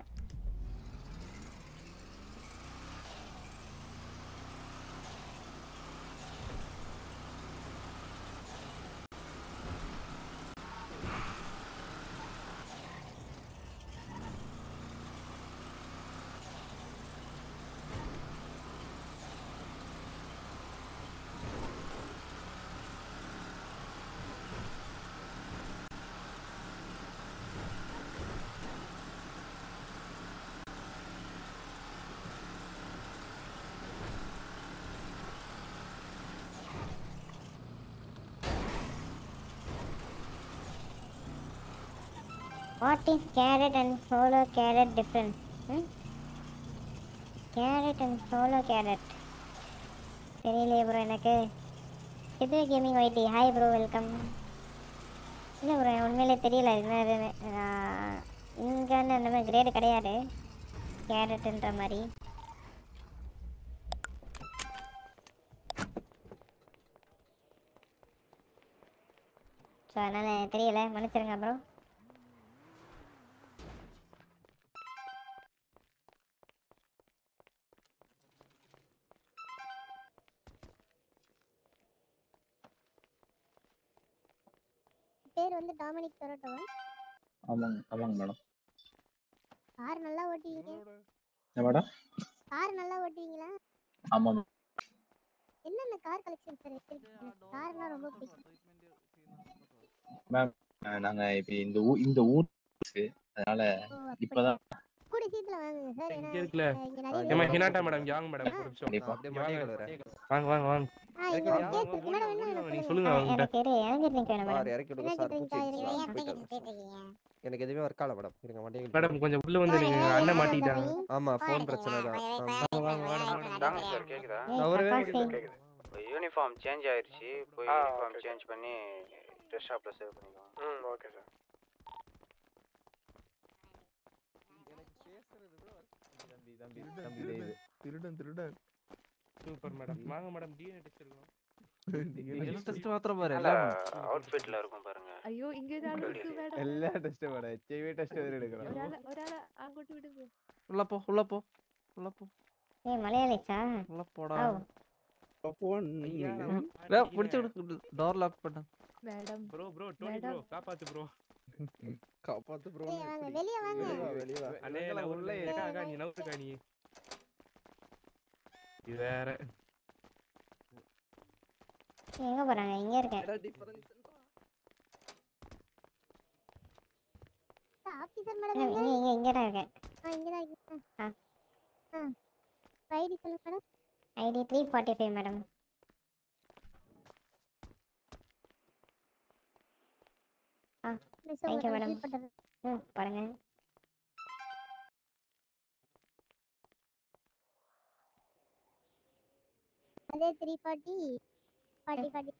What is carrot and solo carrot difference? Hmm? Carrot and solo carrot. தெரியலையே ப்ரோ எனக்கு Sidhu gaming YT hi bro welcome இல்லை ப்ரோ உண்மையிலே தெரியல என்ன இதுன்னு இங்கே வந்து அந்த மாதிரி கிரேடு கிடையாது கேரட்டுன்ற மாதிரி ஸோ அதனால் தெரியல மன்னிச்சிருங்க ப்ரோ பேர் வந்து டாமினிக் டொரட்டோவா ஆமாங்க ஆமாங்க மேடம் கார் நல்லா ஓட்டுவீங்க என்ன மேடம் கார் நல்லா ஓட்டுவீங்களா ஆமாம் என்னென்ன கார் கலெக்ஷன் சார் வச்சிருக்கீங்க கார்னா ரொம்ப பிடிக்கும் மேம் நாங்க இப்ப இந்த ஊர் இந்த ஊர் இருக்கு. அதனால இப்பதான் கூடி சீக்கிரம் வாங்குங்க சார் ஏன்னா இங்க இருக்குல்ல அஹ், இங்க நிறைய ஏமா பேர் ஹினாட்டா மேடம் யாங்க மேடம் ஒரு நிமிஷம் கண்டிப்பா. இங்க வாங்க வாங்க வாங்க ஆ, இங்க ஒரு கேஸ் இருக்கு மேடம் என்ன வேணும் நீங்க சொல்லுங்க சொல்லுங்க அவங்க எனக்கு இரு இறங்கிட்டு மேடம் சார் இறக்கி விடுங்க என்ன சார் கேக்குறீங்க பூச்சி சார் இருக்கு இருங்க சார் போயிட்டு வரேன் சார். எனக்கு எதுவுமே ஒர்க் ஆகல மேடம் இருங்க வண்டியை மேடம் கொஞ்சம் உள்ள வந்து நீங்க அண்ணன் மாட்டிக்கிட்டாங்க ஆமா ஃபோன் பிரச்சனை தான் தாங்க சார் கேக்குதா நான் ஒரு யூனிஃபார்ம் சேஞ்ச் ஆயிருச்சு போய் ஆ, யூனிஃபார்ம் okay, சேஞ்ச் பண்ணி ட்ரெஸ் ஷாப்ல சேவ் பண்ணிக்கலாம் ம் ஓகே சார் தம்பி தம்பி தம்பி இது திருடன் திருடன் சூப்பர் மேடம் வாங்க மேடம் டிஎன்ஏ டெஸ்ட் இருக்கோம் எல்லா டெஸ்ட் மாத்திரம் பாரு நல்ல எல்லாம் அவுட்ஃபிட்ல இருக்கும் பாருங்க അയ്യോ ഇങ്ങനെ വേണം எல்லா டெஸ்ட் மேடம் ஹெச்ஐவி டெஸ்ட் வரை எடுக்கிறோம் ഒരാളെ ഒരാളെ അങ്ങോട്ട് വിടുന്നു உள்ள போ உள்ள போ உள்ள போ ஏய் மலையாளிச்சா உள்ள போடா ஓ போன் பிடிச்சு டோர் லாக் பண்ணு madam bro bro Tony bro காப்பாத்து ப்ரோ காப்பாத்து ப்ரோ ஏய், வாங்க வெளிய வாங்க வெளிய வா அண்ணே நான் உள்ள இருக்கா அக்கா நீ நவுத்துக்கா நீ இது வேற எங்க போறாங்க இங்க இருக்கேன் ஆபீசர் மேடம் இங்க இங்க இங்க இங்க தான் இருக்கேன் ஆ இங்க தான் இருக்கீங்க ஆ. ஆ ஐடி சொல்லுங்க madam ID three forty five madam ஆ மிஸ் தேங்க்யூ உங்களுக்கு மேடம் ரிசீவ் பண்றது ம் பாருங்க அதே த்ரீ ஃபார்ட்டி ஃபார்ட்டி ஃபார்ட்டி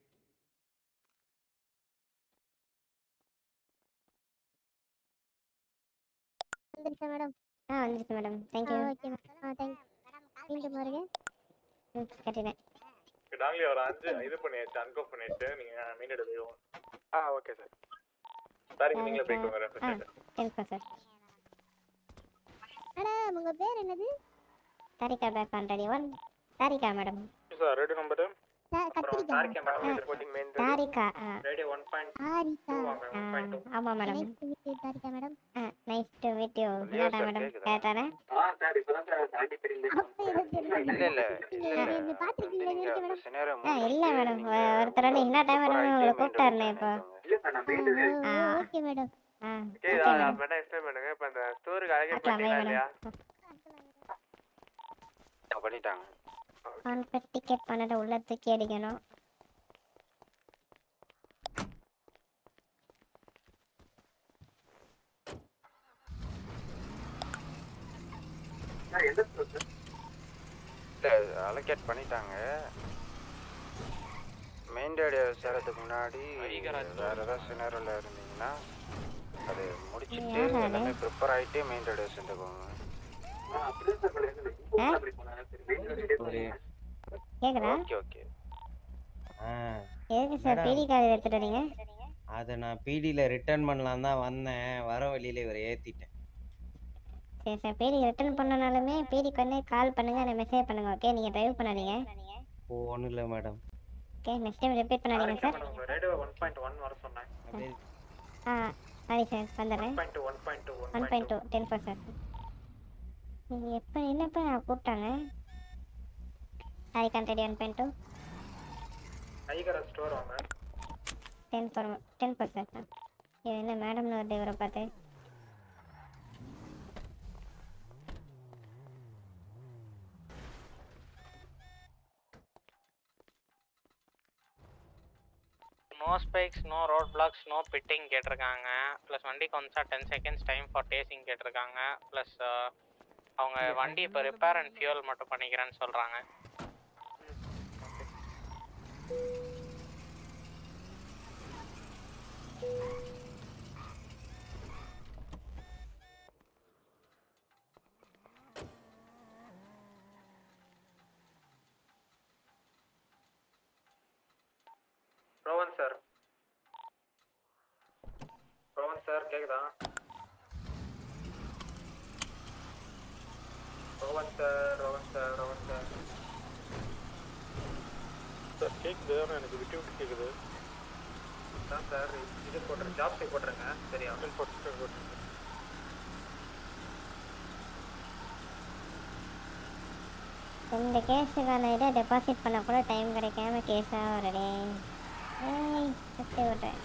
வந்துருச்சா மேடம் ஆ வந்துருச்சு மேடம் ஆ தேங்க்யூ ஓகே மேடம் ஆ தேங்க் மீண்டும் பாருங்க ம் கட்டினேன் டாங்லி ஒரு அஞ்சு இது பண்ணியாச்சு அன்கோப் பண்ணியாச்சு நீங்க மெயின் எடுத்து ஆ ஓகே சார் சாரிங்க நீங்களே போய்க்கோங்க ஆ ரெஃப்ரெஷ் டென்ப்பா சார் மேடம் உங்க பேர் என்னது Tharika back already one Tharika madam sir ready number சா- கத்திரிக்காய் தாரிகா ஆ ரேடியோ ஒன் பாயிண்ட் தாரிகா ஆ ஆமாம் madam nice to meet you Tharika madam ஆ நைஸ் டு மீட் யூ என்னடா மேடம் கேட்டானே ஆ சார் இப்பதான் சார் தாண்டி அப்ப எனக்கு தெரியல இல்ல இல்ல இல்ல இல்ல என்ன பாத்திருக்கீங்களா இது வரைக்கும் மேடம் சினாரியோ ஆ இல்லை மேடம் ஒருத்தர் வந்து என்ன டைம் வேணும் உங்களை கூப்பிட்டாருண்ணே இப்போ இல்ல சார் நான் மெயின் ஆ ஓகே மேடம் ஆ okay okay madam madam explain பண்ணுங்க இப்போ அந்த ஸ்டோருக்கு அழகே பார்க்கலாமே பண்ணீங்களா இல்லையா மேடம் பண்ணிட்டாங்க ஆன் பே டிக்கெட் பண்ணிட்டு உள்ள தூக்கி அடிக்கணும் சார் எந்த ஸ்டோர் சார் இல்ல அலோகேட் பண்ணிட்டாங்க மெயின் ரேடியோ சேரத்துக்கு முன்னாடி வேற ஏதாவது சினாரியோல இருந்தீங்கன்னா அது முடிச்சிட்டு யாரா எல்லாமே ப்ரிப்பேர் ஆயிட்டு மெயின் ரேடியோ சேர்ந்துக்கோங்க ஆ அப்படியே சார் பண்ணிருந்தேன் ஆ? அப்படி போனாங்க சரி மெயின் ரேடியோ கேக்குதா ஓகே ஓகே ஆ எதுக்கு சார் மேடம். பிடி கார்டு எடுத்துட்டு வரீங்க அதை நான் பிடியில் ரிட்டர்ன் பண்ணலாம் தான் வந்தேன் வர வழியில இவரை ஏற்றிட்டேன் சரி சார் பிடி ரிட்டர்ன் பண்ணனாலுமே பிடிக்கு வந்து கால் பண்ணுங்க இல்லை மெசேஜ் பண்ணுங்க ஓகே நீங்கள் டிரைவ் பண்ணாதீங்க ஓ ஒன்றும் இல்லை madam okay next time repeat பண்ணாதீங்க sir radio one point one வர சொன்னேன் அப்படியே ஆ சரி சார் வந்துடுறேன் point one point two one point two ten four sir நீங்கள் எப்போ என்னப்போ நான் கூப்பிட்டாங்க சாரி கண்டடி ஒன் பாயிண்ட் டூ ஐகர ஸ்டோர் வாங்க ten four ten four sir இது என்ன மேடம்னு வருது இவரை பார்த்து no spikes no road blocks no pitting கேட்டிருக்காங்க ப்ளஸ் வண்டிக்கு வந்துச்சா ten seconds time for tasing கேட்டிருக்காங்க ப்ளஸ் அவங்க வண்டி இப்போ ரிப்பேர் அண்ட் ஃபியூல் மட்டும் பண்ணிக்கிறேன்னு சொல்கிறாங்க ரோவன் சார் ரோவன் சார் கேக்குதா Rowan sir Rowan sir Rowan sir sir கேக்குது ஆனால் எனக்கு விட்டு விட்டு கேக்குது அதான் சார் இது போட்டுருங்க ஜாப் சை போட்டுருங்க சரியா போட்டு போட்டுருங்க இந்த கேஸுக்கான இதை டெபாசிட் பண்ண கூட டைம் கிடைக்காம கேஸாக வருடே ஏய் சத்தி விட்றேன்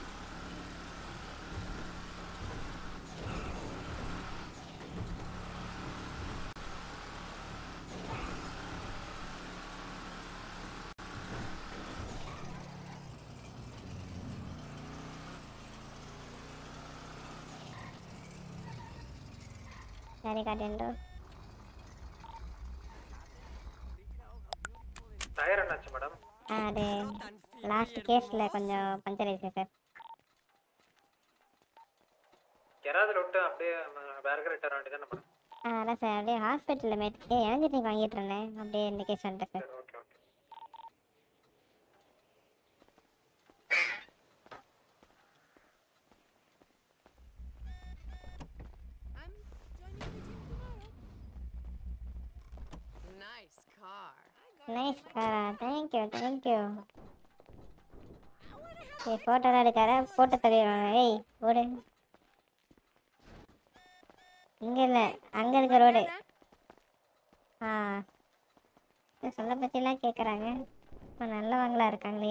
சரி காட்டேன்டோ டயர் என்னாச்சு மேடம் அது லாஸ்ட் கேஸில் கொஞ்சம் பஞ்சர் ஆயிடுச்சு சார் யாராவது விட்டு அப்படியே வேற ரிட்டர் வேண்டியதானே மேடம் ஆ அதான் சார் அப்படியே ஹாஸ்பிட்டலில் மேட் ஏ எனர்ஜி ட்ரிங்க் வாங்கிட்டு இருந்தேன் அப்படியே இந்த கேஸ் வந்துட்டேன் sir okay okay Nice car. Nice காரா தேங்க்யூ தேங்க்யூ ஏய் ஃபோட்டோலாம் எடுக்கார ஃபோட்டோ தள்ளிடுவாங்க ஏய் ஓடு இங்கே இல்லை அங்கே இருக்க ரோடு ஆ இந்த சொல்ல பற்றிலாம் கேட்குறாங்க இப்போ நல்லவங்களா இருக்காங்களே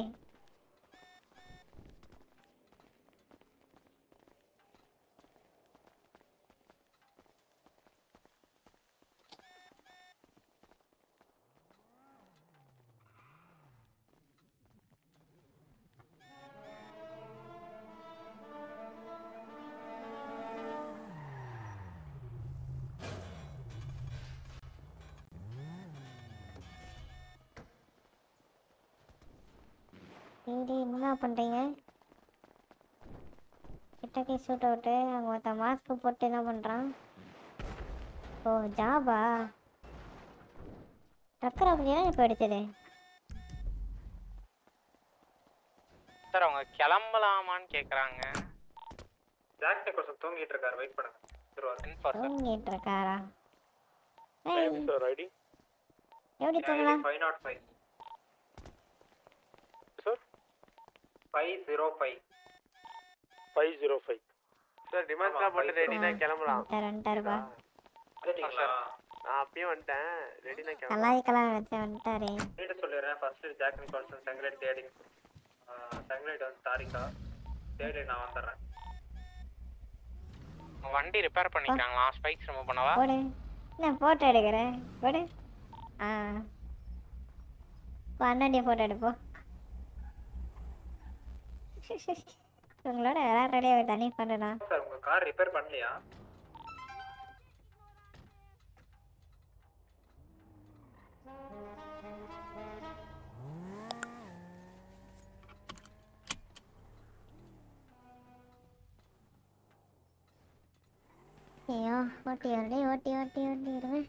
சரி என்ன பண்ணுறீங்க கிட்டக்கே ஷூட் அவுட்டு அவங்க ஒருத்தன் மாஸ்க் போட்டு என்ன பண்ணுறான் ஓ ஜாபா டக்கர் அப்படியா இப்போ எடுத்தது சார் அவங்க கிளம்பலாமான்னு கேக்குறாங்க ஜாக் நிக்கோசன் தூங்கிட்டு இருக்காரு வெயிட் பண்ணுங்க திருவாரூர் தூங்கிட்டு இருக்காரா சார் ஐடி எப்படி தூங்கலாம் five not five sir five zero five five zero five sir டிமாண்ட்ஸ்லாம் போட்டு ரெடினா கிளம்பலாம் வந்துட்டார் வந்துட்டாருப்பா நான் அப்பயே வந்துட்டேன் ரெடினா கிளம்பலாம் கலாய்க்கலாம் நினச்சேன் வந்துட்டாரே வீட்டு சொல்லிடுறேன் ஃபர்ஸ்ட் ஜாக் நிக்கோல்சன் செங்கலைட் தேடி செங்கலைட் வந்து தாரிகா தேடி நான் வந்துடுறேன் வண்டி ரிப்பேர் பண்ணிக்கிறாங்களா ஸ்பைக்ஸ் ரிமூவ் பண்ணவா போடு என்ன ஃபோட்டோ எடுக்கிறேன் போடு ஆ இப்போ அண்ணாண்டிய ஃபோட்டோ எடுப்போம் உங்களோட விளையாடுறதே ஒரு தனி பண்ணுண்ணா சார் உங்க கார் ரிப்பேர் பண்ணலையா ஐயோ ஓட்டி வருடே ஓட்டி ஓட்டி ஓட்டி வருவேன்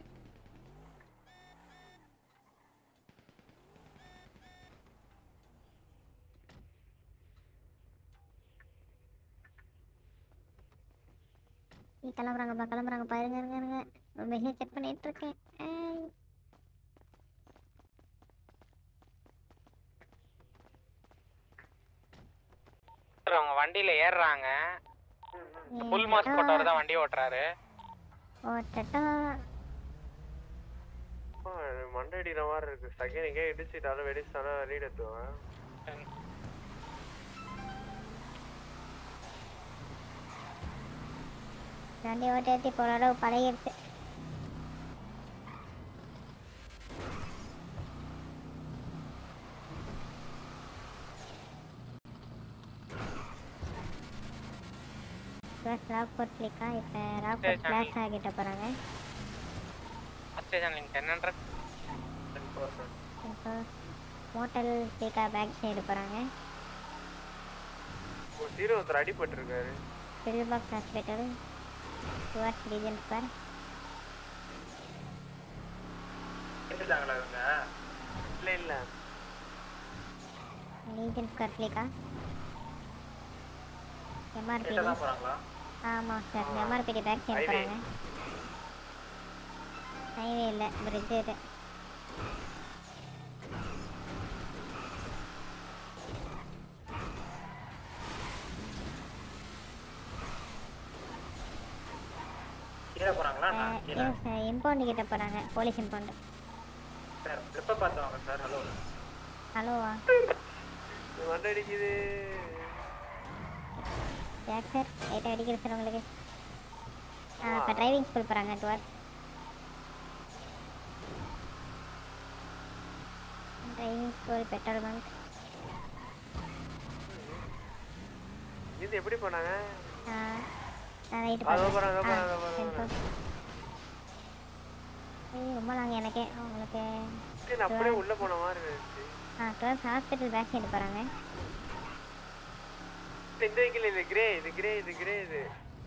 நீ கிளம்புறாங்கப்பா கிளம்புறாங்கப்பா இருங்க இருங்க இருங்க மெசேஜ் செக் பண்ணிட்டு இருக்கேன் ஏய். சார் அவங்க வண்டியில ஏறுறாங்க ஃபுல் மாஸ்க் போட்டவர் தான் வண்டி ஓட்டுறாரு ஓட்டட்டா மண்டை அடிக்கிற மாதிரி இருக்கு செகண்ட் எங்கே இடிச்சிட்டாலும் வெடிச்சிட்டாலும் ரீட் எடுத்துவேன் வண்டி ஓட்டி ஓட்டி போகிற அளவு பழகிடுச்சு ப்ளஸ் ராக்போர்ட் கிளிக்கா இப்போ ராக்போர்ட் சரி, பிளாஸ் ஆகிட்ட போகிறாங்க ஸ்டேஷன் லிங்க் டென் ஹண்ட்ரட் இப்போ மோட்டல் கிளிக்கா பேக் சைடு போகிறாங்க ஒரு சீரோ ஒருத்தர் அடிபட்டிருக்காரு pill box hospital towards region square எடுத்துட்டாங்களா இவங்க இல்லை இல்லை ரீஜன் ஸ்கொயர் கிளிக்கா எம்ஆர்பி கிட்ட தான் போறாங்களா ஆமாம் sir MRPD back side Highway. போகிறாங்க ஹைவே இல்லை பிரிட்ஜ் இது கீழே போறாங்களா நான் கீழே இல்லை சார் இம்பவுண்டு கிட்ட போகிறாங்க போலீஸ் இம்பவுண்டு சார் எப்போ பார்த்து வாங்க சார் ஹலோ ஹலோவா வண்டி அடிக்குது யார் சார் லைட்டாக அடிக்கிற சார் உங்களுக்கு ஆ இப்போ டிரைவிங் ஸ்கூல் போகிறாங்க டுவர் டிரைவிங் ஸ்கூல் பெட்ரோல் பங்க் இது எப்படி போனாங்க நான் ரைட்டு அதோ போறேன், அதோ போறேன், அதோ போறேன், அதோ ஏய் ரொம்ப நாங்கள் எனக்கே உங்களுக்கு இது அப்படியே உள்ள போன மாதிரி இருந்துச்சு ஆ டுவெல்த் ஹாஸ்பிட்டல் பேக் சைடு போகிறாங்க இந்த வெஹிக்கிள் இது கிரே இது கிரே இது கிரே இது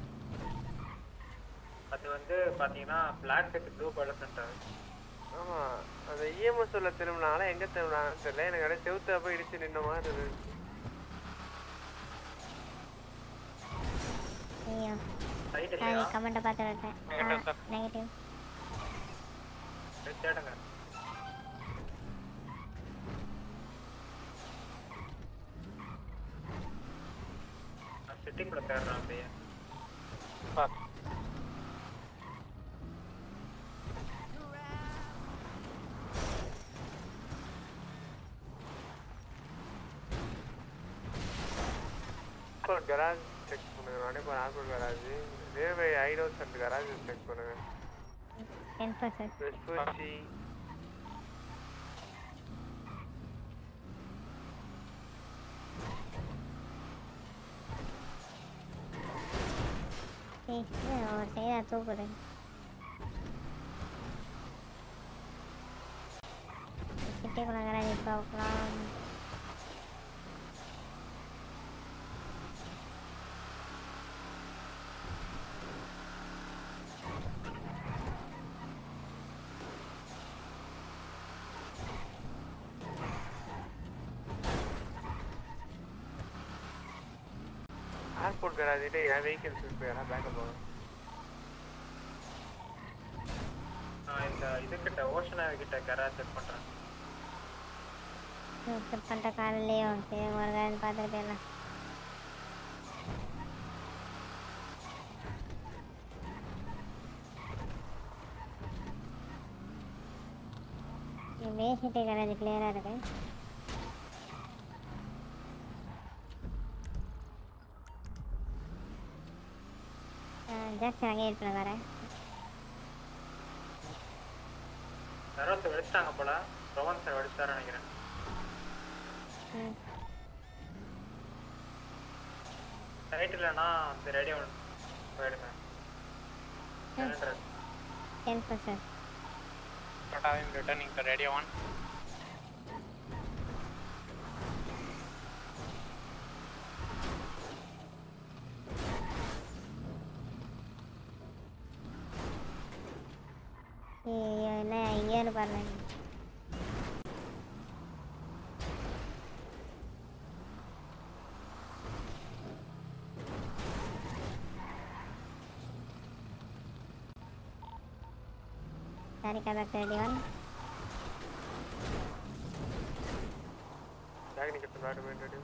அது வந்து பார்த்தீங்கன்னா black set blue colour centre ஆமா அந்த இஎம்எஸ் உள்ள திரும்பினாங்களா எங்க திரும்பினாங்கன்னு தெரியல எனக்கு அப்படியே செவுத்துல போய் இடிச்சு நின்ன மாதிரி இருந்துச்சு ஐயோ ரைட் நான் இல்லையா கமெண்ட்டை பார்த்து விட்டேன் Negative, sir. நெகட்டிவ் தேடுங்க சிட்டிங்குள்ள தேடுறேன் அப்படியே ஆர்கோட் கராஜ் செக் பண்ணுங்க நானே போய் ஆர்கோட் கராஜ் ரேவே ஐடோஸ் அண்ட் கராஜ் செக் பண்ணுங்க டென் பர்சன்ட் வெஸ்பூச்சி ஏய் இது ஒரு சைடாக தூக்குது கிட்டே குழந்தை பார்க்கலாம் ஏர்போர்ட் கராஜ் கிட்ட என் வெஹிக்கிள்ஸ் இருக்கு யாரா பேக்கப் போகணும் நான் இந்த இதுக்கிட்ட ஓஷனா கிட்ட கராஜ் செக் பண்ணுறேன் செக் பண்ணுற காலையிலையும் சரி ஒரு காலம் பார்த்துட்டு போயிடலாம் பேசிட்டு கராஜ் கிளியராக இருக்கு ஜாஸ்தி அங்கே இருப்பேன் வரேன் சரோத்தை வெடிச்சிட்டாங்க போல ரோவன் சார் வெடிச்சிட்டாரு நினைக்கிறேன் ம் ரைட் இல்லைன்னா அந்த ரேடியோ போயிடுங்க cylinder ten percent But I am returning to radio one. ஐயோ என்ன இங்கே இருந்து பாருங்க சரி கதை தேடி ஒன் பேக் நிக்க முன்னாடி வேண்டியது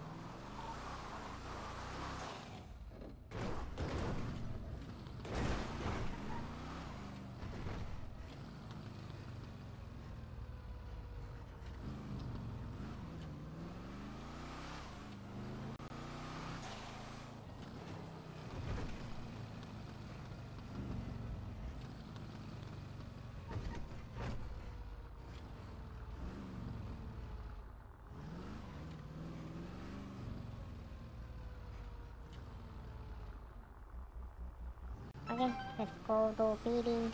Okay, let's go to PD.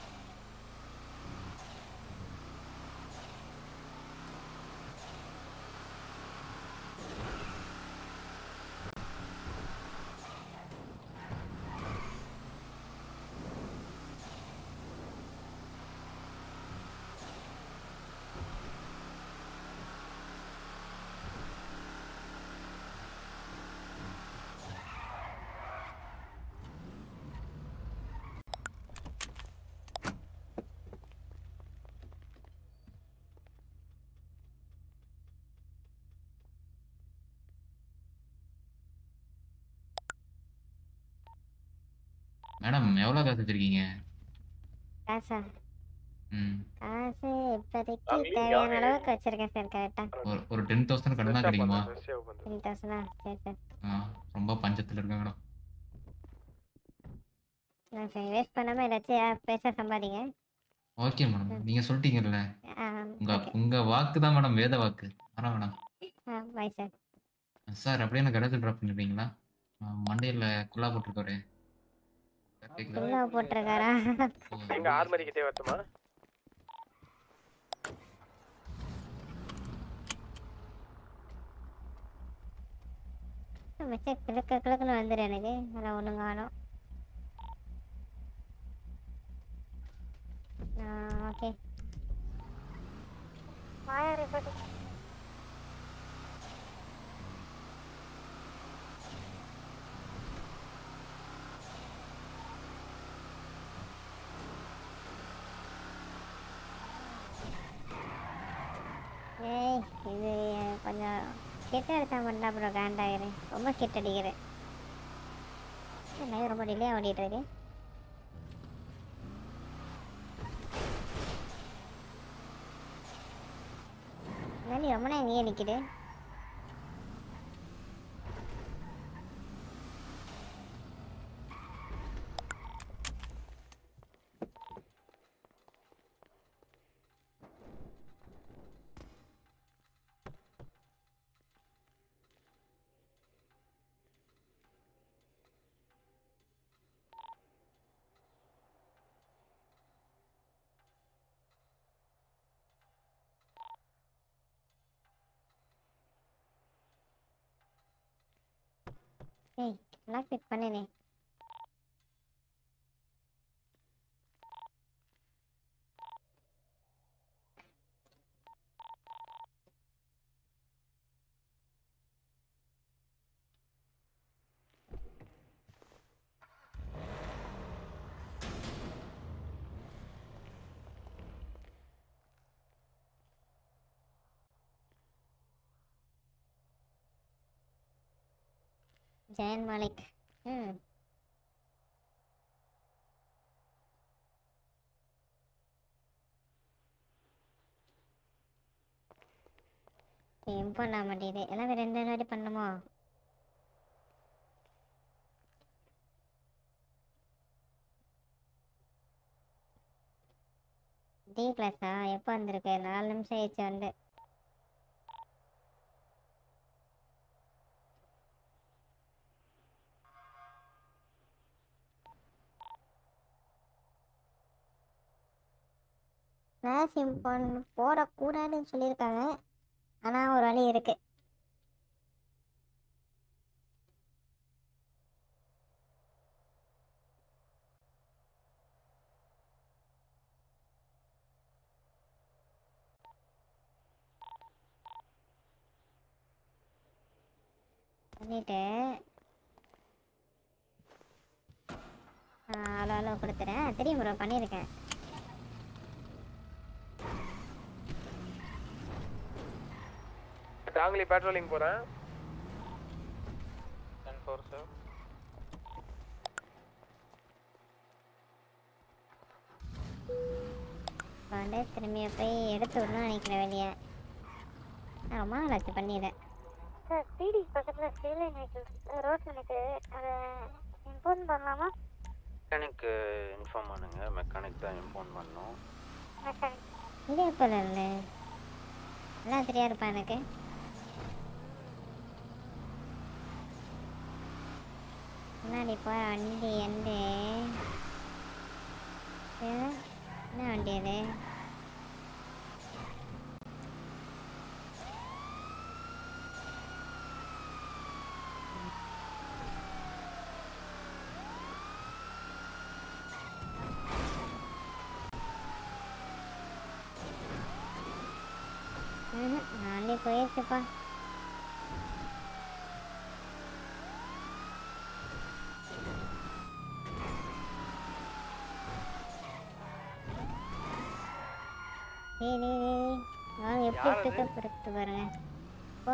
Madam எவ்வளோ காசு வச்சிருக்கீங்க காசா ம் காசு இப்போதைக்கு நாங்களே தேவையான யாரு- அளவுக்கு வச்சிருக்கேன் சார் கரெக்டா ஒரு ஒரு டென் தௌசண்ட் கடன் தான் கிடைக்குமா டென் தௌசண்டா சரி சார் ஆ ரொம்ப பஞ்சத்தில் இருக்க மேடம் நான் சரி வேஸ்ட் பண்ணாமல் ஏதாச்சும் பேச சம்பாதிங்க ஓகே மேடம் நீங்கள் சொல்லிட்டீங்கல்ல ஆ உங்கள் உங்கள் வாக்கு தான் மேடம் வேத வாக்கு வரேன் மேடம் ஆ பாய் சார் சார் அப்படியே எனக்கு கடைசி ட்ராப் பண்ணிடுறீங்களா மண்டையில் குள்ளா போட்டிருக்காரு கேட்குதா உள்ள போட்டிருக்காரா எங்க ஆர்மரி கிட்டே வரட்டுமா மெசேஜ் கிழக்கு கிழக்குன்னு வந்துடு எனக்கு ஆனால் ஒன்றும் காணும் ஓகே வாயா ரிப்போர்ட் ஏய் இது கொஞ்சம் கிட்ட அடிச்சா மட்டும் அப்புறம் காண்டாகிறேன் ரொம்ப கிட்ட அடிக்கிறேன் என்ன ரொம்ப டிலே ஓடிட்டு இருக்கு என்னடி ரொம்ப நேரம் இங்கேயே நிற்கிது ஏய் லாக் பிக் பண்ணினே ஜெயன் மாலிக் ம் இம்போர்ட் ஆக மாட்டேங்குது எல்லாம் ரெண்டு ரெண்டு வாட்டி பண்ணுமோ டி கிளாஸா எப்போ வந்திருக்கு நாலு நிமிஷம் ஆயிடுச்சு வந்து கிளாஸ் இம்போர்ட் போடக்கூடாதுன்னு சொல்லியிருக்காங்க ஆனால் ஒரு வழி இருக்கு பண்ணிட்டு அவ்வளோ அளவு கொடுத்துறேன் தெரியும் ப்ரோ பண்ணியிருக்கேன் நாங்களே பேட்ரோலிங் போறேன் டென் ஃபோர் சார் வந்து திரும்பிய போய் எடுத்து விடணும்னு நினைக்கிறேன் வெளியே நான் ரொம்ப நாள் ஆச்சு பண்ணிடுறேன் சார் சிடி பக்கத்தில் ஸ்டேலைன் வெஹிக்கிள் ரோட்டில் நிற்குது அதை இம்போர்ட் பண்ணலாமா மெக்கானிக்கு இன்ஃபார்ம் பண்ணுங்க மெக்கானிக் தான் இன்ஃபார்ம் பண்ணணும் மெக்கானிக் இதே போல இல்லை எல்லாம் சரியா இருப்பா எனக்கு முன்னாடி போ வண்டி எண்டு என்ன வண்டி அது ம்ஹும், வண்டி போயிடுச்சுப்பா டேய் டேய் டேய் வாங்க எப்படி யார் அது? பிக்கப் இருக்கு பாருங்க போ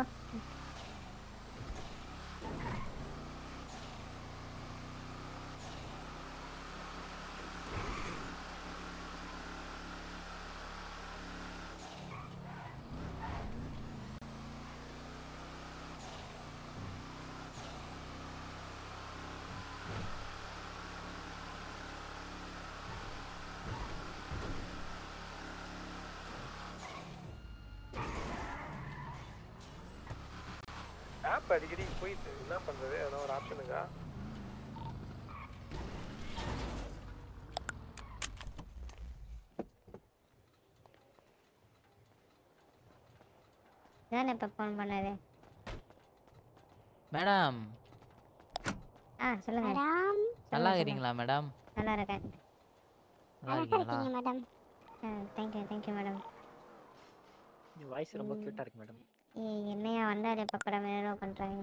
சிப் அடிக்கடி போயிட்டு என்ன பண்றது எதனா ஒரு ஆப்ஷன் இருக்கா தானே இப்போ ஃபோன் பண்ணது மேடம் ஆ சொல்லுங்க மேடம் நல்லா இருக்கிறீங்களா மேடம் நல்லா இருக்கேன் நல்லா இருக்கீங்களா மேடம் ஆ தேங்க்யூ தேங்க்யூ மேடம் வாய்ஸ் ரொம்ப ம். கியூட்டா இருக்கு மேடம் என்னையா வந்தாரு பக்கடம் ஏதோ பண்ணுறாங்க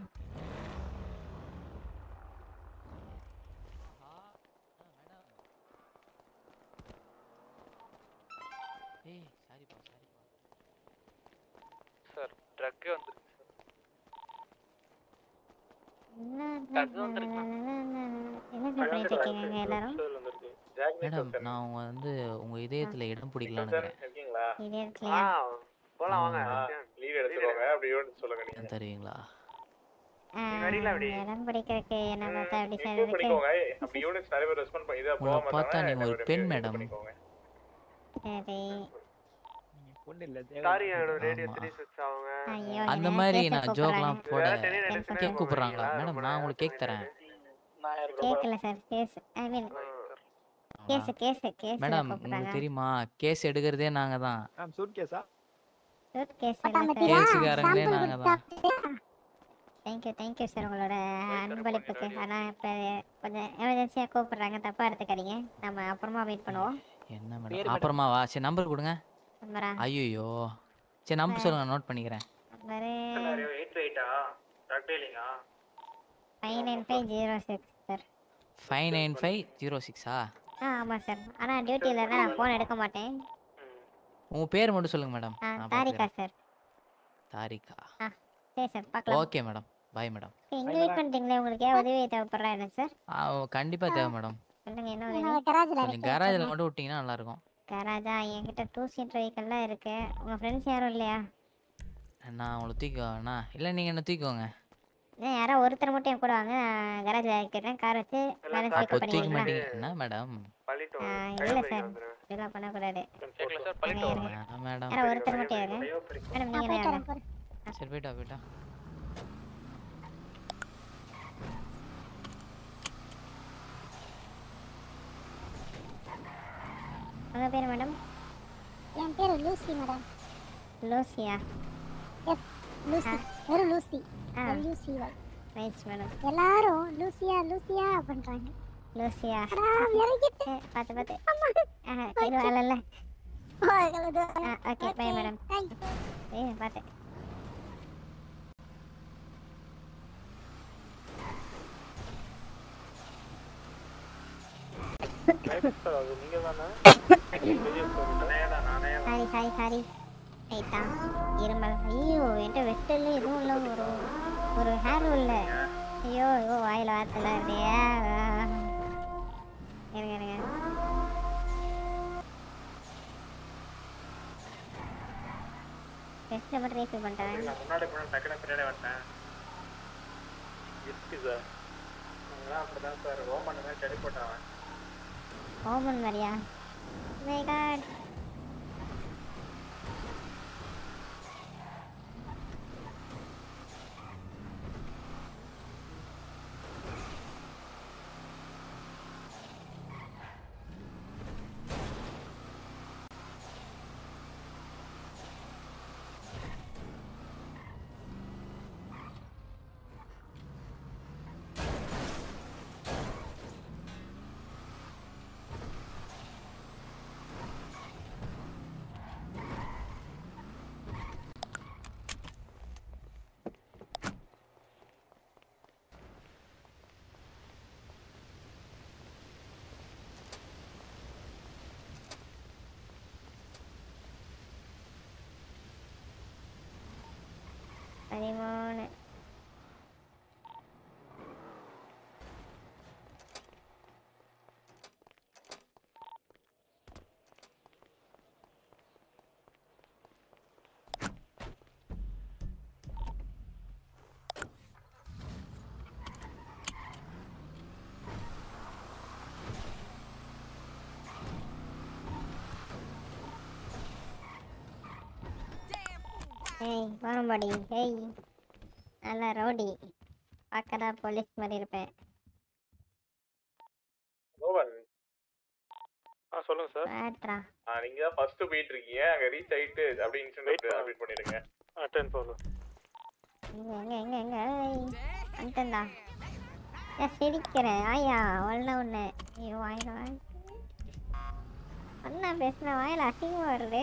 ஏய் சாரிப்பா சாரிப்பா சார் ட்ரக் வந்துருக்கு என்ன சார் பண்ணிட்டு இருக்கீங்க எல்லாரும் மேடம் நான் உங்க வந்து உங்க இதயத்துல இடம் பிடிக்கலான்னு இருக்கிறேன் இருக்கீங்களா இதே இடத்துலயா போலாம் வாங்க லீவ் எடுத்துக்கோங்க அப்படி ஈவென்ட் சொல்லுங்க நீங்க இடம் தருவீங்களா வரீங்களா அப்படி? இடம் பிடிக்கிறதுக்கு என்ன பார்த்தா எப்படி சார் இம்ப்ரூவ் இருக்கு பண்ணிக்கோங்க அப்படி யூனிட்ஸ் நிறைய பேர் ரெஸ்பாண்ட் பண்ணி இதா போக உங்களை பார்த்தா மாட்டாங்க நீங்க ஒரு பெண் மேடம் சரி பொண்ணு இல்ல சாரி என்னோட ரேடியோ ஆமா. த்ரீ சிக்ஸ் அவங்க ஐயோ அந்த என்ன மாதிரி கேக்க நான் ஜோக்லாம் போட கூப்பிடுறாங்க கேக் கூப்பிடுறாங்களா மேடம் நான் உங்களுக்கு கேக் தரேன் கேக்கல sir case I mean case case case madam கூப்பிடுறாங்க உங்களுக்கு தெரியுமா கேஸ் எடுக்கிறதே நாங்க தான் மேம் சூட் கேஸா சூட் கேஸ் கேஸுக்காரங்களே நாங்க தான் தேங்க்யூ தேங்க்யூ சார் உங்களோட அன்பளிப்புக்கு ஆனால் இப்போ கொஞ்சம் எமர்ஜென்சியாக கூப்பிடுறாங்க தப்பாக எடுத்துக்காதீங்க நம்ம அப்புறமா வெயிட் பண்ணுவோம் என்ன பேரு மேடம் மேடம். அப்புறமா வா சரி நம்பர் கொடுங்க நம்பரா ஐயோ சரி நம்பர் சொல்லுங்க நோட் பண்ணிக்கிறேன் நம்பரு எயிட் எயிட்டா ட்ரக் டீலிங்கா five nine five zero six sir five nine five zero சிக்ஸா ஆ ஆமாம் சார் ஆனால் டியூட்டியில் இருந்தால் நான் ஃபோன் எடுக்க மாட்டேன் உங்க பேர் மட்டும் சொல்லுங்க மேடம் ஆ நான் தாரிகா பார்த்துக்கிறேன். சார் தாரிகா ஆ சரி சார் பார்க்கலாம் ஓகே மேடம் பாய் மேடம் இங்கே வெயிட் பண்ணிட்டீங்களே உங்களுக்கு ஏன் உதவி தேவைப்படுறா என்ன சார் ஆ ஓ, கண்டிப்பா தேவை மேடம் சொல்லுங்க என்ன உதவி கொஞ்சம் கராஜில் மட்டும் விட்டீங்கன்னா நல்லா இருக்கும் கராஜா என்கிட்ட டூ சீட் வெஹிக்கல்லாம் இருக்கு உங்கள் ஃப்ரெண்ட்ஸ் யாரும் இல்லையா நான் உங்களை தூக்கிக்கோண்ணா இல்லை நீங்கள் என்ன தூக்கிக்கோங்க ஏன் யாரோ ஒருத்தர் மட்டும் என் கூட வாங்க நான் கராஜில் இருக்கிறேன் கார் வச்சு பேலன்ஸ் அப்போ பிக்கப் தூக்க பண்ணிக்கலாம் மாட்டீங்க என்ன மேடம் ஆ, இல்லை சார் இதெல்லாம் பண்ணக்கூடாது கேட்கல சார் இருங்க, இருங்க. வேணாம் மேடம் யாரோ ஒருத்தர் மட்டும் இருங்க மேடம் நீங்கள் யாரு சரி போயிட்டா போயிட்டா உங்கள் பேர் மேடம் என் பேரு லூசி மேடம் லூசியா எஸ் லூசி வெறும் லூசி ஆ. லூசி வை நைஸ் மேடம் எல்லாரும் லூசியா லூசியா பண்றாங்க லூசியா அடா, இறங்கிட்டு. ஏ, பார்த்து பார்த்து ஆ இது வரல ஆ ஓகே பை மேடம் ஏ பார்த்து சார் அது நீங்க தானே சாரி சாரி சாரி ரைட்டா இருமல் ஐயோ என்கிட்ட வெஸ்டர்ல எதுவும் இல்லை ஒரு ஒரு ஹேர் இல்லை ஐயோ ஐயோ வாயில் வார்த்தைல இருக்கியா இருங்க இருங்க வெஸ்ட்டில் மட்டும் ரீஃபில் பண்ணிட்டேன் நான் முன்னாடி போன டக்குனு பின்னாடி வந்துட்டேன் இருக்கு சார் அவங்களாம் அப்படிதான் சார் ஓமன் மாதிரி டெலிபோர்ட் ஆவேன் ஓமன் மாதிரியா மை காட் பதிமூணு ஏய் வாரம்பாடி ஏய் நல்ல ரவுடி பார்க்க தான் போலீஸ் மாதிரி இருப்பேன் நோவன் ஆ சொல்லுங்க சார் வேட்ரா ஆ நீங்க தான் ஃபர்ஸ்ட் போயிட்டு இருக்கீங்க அங்க ரீச் ஆயிட்டு அப்படியே இன்சிடென்ட் அப்டேட் பண்ணிடுங்க அட்டன் போதும் எங்க எங்க எங்க எங்க ஏய், வந்துட்டேன்டா ஏன் சிரிக்கிறேன் ஆயா ஒன்ன ஒன்று ஐயோ வாயில வாய் அண்ணா பேசுன வாயில அசிங்கமா வருது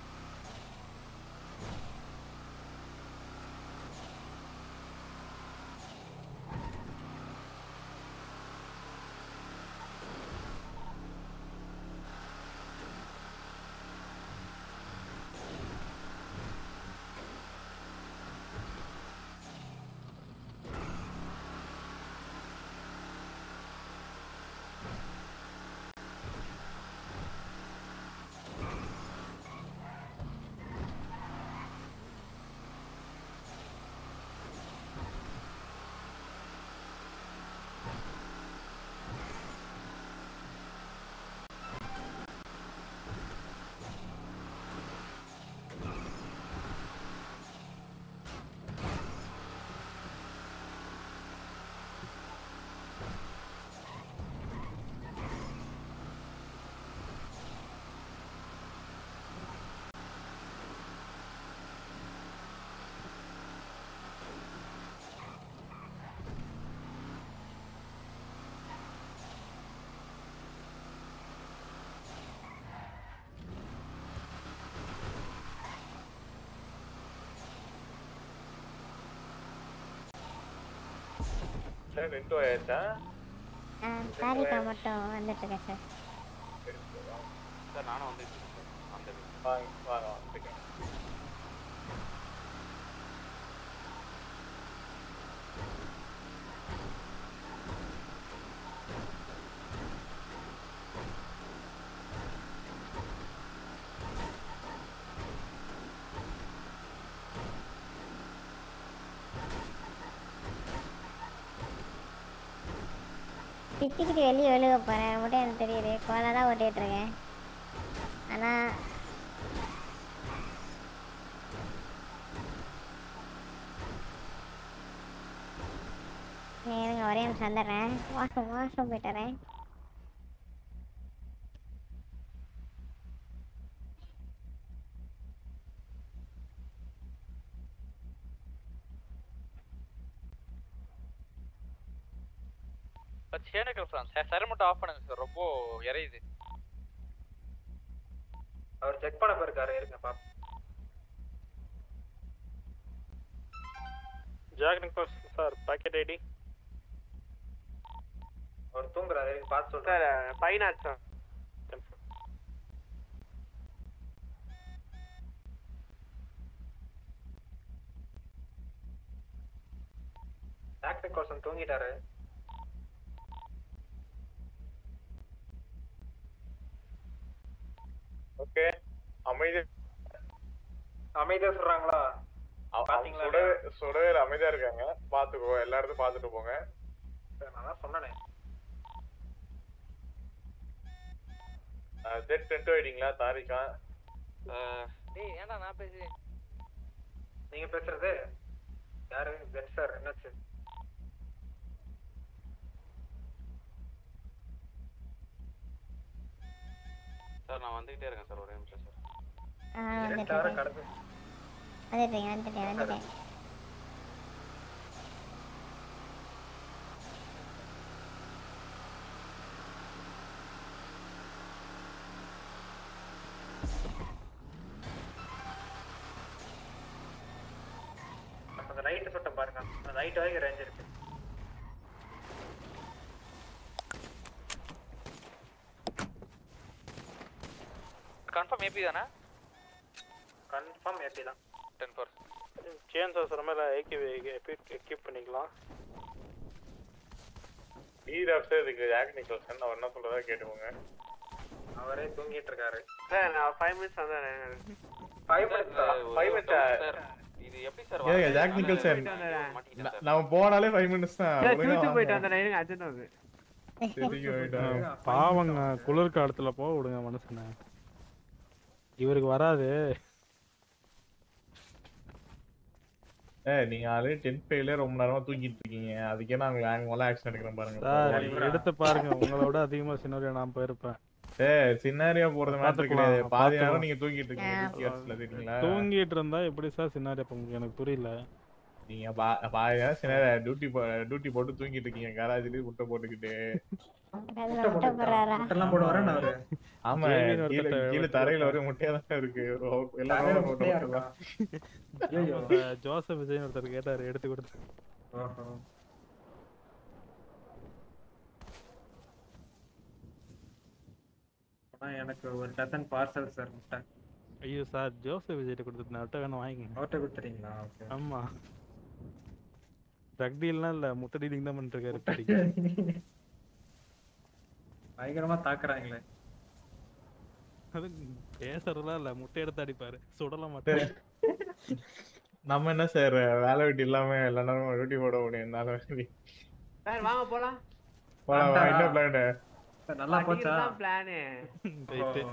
சார் ரெண்டு ஆயாச்சா ஆ சாரிக்கா மட்டும் வந்துட்டு இருக்கேன் சார் சார் நானும் வந்து அந்த வாங்க வாங்க வந்துருக்கேன் திட்டிக்கிட்டு வெளியே விழுக போகிறேன் மட்டும் எனக்கு தெரியுது கோலா தான் ஓட்டிகிட்டு இருக்கேன் ஆனால் இருங்க ஒரே நிமிஷம் வந்துடுறேன் வாஷம் வாஷம் போயிட்டு வரேன் சேனக்கல் ஃப்ரான்ஸ் சார் சரி மட்டும் ஆஃப் பண்ணுங்க சார் ரொம்ப இறையுது அவர் செக் பண்ண போயிருக்காரு இருங்க பாப்போம் ஜாக் நிக்கோஸ் சார் பாக்கெட் ஐடி அவர் தூங்குறாரு இருங்க பார்த்து சொல்றேன் சார் ஃபைன் ஆச்சு சார் ஜாக் நிக்கோசன் தூங்கிட்டாரு ஓகே அமைதி அமைதியா சொல்றாங்களா பாத்தீங்களா சுடவே சுடவே அமைதியா இருக்காங்க பாத்துக்கோ எல்லா இடத்தையும் பாத்துட்டு போங்க சார் நான் தான் சொன்னேனே ஜெட் டென்ட் ஆயிட்டீங்களா தாரிக்கா டேய் ஏன்டா நான் பேசி நீங்க பேசுறது யாரு ஜெட் சார் என்னாச்சு சார் நான் வந்துகிட்டே இருக்கேன் சார் ஒரே நிமிஷம் சார் ஆ ஜெட் சார் வந்துட்டேன் கடந்து வந்துட்டேன் வந்துட்டேன் வந்துட்டேன் நம்ம அந்த லைட் சுட்டம் பாருங்க அந்த லைட் வரைக்கும் ரேஞ்ச் இருக்கு கன்ஃபார்ம் ஏபி தானே கன்ஃபார்ம் ஏபி தான் டென் ஃபோர் சேஞ்ச் அவசர மேல ஏகே எக்யூப் பண்ணிக்கலாம் லீட் ஆஃபீஸர் இதுக்கு ஜாக் நிக்கல்சன் அவர் என்ன சொல்றதா கேட்டுக்கோங்க அவரே தூங்கிட்டு இருக்காரு சார் நான் ஃபைவ் மினிட்ஸ் வந்தேன் five minutes five minutes sir இது எப்படி சார் ஏங்க ஜாக் நிக்கல்சன் ந- நம்ம போனாலே ஃபைவ் மினிட்ஸ் தான் சார் ஒழுங்கா சூச்சு போயிட்டு வாங்க. வந்தேன் இருங்க அர்ஜென்ட் வந்து சரிங்க, போயிட்டாங்க. பாவங்க குளிர் காலத்துல போக விடுங்க மனுஷனை இவருக்கு வராது ஏ நீங்க ஆல்ரெடி டென்த் ஃபெயிலே ரொம்ப நேரமா தூங்கிட்டு இருக்கீங்க அதுக்கே நான் உங்களை ஆங்குவலா ஆக்ஷன் எடுக்கிறேன் பாருங்க சார் எடுத்து பாருங்க உங்களோட அதிகமா சின்னோரியா நான் போயிருப்பேன் ஏ சின்னாரியா போறது மாதிரி பாத்துக்கலாம், கிடையாது பாதி நேரம் பாத்துக்கலாம். நீங்க தூங்கிட்டு இருக்கீங்க தூக்கி வச்சுல தெரியுங்களா தூங்கிட்டு இருந்தா எப்படி சார் சின்னாரியா போங்க எனக்கு புரியல நீங்க பா- பாதி நேரம் சின்னாரியா டியூட்டி டியூட்டி போட்டு தூங்கிட்டு இருக்கீங்க கராஜ்லயே முட்டை போட்டுக்கிட்டு அதுல முட்டை போடுறாரா முட்டைலாம் போடுவாரா அவரு ஆமா ஜெய்வின் ஒரு கீழே கட்டை கீழே வெளுத்து தரையில போட்டு. ஒரு முட்டையா தான் இருக்கு எல்லா தரையில ரோடும் முட்டையா முட்டை தான் ஐயையோ. ஆமா சார், ஜோசப் விஜய் ஒருத்தர் கேட்டாரு எடுத்து கொடுத்து ஓஹோ ஆனா எனக்கு ஒரு டசன் பார்சல் சார் முட்டை ஐயோ சார் ஜோசப் விஜய்ட்ட கொடுத்துட்டு அவர்கிட்ட வேணும் வாங்கிக்கோங்க அவர்கிட்ட கொடுத்துறீங்களா ஓகே ஆமா ட்ரக் டீல்லாம் இல்ல முட்டை டீலிங் தான் பண்ணிட்டு இருக்காரு இப்போதைக்கு. பயங்கரமா தாக்குறாங்களே அது பேசுறதுலாம் இல்ல முட்டை எடுத்து அடிப்பாரு சுடல மாட்டாரு நம்ம என்ன சார் வேலை வெட்டி இல்லாம எல்லா நேரமும் டியூட்டி போட முடியும் என்னால சார் வாங்க போலாம் போலாம் வா, என்ன பிளான் சார் நல்லா போச்சா பிளானு ரைட்டு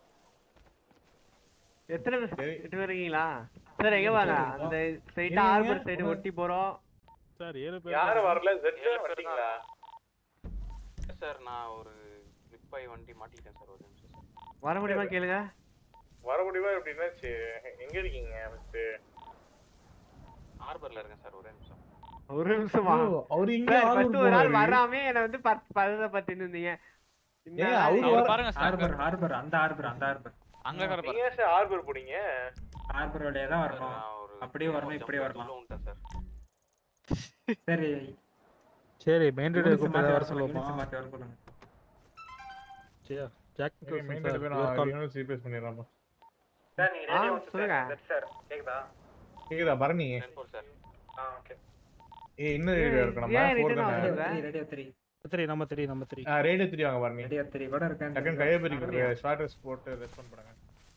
எத்தனை பேர் எட்டு பேர் இருக்கீங்களா சார் எங்க வாங்க அந்த சைடு ஹார்பர் சைடு ஒட்டி போறோம் சார் ஏழு பேர் யாரும் வரல ஜெட் வரீங்களா சார் நான் ஒரு ஸ்லிப் ஆகி வண்டி மாட்டிக்கிட்டேன் சார் ஒரு நிமிஷம் சார் வர முடியுமா கேளுங்க வர முடியுமா எப்படின்னா எங்க இருக்கீங்க ஃபர்ஸ்ட் ஹார்பர்ல இருக்கேன் சார் ஒரு நிமிஷம் ஒரு நிமிஷமா ஓ, அவரு இங்க சார் harbor first ஒரு நாள் போறாரு. வராமே என்ன வந்து பத்- பதத பத்தின்னு இருந்தீங்க ஏய், அவரு அவர் வர- பாருங்க ஹார்பர் ஹார்பர் அந்த ஹார்பர் அந்த ஹார்பர் அங்க இருக்கிற நீங்க ஏன் சார் ஹார்பர் போனீங்க ஹார்பர் வழியா தான் வரணும் அப்படியே வரணும் இப்படியே வரலாம் சரி சரி மெயின் ரோடு units கூப்பிட்டு மாத்தி வர வர சொல்லுங்க, சொல்லுவோமா units மாத்தி வர சொல்லுங்க சரியா ஜாக் மெயின் சார் போய் your call. நான் யூனிவர்ஸ் ரீப்ளேஸ் பண்ணிடுறேன் சார் நீங்க ஆ, ரெடி வந்து சொல்லுங்க. சார் கேக்குதா கேக்குதா பரணி சார் ஆ ஓகே ஏய் இன்னும் ரேடியோ இருக்கு நம்ம ஏன் ஃபோர் return தானே ஆகுது? ரெடி ரெடி த்ரீ த்ரீ நம்ம த்ரீ நம்ம த்ரீ ரேடியோ த்ரீ வாங்க பரணி ரெடி த்ரீ கூட இருக்கேன் டக்குன்னு கையை பிரிக்க ஷார்ட் ட்ரெஸ் போட்டு ரெஸ்பாண்ட் பண்ணுங்க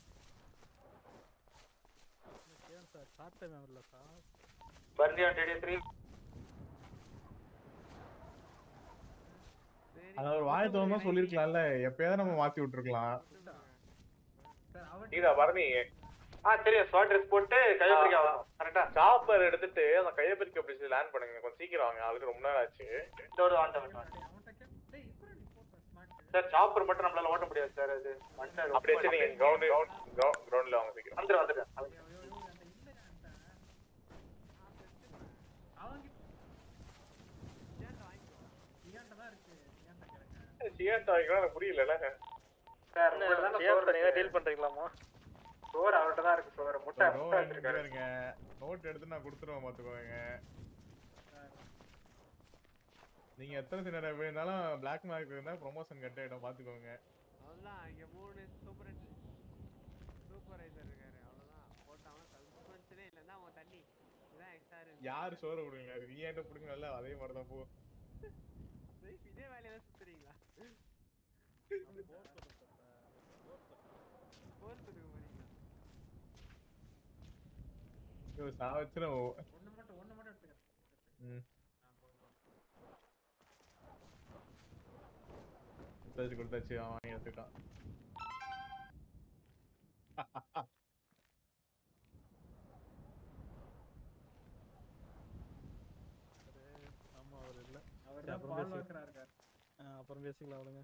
சார் ஷார்ட் டைம் வரல சார் பர்னியா ரெடி த்ரீ அது ஒரு வாய் தோணுமா சொல்லிருக்கலாம்ல எப்பயாவது நம்ம மாத்தி விட்டுருக்கலாம் இதா பரணி ஆ தெரியும் ஷார்ட் ட்ரெஸ் போட்டு கையை பிடிக்க ஆகணும் கரெக்டா சாப்பர் எடுத்துட்டு அந்த கையை பிரிக்க பிடிச்சி லேண்ட் பண்ணுங்க கொஞ்சம் சீக்கிரம் வாங்க ஆல்ரெடி ரொம்ப நேரம் ஆச்சு இதோட வாண்ட சார் சாப்பர் மட்டும் நம்மளால ஓட்ட முடியாது சார் அது வந்துட்டாரு. அப்படியே சரி நீங்க கிரவுண்ட் கிரவுண்ட்ல வாங்க சீக்கிரம் வந்துரு வந்துரு சியான் வாங்கிக்கலாம் எனக்கு புரியல சார் உங்கள்ட்ட தான் சோறு இருக்கு. டீல் பண்றீங்களாமா சோறு அவர்கிட்ட தான் இருக்கு சோறு முட்டை முட்டை வச்சிருக்காரு இருங்க நோட் எடுத்து நான் கொடுத்துருவேன் பாத்துக்கோங்க நீங்க எத்தனை சின்ன வேணாலும் பிளாக் மார்க் இருந்தா ப்ரொமோஷன் கட் ஆயிடும் பாத்துக்கோங்க அவ்வளவுதான் இங்க மூணு சூப்பர் சூப்பர்வைசர் இருக்காரு அவ்வளவுதான் போட்டாங்க சஸ்பென்ஷனே இல்லைன்னா அவன் தண்ணி இதான் எக்ஸ்ட்ரா இருக்கு யாரு சோறு விடுங்க நீ என்கிட்ட பிடிங்கல அதே மாதிரி தான் போ இதே வேலையில தான் சுத்துறீங்களா போர் கொடுக்க போறீங்களா ஐயோ, சாவச்சுனா ஓ- ஒண்ணு மட்டும் ஒண்ணு மட்டும் எடுத்துக்கிறேன் ம் கொடுத்தாச்சு கொடுத்தாச்சு அவன் வாங்கி எடுத்துட்டான் ஆமா அவர் இல்ல அவர் சரி, தான் அப்புறம் பால் பேசி- வாக்கரா இருக்காரு ஆ, அப்புறம் பேசிக்கலாம் விடுங்க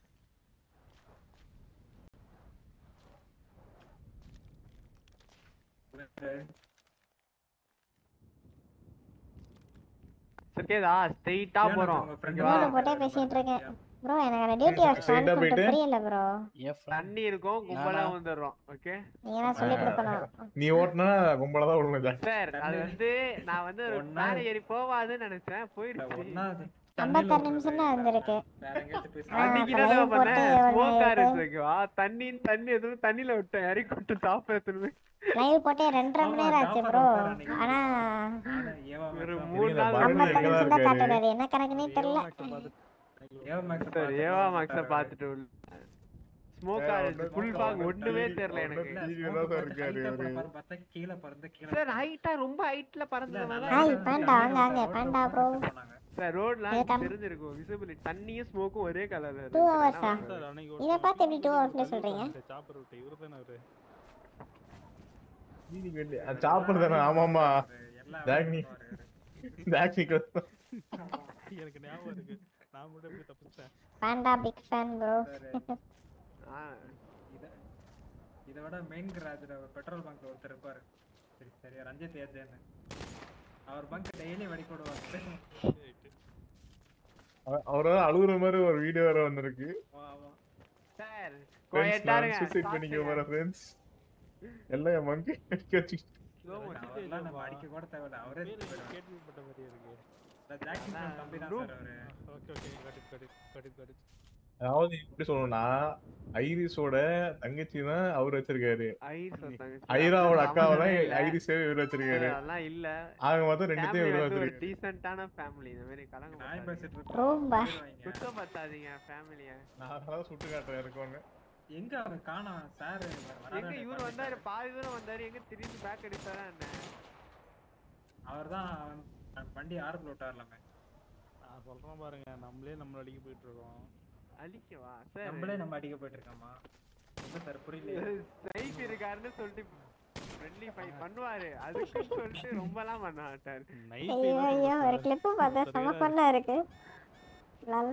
ஓகேதா ஸ்ட்ரெயிட்டா ஏன் போறோம் உங்க friend ஓகேவா? மூணு போட்டே பேசிட்டு இருக்கேன் ப்ரோ எனக்கு டியூட்டி ஆஃப் straight ஆ போயிட்டு? புரியல ப்ரோ தண்ணி இருக்கும் கும்பலா வந்துடுறோம் ஓகே நீங்க தான் சொல்லி கொடுக்கணும் நீ ஓட்டுனா கும்பலா தான் விடணும் ஜாக். சார் அது வந்து நான் வந்து ஒரு ஒண்ணா- மேலே ஏறி போவாதுன்னு நினைச்சேன் போயிடுச்சு ஒன்னாவது ஐம்பத்தாறு நிமிஷம் தான் வந்திருக்கு வேற எங்கேயாச்சும் போய் ஆ, அன்னைக்கு அப்ப என்ன live போட்டு பண்ணேன் ஒண்ணு ஸ்மோக்கா இது- இருக்கு ஓகேவா தண்ணி தண்ணி எதுவும் தண்ணியில விட்டேன் இறக்கி விட்டு சாப்பிட திரும்பி லைவ் போட்டே ரெண்டரை மணி நேரம் ஆச்சு ப்ரோ ஆனா ஒரு மூணு இந்த நாள் பரணி ஐம்பத்தாறு எங்கதான் நிமிஷம் தான் இருக்காரு? காட்டுறாரு என்ன கணக்குனே தெரியல சார் ஏவா மேக்ஸ பாத்துட்டு ஸ்மோக்கா இருக்கு ஃபுல் பாக் ஒண்ணுமே தெரியல எனக்கு பார்த்தா கீழே பறந்து கீழே சார் ஹைட்டா ரொம்ப ஹைட்ல பறந்ததுனால ஹாய் பாண்டா வாங்க வாங்க பாண்டா ப்ரோ சார் ரோட்ல இதுதான். தெரிஞ்சிருக்கும் விசிபிலிட்டி தண்ணியும் ஸ்மோக்கும் ஒரே கலர்ல டூ ஹவர்ஸா சார் அன்னைக்கு இதை பார்த்து எப்படி டூ ஹவர்ஸ்ல சொல்றீங்க சாப்பர் விட்டு இவரு தானே அவரு சாப்பிடுறது தானே ஆமாமா எல்லா ஜாக் வேலையும் நீ பண்ணுவாரு ஜாக் நீ எனக்கு ஞாபகம் இருக்கு நான் மட்டும் எப்படி தப்பிச்சிட்டேன் ஃபேன்டா பிக் ஃபேன் ப்ரோ ஆ, இத இதை விட மெயின் கிராஜ்ல ஒரு பெட்ரோல் பங்க்ல ஒருத்தர் இருப்பாரு சரி சரி ரஞ்சித் ஏஜேன்னு அவர் பங்க் டெய்லி வெடி போடுவாங்க அவரால் அழுகுற மாதிரி ஒரு வீடியோ வேற வந்திருக்கு ஆமா சார் ஃப்ரெண்ட்ஸ் கோயட்டா நான் இருங்க சூசைட் பண்ணிக்க போறேன் ஃப்ரெண்ட்ஸ் எல்லாம் என் மங்கி வச்சு அவர்லாம் நம்ம அடிக்க கூட தேவையில்ல அவரே போயிடுவாரு. கேள்விப்பட்ட மாதிரியே இருக்கு இந்த ஜாக்சன் அதான், தம்பி தான் noob. சார் அவரு ஓகே ஓகே கட்டு கட்டு கட்டு கட்டு அதாவது எப்படி சொல்லணும்னா ஐரிஸோட தங்கச்சி தான் அவர் வச்சிருக்காரு ஐரிஸ் ஒரு தங்கச்சி. ஐராவோட அது அக்காவை சம்மந்தமே தான் இல்ல. ஐரிஸே இவர் வச்சிருக்காரு அதெல்லாம் இல்ல ஆக மொத்தம் ரெண்டுத்தையும் Family இவர் வந்து ஒரு வச்சிருக்காரு டீசென்ட்டான ஃபேமிலி இந்த மாதிரி கலங்க நான் பேசிட்டு இருக்கேன். ரூம்பா குத்தம் பத்தாதீங்க ஃபேமிலிய நான் அதெல்லாம் சுட்டு காட்டுறேன் இருக்கோன்னு எங்க அவர் காணோம் சார் எங்க இவர் வந்தாரு பாதி தூரம் வந்தாரு எங்க திரும்பி பேக் அடிப்பாரா என்ன அவர் தான் வண்டி ஆறுக்குள்ள விட்டார்லாமே நான் சொல்றேன் பாருங்க நம்மளே நம்மள அடிக்க போயிட்டு இருக்கோம் அடிக்கவா சார் நம்மளே நம்ம அடிக்க போயிட்டு இருக்கோமா இல்ல சார் புரியல ஸ்ட்ரைக் இருக்காருன்னு சொல்லிட்டு ஃப்ரெண்ட்லி ஃபைட் பண்ணுவாரு அதுக்குன்னு சொல்லிட்டு ரொம்பலாம் பண்ண மாட்டாரு ஐயோ ஐயோ ஒரு கிளிப்பு பார்த்தா செம ஃபன்னா இருக்கு லல்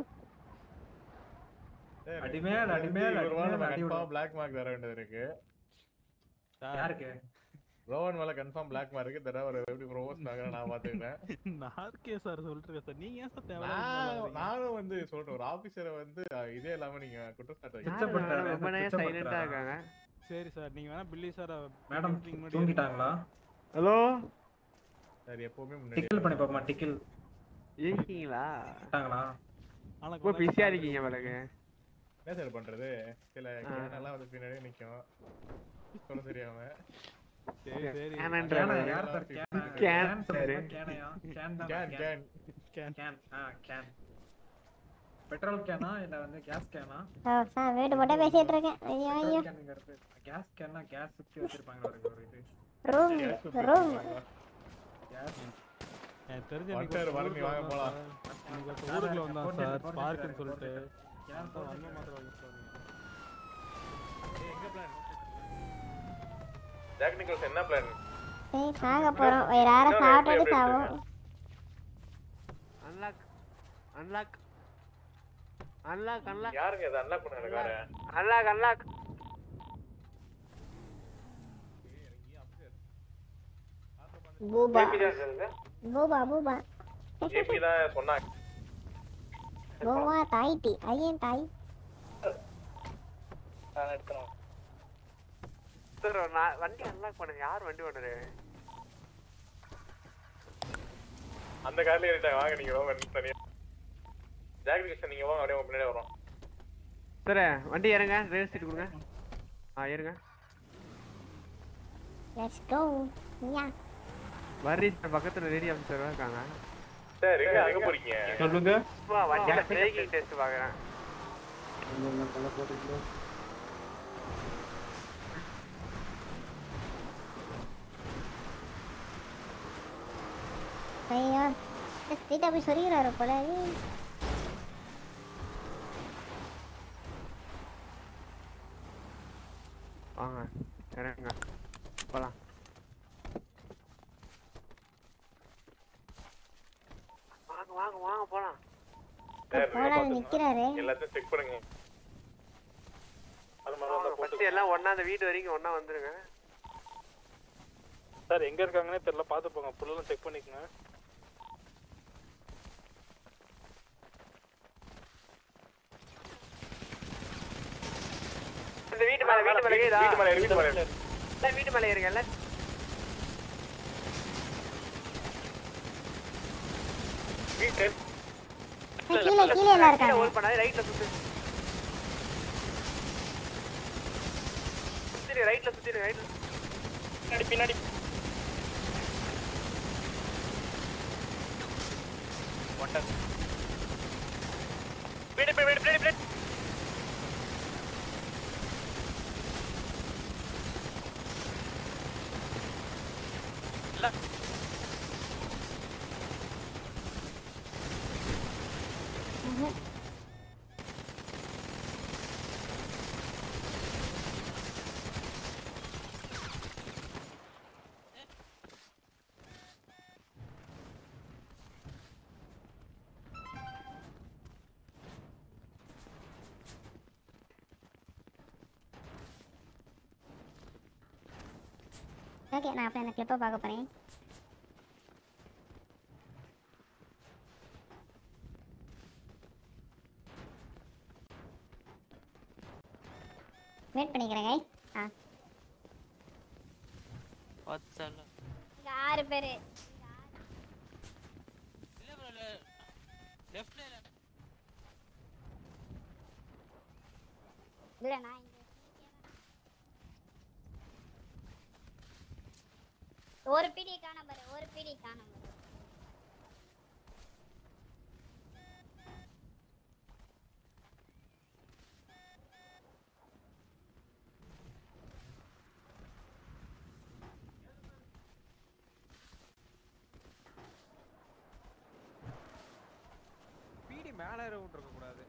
அடிமேல், அடிமேல், அடிமேல், அடி விடும். பிளாக் மார்க் தர வேண்டியது இருக்கு யாருக்கு ரோவன் மேல கன்ஃபார்ம் பிளாக் மார்க் இருக்கு தடவை அவர் எப்படி ப்ரோவோஸ் ஆகுறேன் நான் பாத்துக்கிட்டேன் நார்கே சார் சொல்லிட்டு இருக்கேன் சார் நீங்க ஏன் சார் நான் தேவையில்லாம நானும் வந்து சொல்றேன் ஒரு ஆபீசரை வந்து அஹ், இதே இல்லாம நீங்க குற்றச்சாட்டு யாரு மேடம் ரொம்ப நேரம் சைலண்டா இருக்காங்க சரி சார் நீங்க வேணா பில்லி சார் மேடம் தூங்கிட்டாங்களா ஹலோ சரி எப்பவுமே முன்னாடி டிக்கிள் பண்ணி பார்ப்போமா டிக்கிள் இருக்கீங்களா விட்டாங்களா ரொம்ப பிஸியா இருக்கீங்க பிறகு என்ன சார் பண்றது சில கேனெல்லாம் வந்து பின்னாடியே நிக்கும் சொல்ல தெரியாம சரி சரி கேனன்ற கேனா பாரு. யார் சார் கேனா கேன் கேன் சார். சொல்லுங்க கேனையா கேன் தான் கேன் கேன் கேன் கேன் ஆ கேன் பெட்ரோல் கேனா இல்ல வந்து கேஸ் கேனா ஓ சார் வீடு போட்டே பேசிட்டு இருக்கேன் ஐயோ ஐயோ பெட்ரோல் கேனுங்கிறது கேஸ் கேன்னா கேஸ் சுத்தி வச்சிருப்பாங்க ஒரு ஒரு இது ரூம் ரூம் கேஸ் எனக்கு தெரிஞ்ச வந்துட்டாரு, வரணும், நீ வாங்க போலாம். ஊருக்குள்ள வந்தான் போட்டு சார் போட்டு பார்க்குன்னு போட்டு சொல்லிட்டு கேன் அப்ப வந்த மாதிரி வாங்க சார் எங்க பிளான் ஜாக் நிக்கல்ஸ் என்ன பிளான் சரி சாக போறோம் வேற யாரும் சாப்பிட்டு சாவோம் அன்லாக் அன்லாக் அன்லாக் அன்லாக் யாருங்க இது அன்லாக் பண்ண இருக்காரு அன்லாக் அன்லாக் பூபா பூபா பூபா ஏபி தான் சொன்னாங்க பூபா தாய்ட்டி ஐயன் தாய் நான் எடுத்துறேன் சார் நான் வண்டி அன்லாக் பண்ணுங்க யார் வண்டி ஓடுறது அந்த கார்ல ஏறிட்டாங்க வாங்க நீங்க வாங்க தனியா ஜாக் நிக்கல்ஸ் நீங்க வாங்க அப்படியே உங்க பின்னாடி வரோம் சார் வண்டி இறங்க ரேல் சீட் கொடுங்க ஆ இருங்க லெட்ஸ் கோ யா வர்றி சார் பக்கத்துல ரெடி ஆஃபீஸர் இருக்காங்க சார் எங்க அங்க போறீங்க சொல்லுங்க வண்டியில பிரேக்கிங் டெஸ்ட் பாக்குறேன் ஐயோ ஸ்ட்ரீட்டா போய் சொல்லிக்கிறாரு போல ஏய். வாங்க இறங்க போலாம் வாங்க வாங்க வாங்க போலாம் போலாம் நிக்கிறாரு எல்லாத்தையும் செக் பண்ணுங்க அது மாதிரி வந்தா போட்டு ஃபர்ஸ்ட் எல்லாம் ஒண்ணா அந்த வீடு வரைக்கும் ஒண்ணா வந்துருங்க சார் எங்க இருக்காங்கன்னே தெரியல பார்த்து போங்க ஃபுல்லெல்லாம் செக் பண்ணிக்கோங்க இந்த வீட்டு மேல வீட்டு மேல ஏறுதா? வீட்டு மேல ஏறு, வீட்டு மேல ஏறு. எல்லாம் வீட்டு மேல ஏறுங்க எல்லாம் வீட்டு கீழே கீழே எல்லாம் இருக்காங்க ஹோல்ட் பண்ணாத ரைட்ல சுத்து சுத்திரு ரைட்ல சுத்திரு ரைட்ல பின்னாடி பின்னாடி ஒன்டன் பின்னாடி பின்னாடி பின்னாடி பின்னாடி இல்ல ஓகே நான் அப்போ அந்த கிளிப்பை பார்க்க போகிறேன் வெயிட் பண்ணிக்கிறேன் guys. ஆ பத்தல இங்க ஆறு பேர் இல்ல ப்ரோ லெஃப்ட்ல இல்லை நான் இங்க ஒரு பிடி காணாம பாரு ஒரு பிடி காணாம பாரு பீடி மேலே ஏற விட்டுருக்க கூடாது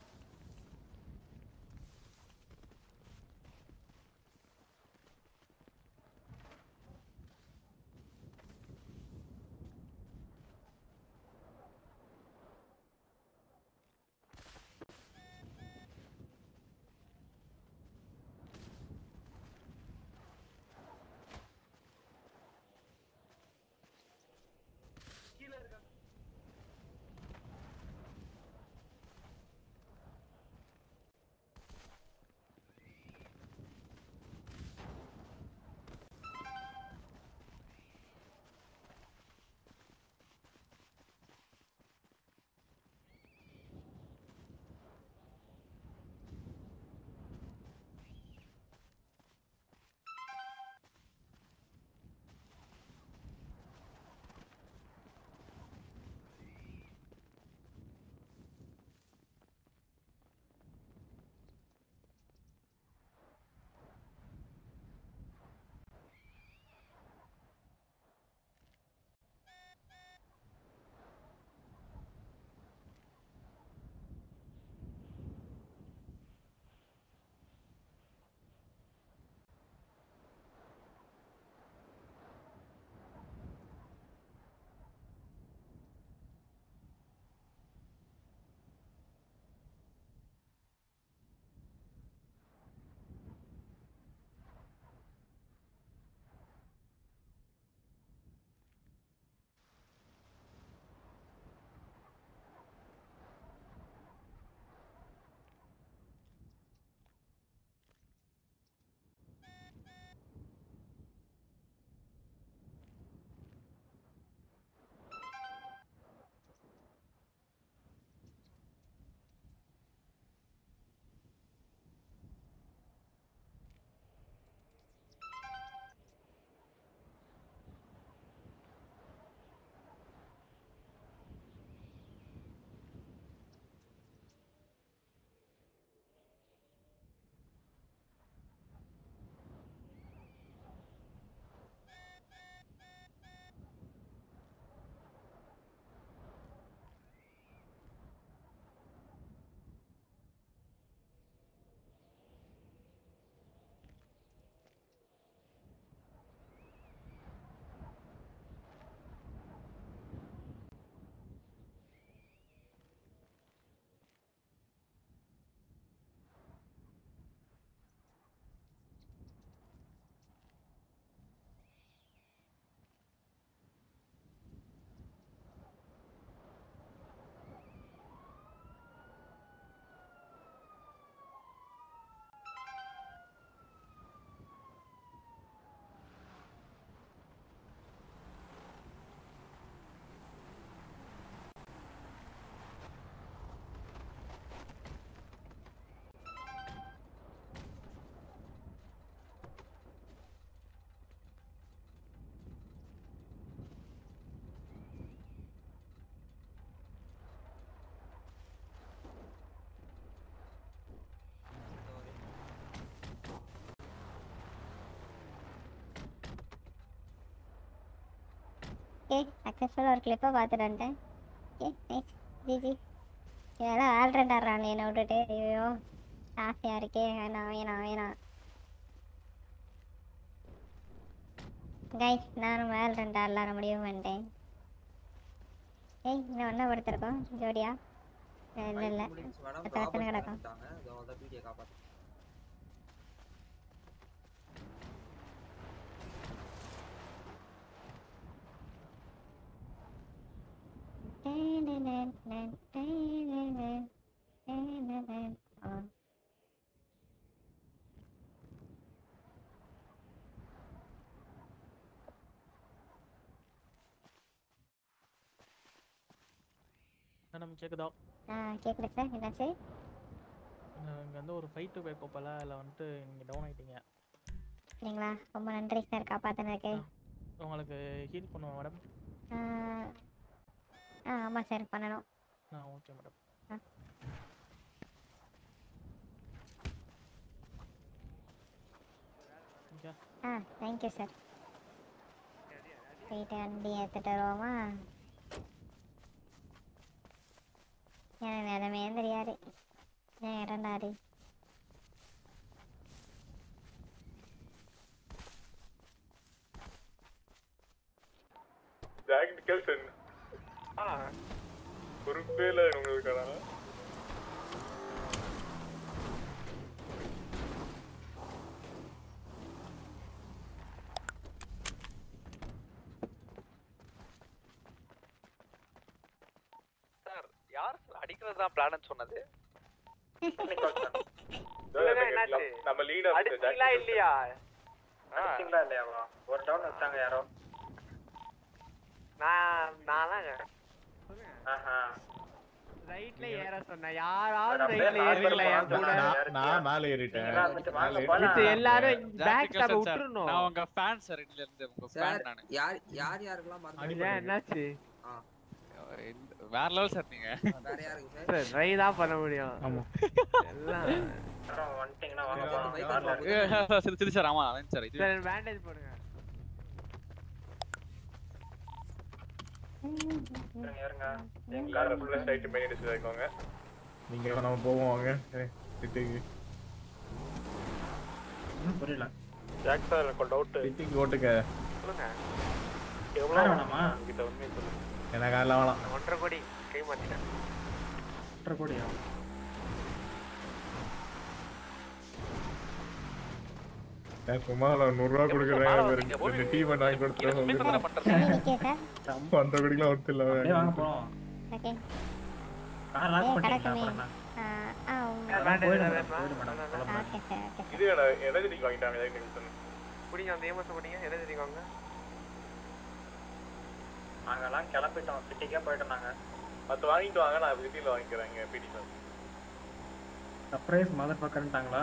ஓகே சக்ஸஸ்ஃபுல்லாக ஒரு கிளிப்பை பார்த்துட்டு வந்துட்டேன் ஓகே நைஸ் ஜிஜி இதெல்லாம் ஆல்ரெண்ட் ஆடுறான் என்னை விட்டுட்டு ஐயோ ஆசையாக இருக்கே வேணாம் வேணாம் வேணாம் கைஸ் நானும் வேல்ரண்ட் ஆடலாம் முடிவு பண்ணிட்டேன் ஏய் இன்னும் ஒன்றா படுத்திருக்கோம் ஜோடியா இல்லை இல்லை பத்து பத்துன்னு கிடக்கும் மேடம் கேக்குதா ஆ கேட்குது சார் என்னாச்சு இங்கே வந்து ஒரு ஃபைட்டு போயிருக்கோப்பல அதில் வந்துட்டு நீங்கள் டவுன் ஆயிட்டீங்க சரிங்களா ரொம்ப நன்றி சார் காப்பாற்றினதுக்கு உங்களுக்கு ஹீல் பண்ணுவோம் மேடம் ஆ ஆ ஆமாம் சார் பண்ணணும் ஆ ஓகே மேடம் ஆ ஓகே ஆ தேங்க்யூ சார் போயிட்டு வண்டி எடுத்துகிட்டு வருவோமா எனக்கு நிலமே தெரியாது ஏன் இரண்டாரு ஜாக் நிக்கல்சன் பொறுப்பே இல்லை உங்களுக்கான சார் யார் சார் அடிக்கிறது தான் பிளான் சொன்னது சொல்லுங்க, என்னாச்சு? நம்ம லீடர் அடிச்சீங்களா இல்லையா அடிச்சிங்களா இல்லையாவா ஒரு டவுன் வச்சாங்க யாரோ நான் நான் தாங்க ஆஹா ரைட்ல ஏற சொன்னேன் யாராவது அப்படியே ரைட்ல ஏறல என் கூட நான் நான் மேலே ஏறிட்டேன் மேலே ஏறிட்டேன். இது எல்லாரும் பேக் ஸ்டாப் விட்டுறணும் நான் உங்க ஃபேன் சார் இதுல இருந்து உங்க ஃபேன் சார் நானு யார் யார் யாருக்கெல்லாம் மறந்து ஏன் என்னாச்சு ஆ இந்த- வேற லெவல் சார் நீங்க வேற யாருக்கு சார் சார் ட்ரை தான் பண்ண முடியும் ஆமா எல்லாம் வந்துட்டீங்கன்னா ஏ, சரி சரி சார் ஆமா அதான் சார் இது சார் பேண்டேஜ் போடுங்க காரை ஃபுல்லாக ஸ்ட்ரைட்டு மெயின் அடிச்சு வைக்கோங்க நீங்கள் நம்ம போவோம் வாங்க சிட்டிக்கு புரியல ஜாக் சார் எனக்கு டவுட்டு சிட்டிக்கு ஓட்டுங்க சொல்லுங்க எவ்வளோ வேணாமா கிட்ட உண்மையை சொல்லுங்க எனக்கு அதெல்லாம் வேணாம் ஒன்றரை கோடி கை மாத்திட்டேன் ஒன்றரை கோடியா நான் சும்மா நான் நூறுரூவா கொடுக்குறேன் ரெண்டு டீ பண்ணி வாங்கி கொடுத்துருவேன் நிற்கே சார் ஒன்றரை கோடிக்கெலாம் ஒருத்தர் இல்லை அப்படியே வாங்க போறோம் ஓகே கார் லாக் ஏ பண்ணிட்டீங்களா கிடக்குமே அப்புறம் என்ன? ஆ ஆ உங்க- பேண்டேஜ் போயிடு வேணுமா போயிடு மேடம் கிளம்புறேன் ஓகே சார் ஓகே சார் இது எனர்ஜெட்டிக் வாங்கிட்டாங்க ஜாக் நிக்கல்சன் பிடிங்க அந்த ஏமாசம் பிடிங்க என்ன தெரியுங்க நாங்கெல்லாம் கிளம்பிட்டோம் சிட்டிக்கே போயிட்டோம் நாங்க மற்ற வாங்கிட்டு வாங்க நான் சிட்டியில் வாங்கிக்கிறேன் இங்கே பிடி சார் சர்ப்ரைஸ் மதர் பக்கன்ட்டாங்களா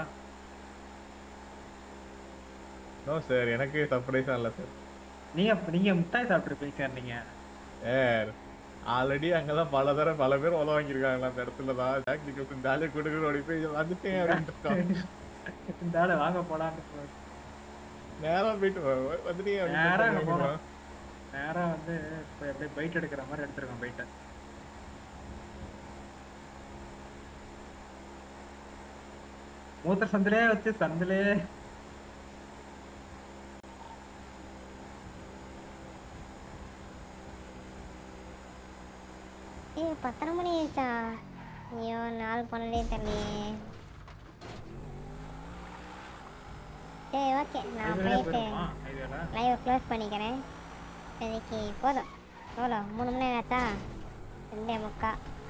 நோ சார் எனக்கு சர்ப்ரைஸாக இல்லை சார் நீங்க நீங்க மிட்டாய் சாப்பிட்டுருப்பீங்க சார் நீங்க சார் ஆல்ரெடி அங்கெல்லாம் பல தடவை பல பேர் உதவ வாங்கியிருக்காங்களா அந்த இடத்துல தான் ஜாக் நிக்கல்சன் ஜாலியாக கொடுக்குற ஓடி போய் வந்துட்டேன் அப்படின்ட்டு இந்த ஆளு வாங்க போலான்னு நேரா போயிட்டு வா- வந்துட்டேன் நேரா அங்க அப்படின்னு போறோம் நேரா வந்து இப்போ அப்படியே பைட் எடுக்கிற மாதிரி எடுத்துருக்கோம் பைட்டை மூத்த சந்திலே வச்சு சந்திலே ஏ பத்தரை மணி ஆயிடுச்சா ஐயோ நாள் பண்ணலே தெரியலையே சரி ஓகே நான் ஹைவேல போயிட்டு போயிருமா ஹைவேல லைவை க்ளோஸ் பண்ணிக்கிறேன் இப்போதைக்கு போதும் எவ்வளோ மூணு மணி நேரம் ஆச்சா ரெண்டே முக்கா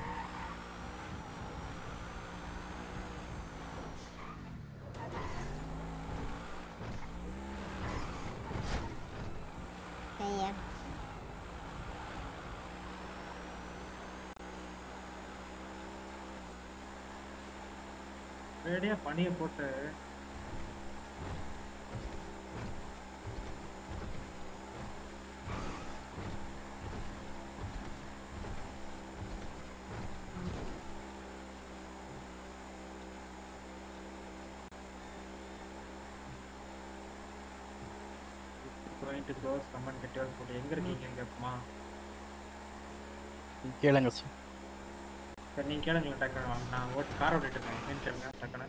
ஐயா ரேடியா பனியை போட்டு going to close கமெண்ட் கட்டியாவது போட்டு எங்க இருக்கீங்க எங்க அம்மா கேளுங்க சார் சரி நீங்க கேளுங்களேன் டக்குனு வாங்க நான் ஓட்டு கார் ஓட்டிட்டு இருக்கேன் என்னன்னு கேளுங்க டக்குனு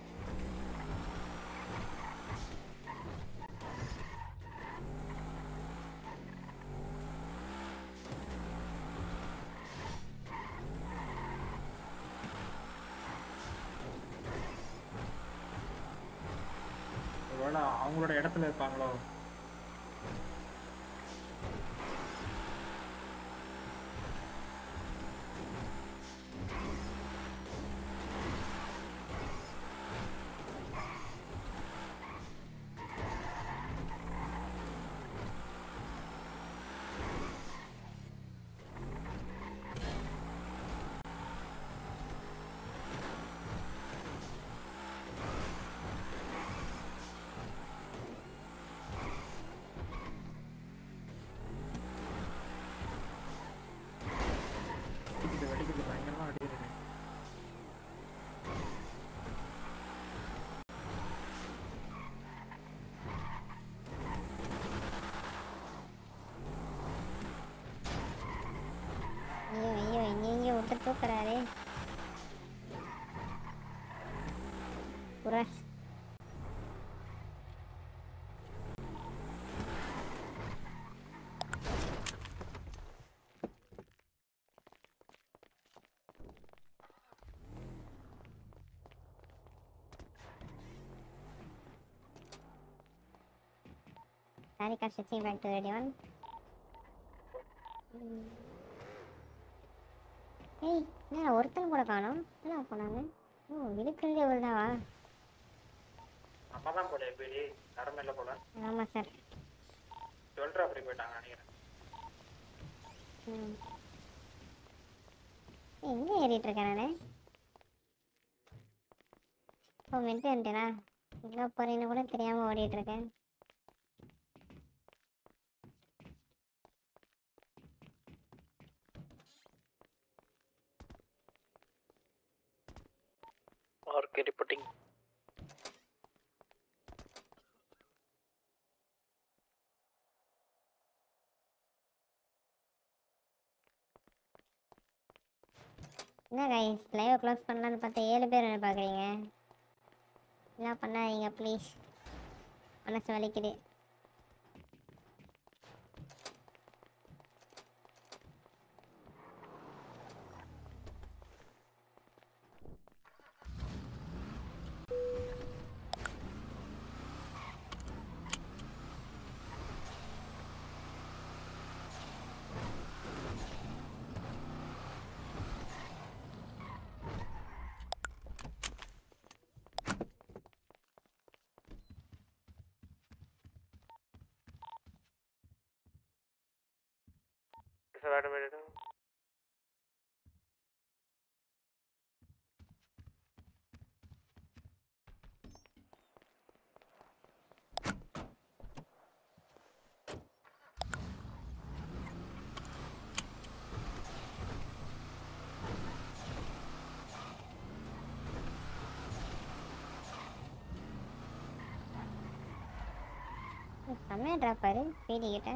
ஒருவேளை அவங்களோட இடத்துல இருப்பாங்களோ சாரி கார் ஸ்விட்சிங் பேக் டு ரெடி ஒன் ஏய் என்ன ஒருத்தன் கூட காணோம் என்ன போனாங்க ஓ இருக்கிறதே இவ்வளோதாவா அம்மா தான் போல எப்படி யாருமே இல்லை போல ஆமாம் சார் டுவெல் ட்ரா ஃப்ரீ போயிட்டாங்க நினைக்கிறேன் ம் எங்கே ஏறிட்டு இருக்கேன் நான் ஓ மென்ட்டு வந்துட்டேனா எங்கே போகிறேன்னு கூட தெரியாமல் ஓடிட்டு இருக்கேன் ஆர்கே ரிப்போர்ட்டிங் என்ன கைஸ் லைவை க்ளோஸ் பண்ணலான்னு பார்த்தா ஏழு பேர் என்ன பார்க்குறீங்க என்ன பண்ணாதீங்க ப்ளீஸ் மனசு வலிக்குது Sir, wait a minute. செம்மையாக ட்ராப் பாரு பீடி கிட்ட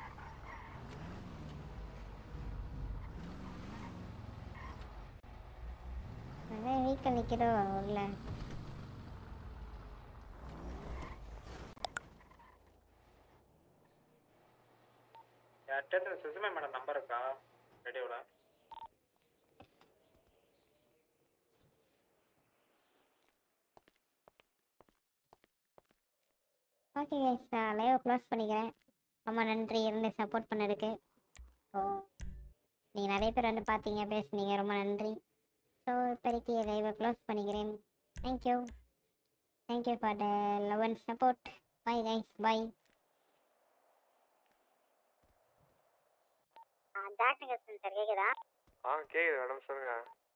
நிறைய வீட்டில் நிற்கிறோ உள்ள யார்கிட்ட சுசுமே மேடம் நம்பர் இருக்கா ரேடியோவில் ஓகே கைஸ் நான் லைவை க்ளோஸ் பண்ணிக்கிறேன் ரொம்ப நன்றி இருந்து சப்போர்ட் பண்ணதுக்கு ஸோ நீங்கள் நிறைய பேர் வந்து பார்த்தீங்க பேசுனீங்க ரொம்ப நன்றி ஸோ இப்போதைக்கு லைவை க்ளோஸ் பண்ணிக்கிறேன் thank you thank you for the love and support bye guys bye Jack நிகழ்ச்சி சார் கேக்குதா ஆ கேக்குது மேடம் சொல்லுங்க